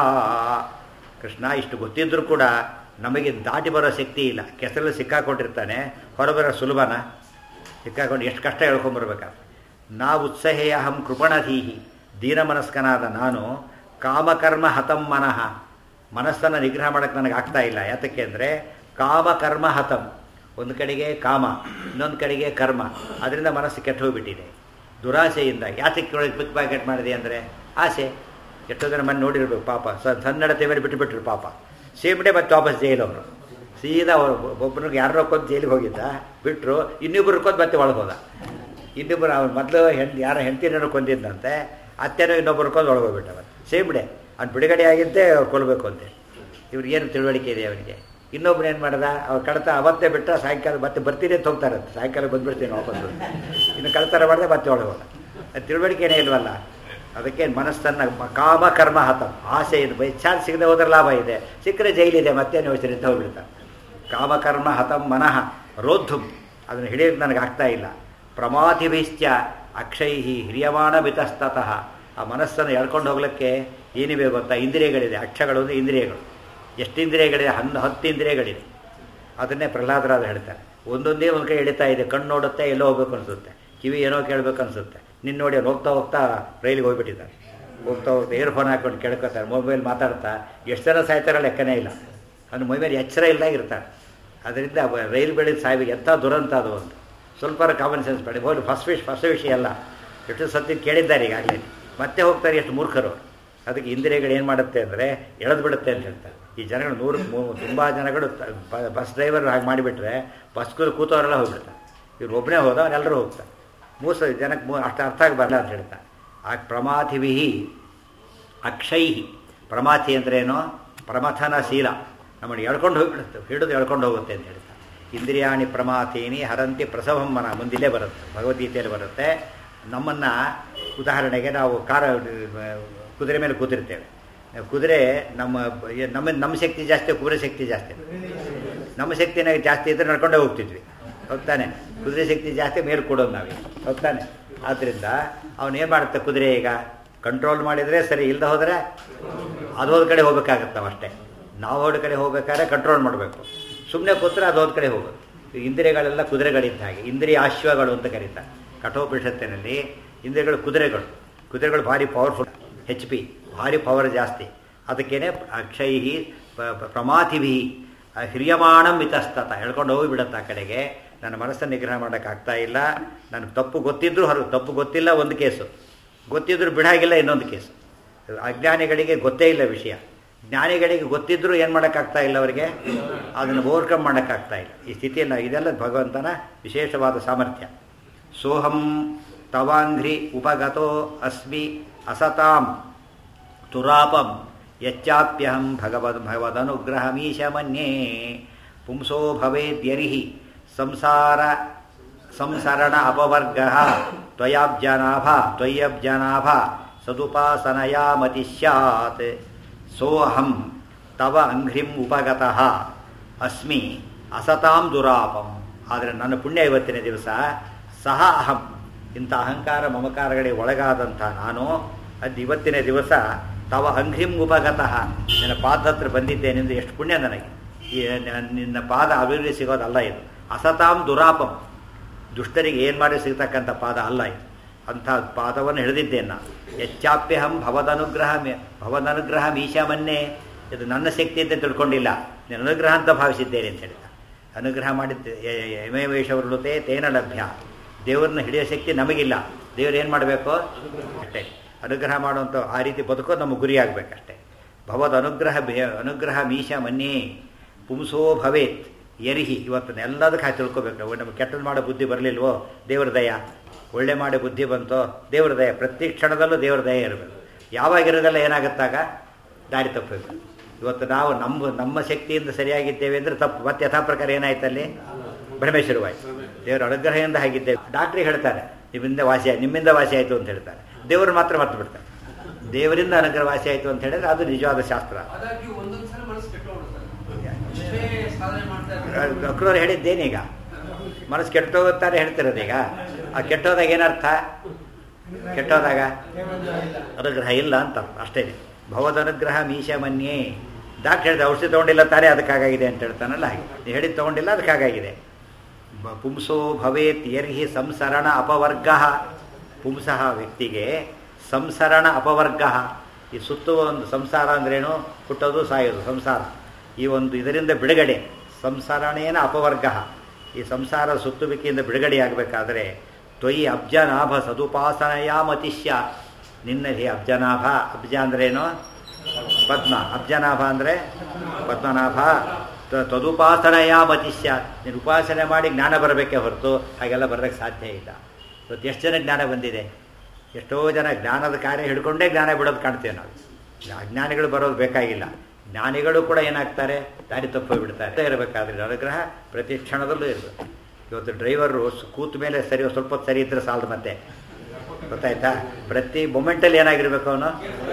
ಕೃಷ್ಣ ಇಷ್ಟು ಗೊತ್ತಿದ್ರೂ ಕೂಡ ನಮಗೆ ದಾಟಿ ಬರೋ ಶಕ್ತಿ ಇಲ್ಲ ಕೆಸರಲ್ಲಿ ಸಿಕ್ಕಾಕೊಂಡಿರ್ತಾನೆ ಹೊರಬರೋ ಸುಲಭನ ಸಿಕ್ಕಾಕೊಂಡು ಎಷ್ಟು ಕಷ್ಟ ಹೇಳ್ಕೊಂಬರ್ಬೇಕಾದ್ರೆ ನಾವು ಉತ್ಸಹೇಯ ಅಹಂ ಕೃಪಣಧೀಹಿ ದೀನಮನಸ್ಕನಾದ ನಾನು ಕಾಮಕರ್ಮ ಹತಂ ಮನಃ ಮನಸ್ಸನ್ನು ನಿಗ್ರಹ ಮಾಡೋಕ್ಕೆ ನನಗೆ ಆಗ್ತಾ ಇಲ್ಲ ಯಾತಕ್ಕೆ ಅಂದರೆ ಕಾಮಕರ್ಮ ಹತಂ ಒಂದು ಕಡೆಗೆ ಕಾಮ ಇನ್ನೊಂದು ಕಡೆಗೆ ಕರ್ಮ ಅದರಿಂದ ಮನಸ್ಸು ಕೆಟ್ಟು ಹೋಗ್ಬಿಟ್ಟಿದೆ ದುರಾಸೆಯಿಂದ ಯಾತಕ್ಕೆ ಒಳಗೆ ಪಿಕ್ ಪ್ಯಾಕೆಟ್ ಮಾಡಿದೆ ಅಂದರೆ ಆಸೆ ಎಷ್ಟೋ ಜನ ಮನೆ ನೋಡಿರ್ಬೇಕು ಪಾಪ ಸ ಸನ್ನಡತೆ ಮೇಲೆ ಬಿಟ್ಟುಬಿಟ್ರು ಪಾಪ ಸೇಮ್ ಡೇ ಮತ್ತೆ ವಾಪಸ್ ಜೈಲು ಅವರು ಸೀದಾ ಒಬ್ಬನಿಗೆ ಯಾರೋ ಕೊಂದು ಜೈಲಿಗೆ ಹೋಗಿದ್ದ ಬಿಟ್ಟರು ಇನ್ನಿಬ್ಬರು ಕೊಂದು ಮತ್ತೆ ಒಳಗೆ ಹೋದ ಇನ್ನಿಬ್ಬರು ಅವ್ನು ಮೊದಲು ಹೆಣ್ ಯಾರೋ ಹೆಂಡತಿನೋ ಕೊಂದಿದ್ದಂತೆ ಅತ್ತೆನೋ ಇನ್ನೊಬ್ಬರು ಕೊಂದು ಒಳಗೆ ಹೋಗ್ಬಿಟ್ಟವ ಸೇಮ್ ಡೇ ಅವ್ನು ಬಿಡುಗಡೆ ಆಗಿದ್ದೇ ಅವ್ರು ಕೊಲ್ಲಬೇಕು ಅಂತೆ ಇವ್ರಿಗೇನು ತಿಳುವಳಿಕೆ ಇದೆ ಅವನಿಗೆ ಇನ್ನೊಬ್ಬನು ಏನು ಮಾಡ್ದ ಅವ್ರು ಕಳ್ತ ಅವತ್ತೇ ಬಿಟ್ಟ ಸಾಯಂಕಾಲ ಮತ್ತೆ ಬರ್ತೀನಿ ಅಂತ ಹೋಗ್ತಾರಂತೆ ಸಾಯಂಕಾಲ ಬಂದ್ಬಿಡ್ತೀನಿ ವಾಪಸ್ ಇನ್ನು ಕಳ್ತನ ಮಾಡಿದೆ ಮತ್ತೆ ಒಳಗೆ ಹೋದ ಅದು ತಿಳುವಳಿಕೆನೇ ಇಲ್ವಲ್ಲ ಅದಕ್ಕೆ ಮನಸ್ಸನ್ನು ಕಾಮ ಕರ್ಮ ಹತ ಆಸೆ ಇದೆ ಬೈ ಚಾನ್ಸ್ ಸಿಗದೆ ಹೋದ್ರೆ ಲಾಭ ಇದೆ ಸಿಕ್ಕರೆ ಜೈಲಿದೆ ಮತ್ತೇನು ಯೋಚನೆ ಅಂತ ಹೋಗ್ಬಿಡ್ತಾನೆ ಕಾಮಕರ್ಮ ಹತಂ ಮನಃ ರೋದ್ಧುಂ ಅದನ್ನು ಹಿಡಿಯೋಕೆ ನನಗೆ ಆಗ್ತಾ ಇಲ್ಲ ಪ್ರಮಾತಿಭಿಶ್ಚ ಅಕ್ಷೈಹಿ ಹಿರಿಯಮಾಣ ಬಿತಸ್ತತಃ ಆ ಮನಸ್ಸನ್ನು ಎಳ್ಕೊಂಡು ಹೋಗ್ಲಿಕ್ಕೆ ಏನಿವೆ ಗೊತ್ತಾ ಇಂದ್ರಿಯಗಳಿದೆ ಅಕ್ಷಗಳು ಅಂದರೆ ಇಂದ್ರಿಯಗಳು ಎಷ್ಟು ಇಂದ್ರಿಯಗಳಿದೆ ಹನ್ನು ಹತ್ತು ಇಂದ್ರಿಯಗಳಿದೆ ಅದನ್ನೇ ಪ್ರಹ್ಲಾದರಾದ ಹೇಳ್ತಾರೆ ಒಂದೊಂದೇ ಒಂದು ಕೈ ಎಳಿತಾ ಇದೆ ಕಣ್ಣು ನೋಡುತ್ತೆ ಎಲ್ಲೋ ಹೋಗ್ಬೇಕು ಅನಿಸುತ್ತೆ ಕಿವಿ ಏನೋ ಕೇಳಬೇಕು ಅನಿಸುತ್ತೆ ನಿನ್ನ ನೋಡಿ ಅವ್ನು ಹೋಗ್ತಾ ಹೋಗ್ತಾ ರೈಲಿಗೆ ಹೋಗ್ಬಿಟ್ಟಿದ್ದಾರೆ ಹೋಗ್ತಾ ಹೋಗ್ತಾ ಇಯರ್ಫೋನ್ ಹಾಕೊಂಡು ಕೇಳ್ಕೊತಾರೆ ಮೊಬೈಲ್ ಮಾತಾಡ್ತಾ ಎಷ್ಟು ಜನ ಸಾಯ್ತಾರೋ ಲೆಕ್ಕನೇ ಇಲ್ಲ ಅವ್ನು ಮೈ ಮೇಲೆ ಎಚ್ಚರ ಇಲ್ಲ ಇರ್ತಾರೆ ಅದರಿಂದ ಅವ ರೈಲು ಬೆಳೆದ ಸಾವಿಗೆ ಎಂಥ ದುರಂತ ಅದು ಒಂದು ಸ್ವಲ್ಪ ಕಾಮನ್ ಸೆನ್ಸ್ ಬೇಡ ಹೋಗಿ ಫಸ್ಟ್ ವಿಷ್ ಫಸ್ಟ್ ವಿಷಯ ಅಲ್ಲ ಎಷ್ಟು ಸತಿ ಕೇಳಿದ್ದಾರೆ ಈಗಾಗಲೇ ಮತ್ತೆ ಹೋಗ್ತಾರೆ ಎಷ್ಟು ಮೂರ್ಖರು ಅದಕ್ಕೆ ಇಂದ್ರಿಯಗಳು ಏನು ಮಾಡುತ್ತೆ ಅಂದರೆ ಎಳೆದು ಬಿಡುತ್ತೆ ಅಂತ ಹೇಳ್ತಾರೆ ಈ ಜನಗಳು ನೂರು ತುಂಬ ಜನಗಳು ತ- ಬ- ಬಸ್ ಡ್ರೈವರ್ ಹಾಗೆ ಮಾಡಿಬಿಟ್ರೆ ಬಸ್ಗಳು ಕೂತವರೆಲ್ಲ ಹೋಗ್ಬಿಡ್ತಾರೆ ಇವ್ರು ಒಬ್ಬನೇ ಹೋದ ಅವರೆಲ್ಲರೂ ಹೋಗ್ತಾರೆ ಮೂಸ ಜನಕ್ಕೆ ಮೂ ಅಷ್ಟು ಅರ್ಥ ಆಗಬಾರ್ದು ಅಂತ ಹೇಳ್ತಾರೆ ಆ ಪ್ರಮಾಥಿಭಿ ಅಕ್ಷೈಹಿ ಪ್ರಮಾಥಿ ಅಂದ್ರೇನು ಪ್ರಮಥನಶೀಲ ನಮ್ಮನ್ನು ಎಳ್ಕೊಂಡು ಹೋಗ್ಬಿಡುತ್ತೆ ಹಿಡಿದು ಎಳ್ಕೊಂಡು ಹೋಗುತ್ತೆ ಅಂತ ಹೇಳ್ತಾರೆ ಇಂದ್ರಿಯಾಣಿ ಪ್ರಮಾಥೀನಿ ಹರಂತಿ ಪ್ರಸವಮ್ಮನ ಮುಂದಿಲ್ಲೇ ಬರುತ್ತೆ ಭಗವದ್ಗೀತೆಯಲ್ಲಿ ಬರುತ್ತೆ ನಮ್ಮನ್ನು ಉದಾಹರಣೆಗೆ ನಾವು ಕಾರ ಕುದುರೆ ಮೇಲೆ ಕೂತಿರ್ತೇವೆ ಕುದುರೆ ನಮ್ಮ ನಮ್ಮ ನಮ್ಮ ಶಕ್ತಿ ಜಾಸ್ತಿ ಕುದುರೆ ಶಕ್ತಿ ಜಾಸ್ತಿ ನಮ್ಮ ಶಕ್ತಿನಾಗ ಜಾಸ್ತಿ ಇದ್ರೆ ನಡ್ಕೊಂಡೇ ಹೋಗ್ತಿದ್ವಿ ಹೋಗ್ತಾನೆ ಕುದುರೆ ಶಕ್ತಿ ಜಾಸ್ತಿ ಮೇಲೆ ಕೊಡೋದು ನಾವೀಗ ಹೋಗ್ತಾನೆ ಆದ್ದರಿಂದ ಅವನು ಏನು ಮಾಡುತ್ತೆ ಕುದುರೆ ಈಗ ಕಂಟ್ರೋಲ್ ಮಾಡಿದರೆ ಸರಿ ಇಲ್ಲದೆ ಹೋದರೆ ಅದು ಹೋದ ಕಡೆ ಹೋಗ್ಬೇಕಾಗತ್ತೆ ನಾವು ಅಷ್ಟೇ ನಾವು ಹೋದ ಕಡೆ ಹೋಗ್ಬೇಕಾದ್ರೆ ಕಂಟ್ರೋಲ್ ಮಾಡಬೇಕು ಸುಮ್ಮನೆ ಕೂತ್ರೆ ಅದು ಹೋದ ಕಡೆ ಹೋಗೋದು ಈ ಇಂದ್ರಿಯಗಳೆಲ್ಲ ಕುದುರೆಗಳಿದ್ದ ಹಾಗೆ ಇಂದ್ರಿಯ ಆಶ್ವಗಳು ಅಂತ ಕರೀತಾರೆ ಕಠೋಪನಿಷತ್ತಿನಲ್ಲಿ ಇಂದ್ರಿಯಗಳು ಕುದುರೆಗಳು ಕುದುರೆಗಳು ಭಾರಿ ಪವರ್ಫುಲ್ ಹೆಚ್ ಪಿ ಭಾರಿ ಪವರ್ ಜಾಸ್ತಿ ಅದಕ್ಕೇನೆ ಅಕ್ಷೈಹಿ ಪ- ಪ- ಪ್ರಮಾಥಿಭಿ ಹಿರಿಯಮಾಣಂ ಮಿತಸ್ತತ ಹೇಳ್ಕೊಂಡು ಹೋಗಿಬಿಡತ್ತೆ ಆ ಕಡೆಗೆ ನನ್ನ ಮನಸ್ಸನ್ನು ನಿಗ್ರಹ ಮಾಡೋಕ್ಕಾಗ್ತಾ ಇಲ್ಲ ನನಗೆ ತಪ್ಪು ಗೊತ್ತಿದ್ರೂ ಹೊರ ತಪ್ಪು ಗೊತ್ತಿಲ್ಲ ಒಂದು ಕೇಸು ಗೊತ್ತಿದ್ರೂ ಬಿಡಾಗಿಲ್ಲ ಇನ್ನೊಂದು ಕೇಸು ಅಜ್ಞಾನಿಗಳಿಗೆ ಗೊತ್ತೇ ಇಲ್ಲ ವಿಷಯ ಜ್ಞಾನಿಗಳಿಗೆ ಗೊತ್ತಿದ್ರೂ ಏನು ಮಾಡೋಕ್ಕಾಗ್ತಾ ಇಲ್ಲ ಅವರಿಗೆ ಅದನ್ನು ಓವರ್ಕಮ್ ಮಾಡೋಕ್ಕಾಗ್ತಾ ಇಲ್ಲ ಈ ಸ್ಥಿತಿಯಲ್ಲಿ ಇದೆಲ್ಲ ಭಗವಂತನ ವಿಶೇಷವಾದ ಸಾಮರ್ಥ್ಯ ಸೋಹಂ ತವಾಂಘ್ರಿ ಉಪಗತೋ ಅಸ್ಮಿ ಅಸತಾಂ ತುರಾಪಂ ಯಚ್ಚಾಪ್ಯಹಂ ಭಗವದ್ ಭಗವದನುಗ್ರಹಮೀಶ ಮನ್ಯೇ ಪುಂಸೋ ಭವೇದ್ಯರಿಹಿ ಸಂಸಾರ ಸಂಸರಣ ಅಪವರ್ಗ ತ್ವಯಾಬ್ಜನಾಭ ತ್ವಯ್ಯಬ್ಜನಾಭ ಸದುಪಾಸನಯಾ ಮತಿ ಸ್ಯಾತ್ ಸೋಹಂ ತವ ಅಂಘ್ರಿಂ ಉಪಗತಃ ಅಸ್ಮಿ ಅಸತಾಂ ದುರಾಪಂ ಆದರೆ ನನ್ನ ಪುಣ್ಯ ಇವತ್ತಿನ ದಿವಸ ಸಹ ಅಹಂ ಇಂಥ ಅಹಂಕಾರ ಮಮಕಾರಗಳಿಗೆ ಒಳಗಾದಂಥ ನಾನು ಅದು ಇವತ್ತಿನ ದಿವಸ ತವ ಅಂಘ್ರಿಂ ಉಪಗತಃ ನಿನ್ನ ಪಾದ ಹತ್ರ ಬಂದಿದ್ದೇನೆಂದು ಎಷ್ಟು ಪುಣ್ಯ ನನಗೆ ಈ ನ- ನಿನ್ನ ಪಾದ ಅಭಿವೃದ್ಧಿ ಸಿಗೋದಲ್ಲ ಇದು ಅಸತಾಂ ದುರಾಪಂ ದುಷ್ಟರಿಗೆ ಏನು ಮಾಡಿ ಸಿಗ್ತಕ್ಕಂಥ ಪಾದ ಅಲ್ಲ ಇದು ಅಂಥ ಪಾದವನ್ನು ಹಿಡಿದಿದ್ದೇನೆ ನಾನು ಹೆಚ್ಚಾಪ್ಯಹಂ ಭವದನುಗ್ರಹ ಮೇ- ಭವದನುಗ್ರಹ ಮೀಶಾಮನ್ನೇ ಇದು ನನ್ನ ಶಕ್ತಿ ಅಂತ ತಿಳ್ಕೊಂಡಿಲ್ಲ ನಿನ್ನ ಅನುಗ್ರಹ ಅಂತ ಭಾವಿಸಿದ್ದೇನೆ ಅಂತ ಹೇಳ್ತಾ ಅನುಗ್ರಹ ಮಾಡಿದ್ದ ಎಮೆ ವೈಷವೃತೆ ತೇನ ಲಭ್ಯ ದೇವ್ರನ್ನ ಹಿಡಿಯೋ ಶಕ್ತಿ ನಮಗಿಲ್ಲ ದೇವ್ರು ಏನು ಮಾಡಬೇಕು ಅಷ್ಟೇ ಅನುಗ್ರಹ ಮಾಡುವಂಥ ಆ ರೀತಿ ಬದುಕೋದು ನಮ್ಮ ಗುರಿ ಆಗಬೇಕಷ್ಟೇ ಭವದ್ ಅನುಗ್ರಹ ಬೇ- ಅನುಗ್ರಹ ಮೀಶ ಮನ್ಯೇ ಪುಂಸೋ ಭವೇತ್ ಎರಿಹಿ ಇವತ್ತನ್ನ ಎಲ್ಲದಕ್ಕೆ ಹಾಕಿ ತಿಳ್ಕೊಬೇಕು ನಾವು ನಮಗೆ ಕೆಟ್ಟದ್ದು ಮಾಡೋ ಬುದ್ಧಿ ಬರಲಿಲ್ವೋ ದೇವ್ರ ದಯ ಒಳ್ಳೆ ಮಾಡೋ ಬುದ್ಧಿ ಬಂತೋ ದೇವ್ರ ದಯ ಪ್ರತಿ ಕ್ಷಣದಲ್ಲೂ ದೇವ್ರ ದಯ ಇರಬೇಕು ಯಾವಾಗಿರೋದೆಲ್ಲ ಏನಾಗುತ್ತಾಗ ದಾರಿ ತಪ್ಪಬೇಕು ಇವತ್ತು ನಾವು ನಮ್ಮ ನಮ್ಮ ಶಕ್ತಿಯಿಂದ ಸರಿಯಾಗಿದ್ದೇವೆ ಅಂದರೆ ತಪ್ಪು ಮತ್ತೆ ಯಥಾ ಪ್ರಕಾರ ಏನಾಯ್ತಲ್ಲಿ ಭ್ರಮೆ ಶುರುವಾಯ್ತು ದೇವರ ಅನುಗ್ರಹದಿಂದ ಆಗಿದ್ದೇವೆ ಡಾಕ್ಟ್ರಿಗೆ ಹೇಳ್ತಾರೆ ನಿಮ್ಮಿಂದ ವಾಸಿ ಆಯ್ತು ನಿಮ್ಮಿಂದ ವಾಸಿ ಆಯಿತು ಅಂತ ಹೇಳ್ತಾರೆ ದೇವರು ಮಾತ್ರ ಮರ್ತು ಬಿಡ್ತಾರೆ ದೇವರಿಂದ ಅನುಗ್ರಹ ವಾಸಿ ಆಯಿತು ಅಂತ ಹೇಳಿದ್ರೆ ಅದು ನಿಜವಾದ ಶಾಸ್ತ್ರ ಆದಾಗ್ಯೂ ಒಂದೊಂದ್ಸಲ ಮನಸ್ಸು ಕೆಟ್ಟು ಹೋಗ್ಬಿಡ್ತಾರೆ ಎಷ್ಟೇ ಸಾಧನೆ ಮಾಡ್ತಾ ಇರ್ತಾರೆ ಡಾಕ್ಟ್ರವ್ರು ಹೇಳಿದ್ದೇನೀಗ ಮನಸ್ಸು ಕೆಟ್ಟೋಗುತ್ತಾರೆ ಹೇಳ್ತಿರೋದು ಈಗ ಆ ಕೆಟ್ಟೋದಾಗ ಏನರ್ಥ ಕೆಟ್ಟೋದಾಗ ಅನುಗ್ರಹ ಇಲ್ಲ ಅಂತ ಅಷ್ಟೇ ಭವದ ಅನುಗ್ರಹ ಮೀಶ ಮನ್ಯೇ ಡಾಕ್ಟರ್ ಹೇಳಿದ ಔಷಧಿ ತೊಗೊಂಡಿಲ್ಲ ತಾನೇ ಅದಕ್ಕಾಗಿದೆ ಅಂತ ಹೇಳ್ತಾನಲ್ಲ ಹಾಗೆ ನೀವು ಹೇಳಿದ್ದು ತೊಗೊಂಡಿಲ್ಲ ಅದಕ್ಕಾಗಿದೆ ಬ- ಪುಂಸೋ ಭವೇತ್ ಯರ್ಹಿ ಸಂಸರಣ ಅಪವರ್ಗ ಪುಂಸಃ ವ್ಯಕ್ತಿಗೆ ಸಂಸರಣ ಅಪವರ್ಗ ಈ ಸುತ್ತುವ ಒಂದು ಸಂಸಾರ ಅಂದ್ರೇನು ಹುಟ್ಟೋದು ಸಾಯೋದು ಸಂಸಾರ ಈ ಒಂದು ಇದರಿಂದ ಬಿಡುಗಡೆ ಸಂಸರಣೇನ ಅಪವರ್ಗ ಈ ಸಂಸಾರ ಸುತ್ತುವಿಕೆಯಿಂದ ಬಿಡುಗಡೆಯಾಗಬೇಕಾದ್ರೆ ತ್ವಯಿ ಅಬ್ಜನಾಭ ಸದುಪಾಸನೆಯ ಮತಿಷ್ಯ ನಿನ್ನಲ್ಲಿ ಅಬ್ಜನಾಭ ಅಬ್ಜ ಅಂದ್ರೇನು ಪದ್ಮ ಅಬ್ಜನಾಭ ಅಂದರೆ ಪದ್ಮನಾಭ ತ- ತದುಪಾಸನೆಯ ಮತಿಷ್ಯ ನೀನು ಉಪಾಸನೆ ಮಾಡಿ ಜ್ಞಾನ ಬರಬೇಕೇ ಹೊರತು ಹಾಗೆಲ್ಲ ಬರೋದಕ್ಕೆ ಸಾಧ್ಯ ಇಲ್ಲ ಇವತ್ತು ಎಷ್ಟು ಜನ ಜ್ಞಾನ ಬಂದಿದೆ ಎಷ್ಟೋ ಜನ ಜ್ಞಾನದ ಕಾರ್ಯ ಹಿಡ್ಕೊಂಡೇ ಜ್ಞಾನ ಬಿಡೋದು ಕಾಣ್ತೇವೆ ನಾವು ಅಜ್ಞಾನಿಗಳು ಬರೋದು ಬೇಕಾಗಿಲ್ಲ ಜ್ಞಾನಿಗಳು ಕೂಡ ಏನಾಗ್ತಾರೆ ದಾರಿ ತಪ್ಪಿ ಬಿಡ್ತಾರೆ ಇರಬೇಕಾದ್ರೆ ಅನುಗ್ರಹ ಪ್ರತಿ ಕ್ಷಣದಲ್ಲೂ ಇರಬೇಕು ಇವತ್ತು ಡ್ರೈವರು ಕೂತ ಮೇಲೆ ಸರಿ ಸ್ವಲ್ಪ ಹೊತ್ತು ಸರಿ ಇದ್ರೆ ಸಾಲದು ಮತ್ತೆ ಗೊತ್ತಾಯ್ತಾ ಪ್ರತಿ ಮೊಮೆಂಟಲ್ಲಿ ಏನಾಗಿರ್ಬೇಕು ಅವನು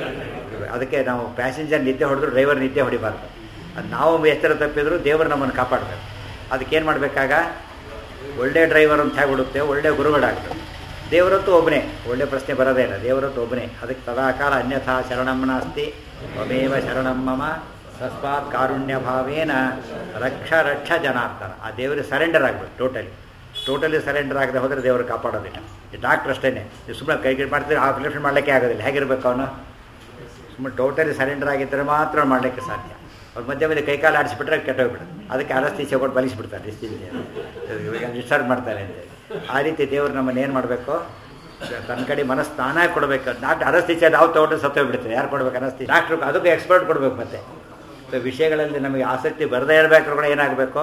ಅದಕ್ಕೆ ನಾವು ಪ್ಯಾಸೆಂಜರ್ ನಿದ್ದೆ ಹೊಡೆದ್ರು ಡ್ರೈವರ್ ನಿದ್ದೆ ಹೊಡಿಬಾರ್ದು ಅದು ನಾವು ಎಚ್ಚರ ತಪ್ಪಿದ್ರು ದೇವರು ನಮ್ಮನ್ನು ಕಾಪಾಡಬೇಕು ಅದಕ್ಕೇನು ಮಾಡಬೇಕಾಗ ಒಳ್ಳೆ ಡ್ರೈವರ್ ಅಂತ ಹೇಗೆ ಹುಡುಕ್ತೇವೆ ಒಳ್ಳೆ ಗುರುಗಳಾಗ್ತದೆ ದೇವರತ್ತು ಒಬ್ಬನೇ ಒಳ್ಳೆ ಪ್ರಶ್ನೆ ಬರೋದೇ ಇಲ್ಲ ದೇವರತ್ತು ಒಬ್ಬನೇ ಅದಕ್ಕೆ ಸದಾಕಾಲ ಅನ್ಯಥಾ ಶರಣಂ ನಾಸ್ತಿ ತ್ವಮೇವ ಶರಣಂ ಮಮ ತಸ್ಮಾತ್ ಕಾರುಣ್ಯ ಭಾವೇನ ರಕ್ಷ ರಕ್ಷ ಜನಾರ್ದನ ಆ ದೇವರಿಗೆ ಸರೆಂಡರ್ ಆಗಬೇಕು ಟೋಟಲಿ ಟೋಟಲಿ ಸರೆಂಡರ್ ಆಗದೆ ಹೋದರೆ ದೇವರು ಕಾಪಾಡೋದಿಲ್ಲ ಈ ಡಾಕ್ಟ್ರ್ ಅಷ್ಟೇ ನೀವು ಸುಮ್ಮನೆ ಕೈ ಕೈ ಮಾಡ್ತೀರಿ ಆಪರೇಷನ್ ಮಾಡಲಿಕ್ಕೆ ಆಗೋದಿಲ್ಲ ಹೇಗಿರ್ಬೇಕು ಅವನು ಸುಮ್ಮನೆ ಟೋಟಲಿ ಸರೆಂಡರ್ ಆಗಿದ್ದರೆ ಮಾತ್ರ ಮಾಡಲಿಕ್ಕೆ ಸಾಧ್ಯ ಅವ್ರು ಮಧ್ಯೆ ಮಧ್ಯೆ ಕೈಕಾಲು ಆಡಿಸ್ಬಿಟ್ರೆ ಕೆಟ್ಟೋಗ್ಬಿಡುತ್ತೆ ಅದಕ್ಕೆ ಅನಸ್ತೀಸಿ ಕೊಟ್ಟು ಬಲಿಸ್ಬಿಡ್ತಾರೆ ಡಿಸ್ಟಿಂಗ್ ಡಿಸ್ಟರ್ಬ್ ಮಾಡ್ತಾರೆ ಅಂತೇಳಿ ಆ ರೀತಿ ದೇವರು ನಮ್ಮನ್ನು ಏನು ಮಾಡಬೇಕು ತನ್ನ ಕಡೆ ಮನಸ್ಸು ತಾನಾಗಿ ಕೊಡಬೇಕು ಡಾಕ್ಟರ್ ಅನಸ್ತೀಸಿ ನಾವು ತಗೊಂಡು ಸತ್ತೋಗ್ಬಿಡ್ತಾರೆ ಯಾರು ಕೊಡ್ಬೇಕು ಅನಸ್ತಿ ಡಾಕ್ಟ್ರು ಅದಕ್ಕೂ ಎಕ್ಸ್ಪರ್ಟ್ ಕೊಡಬೇಕು ಮತ್ತೆ ಸೊ ವಿಷಯಗಳಲ್ಲಿ ನಮಗೆ ಆಸಕ್ತಿ ಬರದೇ ಇರಬೇಕಾದ್ರೂ ಕೂಡ ಏನಾಗಬೇಕು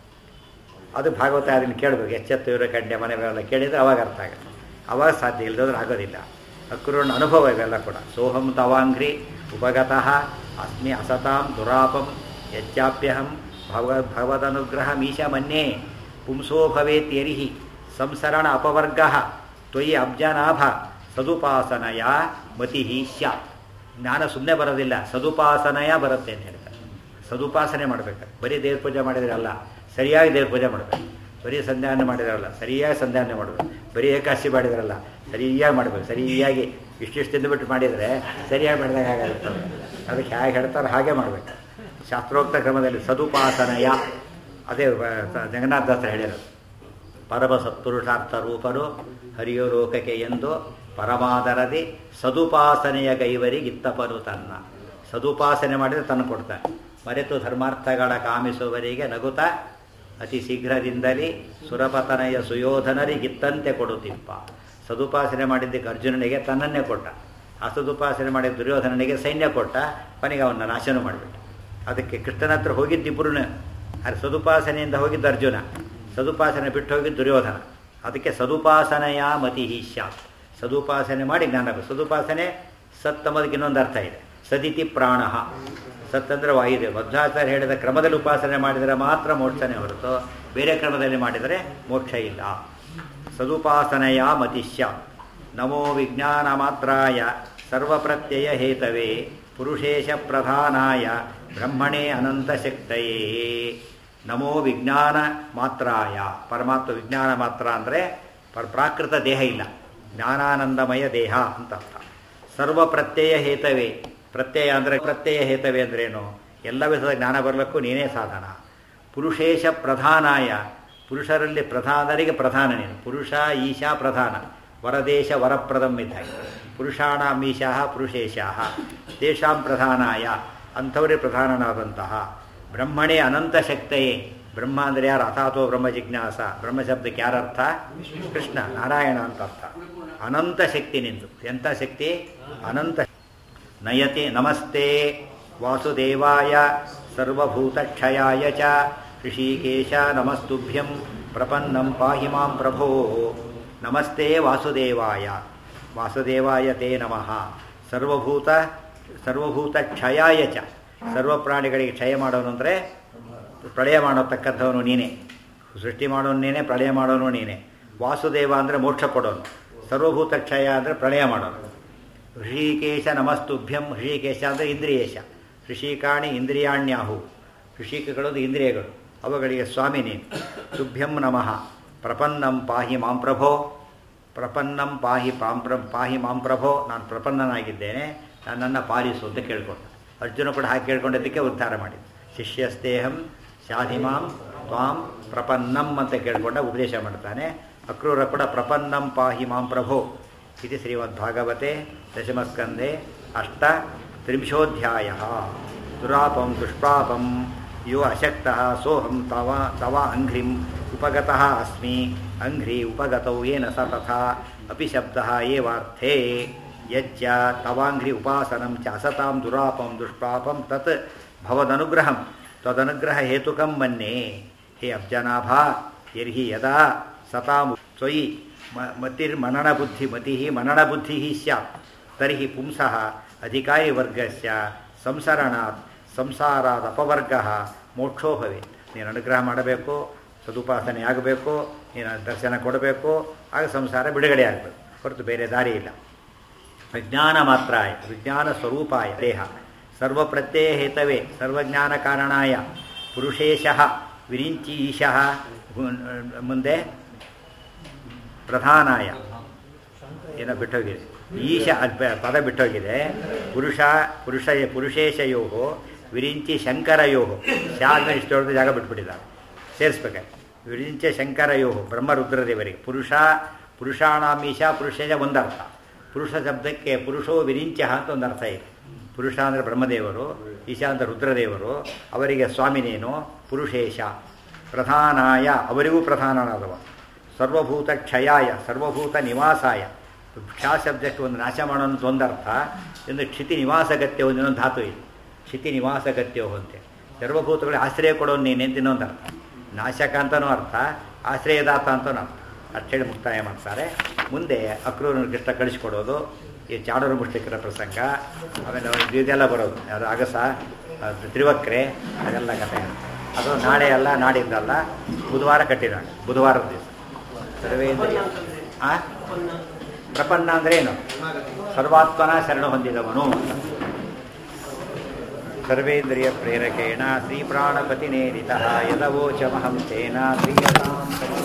ಅದು ಭಾಗವತ ಅದನ್ನು ಕೇಳಬೇಕು ಎಚ್ಚೆತ್ತು ಇವರ ಕಂಡ್ಯ ಮನೆ ಇವೆಲ್ಲ ಕೇಳಿದರೆ ಅವಾಗ ಅರ್ಥ ಆಗುತ್ತೆ ಅವಾಗ ಸಾಧ್ಯ ಇಲ್ಲದ್ರೆ ಆಗೋದಿಲ್ಲ ಅಕ್ರೂರನ ಅನುಭವ ಇವೆಲ್ಲ ಕೂಡ ಸೋಹಂ ತವಾಂಘ್ರಿ ಉಪಗತಃ ಅಸ್ಮಿ ಅಸತಾಂ ದುರಾಪಂ ಯಚ್ಚಾಪ್ಯಹಂ ಭವ ಭಗವದನುಗ್ರಹ ಮೀಶ ಮನ್ಯೇ ಪುಂಸೋ ಭವೇತ್ ಯರಿಹಿ ಸಂಸರಣ ಅಪವರ್ಗ ತ್ವಯಿ ಅಬ್ಜನಾಭ ಸದುಪಾಸನಯ ಮತಿ ಸ್ಯಾತ್ ಜ್ಞಾನ ಸುಮ್ಮನೆ ಬರೋದಿಲ್ಲ ಸದುಪಾಸನಯ ಬರುತ್ತೆ ಅಂತ ಹೇಳ್ತಾರೆ ಸದುಪಾಸನೆ ಮಾಡಬೇಕು ಬರೀ ದೇವ್ರ ಪೂಜೆ ಮಾಡಿದ್ರೆ ಅಲ್ಲ ಸರಿಯಾಗಿ ದೇವ್ರ ಪೂಜೆ ಮಾಡಬೇಕು ಬರೀ ಸಂಧ್ಯಾನ ಮಾಡಿದ್ರಲ್ಲ ಸರಿಯಾಗಿ ಸಂಧ್ಯಾನ ಮಾಡಬೇಕು ಬರೀ ಏಕಾಶಿ ಮಾಡಿದ್ರಲ್ಲ ಸರಿಯಾಗಿ ಮಾಡಬೇಕು ಸರಿಯಾಗಿ ಇಷ್ಟಿಷ್ಟು ತಿಂದುಬಿಟ್ಟು ಮಾಡಿದರೆ ಸರಿಯಾಗಿ ಮಾಡಿದಾಗ ಹಾಗಾಗುತ್ತೆ ಅದಕ್ಕೆ ಹೇಗೆ ಹೇಳ್ತಾರೆ ಹಾಗೆ ಮಾಡಬೇಕು ಶಾಸ್ತ್ರೋಕ್ತ ಕ್ರಮದಲ್ಲಿ ಸದುಪಾಸನಯ ಅದೇ ಆ, ಜಗನ್ನಾಥದಾಸರು ಹೇಳಿರೋದು ಪರಮ ಸತ್ಪುರುಷಾರ್ಥ ರೂಪರು ಹರಿಯೋ ಲೋಕಕ್ಕೆ ಎಂದು ಪರಮಾದರದಿ ಸದುಪಾಸನೆಯ ಗೈವರಿಗಿತ್ತಪನು ತನ್ನ ಸದುಪಾಸನೆ ಮಾಡಿದರೆ ತನ್ನ ಕೊಡ್ತಾನೆ ಮರೆತು ಧರ್ಮಾರ್ಥಗಳ ಕಾಮಿಸುವವರಿಗೆ ನಗುತ್ತ ಅತಿ ಶೀಘ್ರದಿಂದಲೇ ಸುರಪತನಯ ಸುಯೋಧನರಿಗಿತ್ತಂತೆ ಕೊಡುತ್ತಿಪ್ಪ ಸದುಪಾಸನೆ ಮಾಡಿದ್ದಕ್ಕೆ ಅರ್ಜುನನಿಗೆ ತನ್ನನ್ನೇ ಕೊಟ್ಟ ಅಸದುಪಾಸನೆ ಮಾಡಿದ ದುರ್ಯೋಧನನಿಗೆ ಸೈನ್ಯ ಕೊಟ್ಟ ಕೊನೆಗೆ ಅವನ್ನ ನಾಶನ ಮಾಡಿಬಿಟ್ಟ ಅದಕ್ಕೆ ಕೃಷ್ಣನ ಹತ್ರ ಹೋಗಿದ್ದಿಬ್ಬರು ಅದು ಸದುಪಾಸನೆಯಿಂದ ಹೋಗಿದ್ದ ಅರ್ಜುನ ಸದುಪಾಸನೆ ಬಿಟ್ಟು ಹೋಗಿದ್ದು ದುರ್ಯೋಧನ ಅದಕ್ಕೆ ಸದುಪಾಸನೆಯ ಮತಿ ಸ್ಯಾತ್ ಸದುಪಾಸನೆ ಮಾಡಿ ಜ್ಞಾನ ಸದುಪಾಸನೆ ಸತ್ ಅನ್ನೋದಕ್ಕೆ ಇನ್ನೊಂದು ಅರ್ಥ ಇದೆ ಸದಿತಿ ಪ್ರಾಣ ಸತ್ ಅಂದರೆ ವಾಯುದೇವ ಮಧ್ವಾಚಾರ್ಯ ಹೇಳಿದ ಕ್ರಮದಲ್ಲಿ ಉಪಾಸನೆ ಮಾಡಿದರೆ ಮಾತ್ರ ಮೋಕ್ಷನೇ ಹೊರತು ಬೇರೆ ಕ್ರಮದಲ್ಲಿ ಮಾಡಿದರೆ ಮೋಕ್ಷ ಇಲ್ಲ ಸದುಪಾಸನೆಯ ಮತಿಷ್ಯ ನಮೋ ವಿಜ್ಞಾನ ಮಾತ್ರಾಯ ಸರ್ವಪ್ರತ್ಯಯ ಹೇತವೇ ಪುರುಷೇಶ ಪ್ರಧಾನಾಯ ಬ್ರಹ್ಮಣೇ ಅನಂತ ಶಕ್ತಯೇ ನಮೋ ವಿಜ್ಞಾನ ಮಾತ್ರಾಯ ಪರಮಾತ್ಮ ವಿಜ್ಞಾನ ಮಾತ್ರ ಅಂದರೆ ಪರ ಪ್ರಾಕೃತ ದೇಹ ಇಲ್ಲ ಜ್ಞಾನಾನಂದಮಯ ದೇಹ ಅಂತ ಅರ್ಥ ಸರ್ವ ಪ್ರತ್ಯಯ ಹೇತವೇ ಪ್ರತ್ಯಯ ಅಂದರೆ ಪ್ರತ್ಯಯ ಹೇತವೇ ಅಂದ್ರೇನು ಎಲ್ಲ ವಿಧದ ಜ್ಞಾನ ಬರಲಿಕ್ಕೂ ನೀನೇ ಸಾಧನ ಪುರುಷೇಶ ಪ್ರಧಾನಾಯ ಪುರುಷರಲ್ಲಿ ಪ್ರಧಾನರಿಗೆ ಪ್ರಧಾನ ನೀನು ಪುರುಷ ಈಶಾ ಪ್ರಧಾನ ವರದೇಶ ವರಪ್ರದಂ ಇದ್ದಾಗೆ ಪುರುಷಾಣಾಂ ಈಶಾ ಪುರುಷೇಶಾಹ ತೇಷಾಂ ಪ್ರಧಾನಾಯ ಅಂಥವರೇ ಪ್ರಧಾನನಾದಂತಹ ಬ್ರಹ್ಮಣೇ ಅನಂತ ಶಕ್ತಯೇ ಬ್ರಹ್ಮ ಅಂದರೆ ಯಾರು ಅಥಾತೋ ಬ್ರಹ್ಮ ಜಿಜ್ಞಾಸ ಬ್ರಹ್ಮ ಶಬ್ದಕ್ಕೆ ಯಾರರ್ಥ ಕೃಷ್ಣ ನಾರಾಯಣ ಅಂತ ಅರ್ಥ ಅನಂತ ಶಕ್ತಿ ನಿಂದು ಎಂಥ ಶಕ್ತಿ ಅನಂತ ನಯತೆ ನಮಸ್ತೆ ವಾಸುದೇವಾಯ ಸರ್ವಭೂತಕ್ಷಯಾಯ ಚ ಋಷಿಕೇಶ ನಮಸ್ತುಭ್ಯಂ ಪ್ರಪನ್ನಂ ಪಾಹಿ ಮಾಂ ಪ್ರಭೋ ನಮಸ್ತೆ ವಾಸುದೇವಾಯ ವಾಸುದೇವಾಯ ತೇ ನಮಃ ಸರ್ವಭೂತ ಸರ್ವಭೂತ ಕ್ಷಯಾಯ ಚ ಸರ್ವ ಪ್ರಾಣಿಗಳಿಗೆ ಕ್ಷಯ ಮಾಡೋನು ಅಂದರೆ ಪ್ರಳಯ ಮಾಡತಕ್ಕಂಥವನು ನೀನೇ ಸೃಷ್ಟಿ ಮಾಡೋನು ನೀನೇ ಪ್ರಳಯ ಮಾಡೋನು ನೀನೇ ವಾಸುದೇವ ಅಂದರೆ ಮೋಕ್ಷ ಕೊಡೋನು ಸರ್ವಭೂತ ಕ್ಷಯ ಅಂದರೆ ಪ್ರಳಯ ಮಾಡೋನು ಋಷಿಕೇಶ ನಮಸ್ತುಭ್ಯಂ ಋಷಿಕೇಶ ಅಂದರೆ ಇಂದ್ರಿಯೇಶ ಋಷಿಕಾಣಿ ಇಂದ್ರಿಯಾಣ್ಯಾಹು ಋಷಿಕಗಳು ಇಂದ್ರಿಯಗಳು ಅವುಗಳಿಗೆ ಸ್ವಾಮಿ ನೀನು ತುಭ್ಯಂ ನಮಃ ಪ್ರಪನ್ನಂ ಪಾಹಿ ಮಾಂ ಪ್ರಭೋ ಪ್ರಪನ್ನಂ ಪಾಹಿ ಪಾಂ ಪ್ರ ಪಾಹಿ ಮಾಂ ಪ್ರಭೋ ನಾನು ಪ್ರಪನ್ನನಾಗಿದ್ದೇನೆ ನನ್ನನ್ನು ಪಾಲಿಸು ಅಂತ ಕೇಳ್ಕೊಂಡ ಅರ್ಜುನ ಕೂಡ ಹಾಗೆ ಕೇಳ್ಕೊಂಡಿದ್ದಕ್ಕೆ ಉದ್ಧಾರ ಮಾಡಿದ್ದು ಶಿಷ್ಯಸ್ತೇಹಂ ಶಾಧಿಮಾಂ ತ್ವಾಂ ಪ್ರಪನ್ನಂ ಅಂತ ಕೇಳ್ಕೊಂಡ ಉಪದೇಶ ಮಾಡ್ತಾನೆ ಅಕ್ರೂರ ಕೂಡ ಪ್ರಪನ್ನಂ ಪಾಹಿ ಮಾಂ ಪ್ರಭೋ ಇದು ಶ್ರೀಮದ್ಭಾಗವತೆ ದಶಮಸ್ಕಂದೆ ಅಷ್ಟ ತ್ರಿಂಶೋಧ್ಯಾಯ ದುರಾಪಂ ದುಷ್ಪ್ರಾಪಂ ಯೋ ಅಶಕ್ತಃ ಸೋಹಂ ತವ ತವ ಅಂಘ್ರಿಂ ಉಪಗತಃ ಅಸ್ಮಿ ಅಂಘ್ರಿ ಉಪಗತೌ ಏನ ಸ ತಥಾ ಅಪಿ ಶಬ್ದಃ ಏವಾರ್ಥೇ ಯಜ್ಜ ತವಾಂಘ್ರಿ ಉಪಾಸನಂ ಚ ಅಸತಾಂ ದುರಾಪಂ ದುಷ್ಪ್ರಾಪಂ ತತ್ ಭವದನುಗ್ರಹಂ ತದನುಗ್ರಹ ಹೇತುಕಂ ಮನ್ಯೆ ಹೇ ಅಬ್ಜನಾಭ ಯರ್ಹಿ ಯದಾ ಸತಾಂ ತ್ವಯಿ ಮ ಮತಿರ್ಮನನಬುದ್ಧಿ ಮತಿ ಮನನಬುದ್ಧಿ ಸ್ಯಾತ್ ತರ್ಹಿ ಪುಂಸಃ ಅಧಿಕಾರಿವರ್ಗಸ್ಯ ಸಂಸರಣಾತ್ ಸಂಸಾರಾದ ಅಪವರ್ಗ ಮೋಕ್ಷೋ ಭವೇತ್ ನೀನು ಅನುಗ್ರಹ ಮಾಡಬೇಕು ಸದುಪಾಸನೆ ಆಗಬೇಕು ನೀನು ದರ್ಶನ ಕೊಡಬೇಕು ಆಗ ಸಂಸಾರ ಬಿಡುಗಡೆ ಆಗಬೇಕು ಹೊರತು ಬೇರೆ ದಾರಿ ಇಲ್ಲ ವಿಜ್ಞಾನ ಮಾತ್ರಾಯ ವಿಜ್ಞಾನ ಸ್ವರೂಪಾಯ ದೇಹ ಸರ್ವಪ್ರತ್ಯಯ ಹೇತವೇ ಸರ್ವಜ್ಞಾನ ಕಾರಣಾಯ ಪುರುಷೇಶಃ ವಿರಿಂಚಿ ಈಶಃ ಮುಂದೆ ಪ್ರಧಾನಾಯ ಏನೋ ಬಿಟ್ಟೋಗಿದೆ ಈಶ ಅದ್ ಪ- ಪದ ಬಿಟ್ಟೋಗಿದೆ ಪುರುಷ ಪುರುಷ ಪುರುಷೇಶಯೋ ವಿರಿಂಚಿ ಶಂಕರಯೋ ಶಾಗ ಇಷ್ಟು ದೊಡ್ಡ ಜಾಗ ಬಿಟ್ಬಿಟ್ಟಿದ್ದಾರೆ ಸೇರಿಸ್ಬೇಕಾಯ್ತು ವಿರಿಂಚ ಶಂಕರಯೋ ಬ್ರಹ್ಮರುದ್ರದೇವರಿಗೆ ಪುರುಷ ಪುರುಷಾಣಾಮೀಶ ಪುರುಷೇಶ ಒಂದರ್ಥ ಪುರುಷ ಶಬ್ದಕ್ಕೆ ಪುರುಷೋ ವಿರಿಂಚ ಅಂತ ಒಂದು ಅರ್ಥ ಇದೆ ಪುರುಷ ಅಂದರೆ ಬ್ರಹ್ಮದೇವರು ಈಶಾ ಅಂತ ರುದ್ರದೇವರು ಅವರಿಗೆ ಸ್ವಾಮಿನೇನು ಪುರುಷೇಶ ಪ್ರಧಾನಾಯ ಅವರಿಗೂ ಪ್ರಧಾನನಾದವ ಸರ್ವಭೂತ ಕ್ಷಯಾಯ ಸರ್ವಭೂತ ನಿವಾಸಾಯ ಕ್ಷಾ ಶಬ್ದಕ್ಕೆ ಒಂದು ನಾಶ ಮಾಡೋದು ಒಂದರ್ಥ ಒಂದು ಕ್ಷಿತಿ ನಿವಾಸಗತ್ಯ ಒಂದು ಇನ್ನೊಂದು ಧಾತು ಇದೆ ಕ್ಷಿತಿ ನಿವಾಸಗತ್ಯ ಅಂತೆ ಸರ್ವಭೂತಗಳಿಗೆ ಆಶ್ರಯ ಕೊಡೋನು ನೀನೆ ಅಂತ ಇನ್ನೊಂದು ಅರ್ಥ ನಾಶಕ ಅಂತನೂ ಅರ್ಥ ಆಶ್ರಯದಾತ ಅಂತನೂ ಅರ್ಥ ಅಷ್ಟೇಳಿ ಮುಕ್ತಾಯ ಮಾಡ್ತಾರೆ ಮುಂದೆ ಅಕ್ರೂರನ ಕೃಷ್ಣ ಕಳಿಸ್ಕೊಡೋದು ಈ ಚಾಡೂರು ಮುಷ್ಟಿಕರ ಪ್ರಸಂಗ ಆಮೇಲೆ ಇದೆಲ್ಲ ಬರೋದು ಯಾರು ಅಗಸ ಅದು ತ್ರಿವಕ್ರೆ ಅದೆಲ್ಲ ಕಥೆ ಅದು ನಾಳೆ ಅಲ್ಲ ನಾಡಿದ್ದಲ್ಲ ಬುಧವಾರ ಕಟ್ಟಿದಾಗ ಬುಧವಾರದ ದಿವಸ ಸರ್ವೇಂದ್ರಿಯ ಆ ಪ್ರಪನ್ನ ಅಂದ್ರೆ ಏನು ಸರ್ವಾತ್ಮನ ಶರಣ ಹೊಂದಿದವನು ಅಂತ. ಸರ್ವೇಂದ್ರಿಯ ಪ್ರೇರಕೇಣ ಶ್ರೀ ಪ್ರಾಣಪತಿ ನೇರಿತ ಯದವೋಚಮಹಂ ತೇನ ಶ್ರೀಯತಾಂ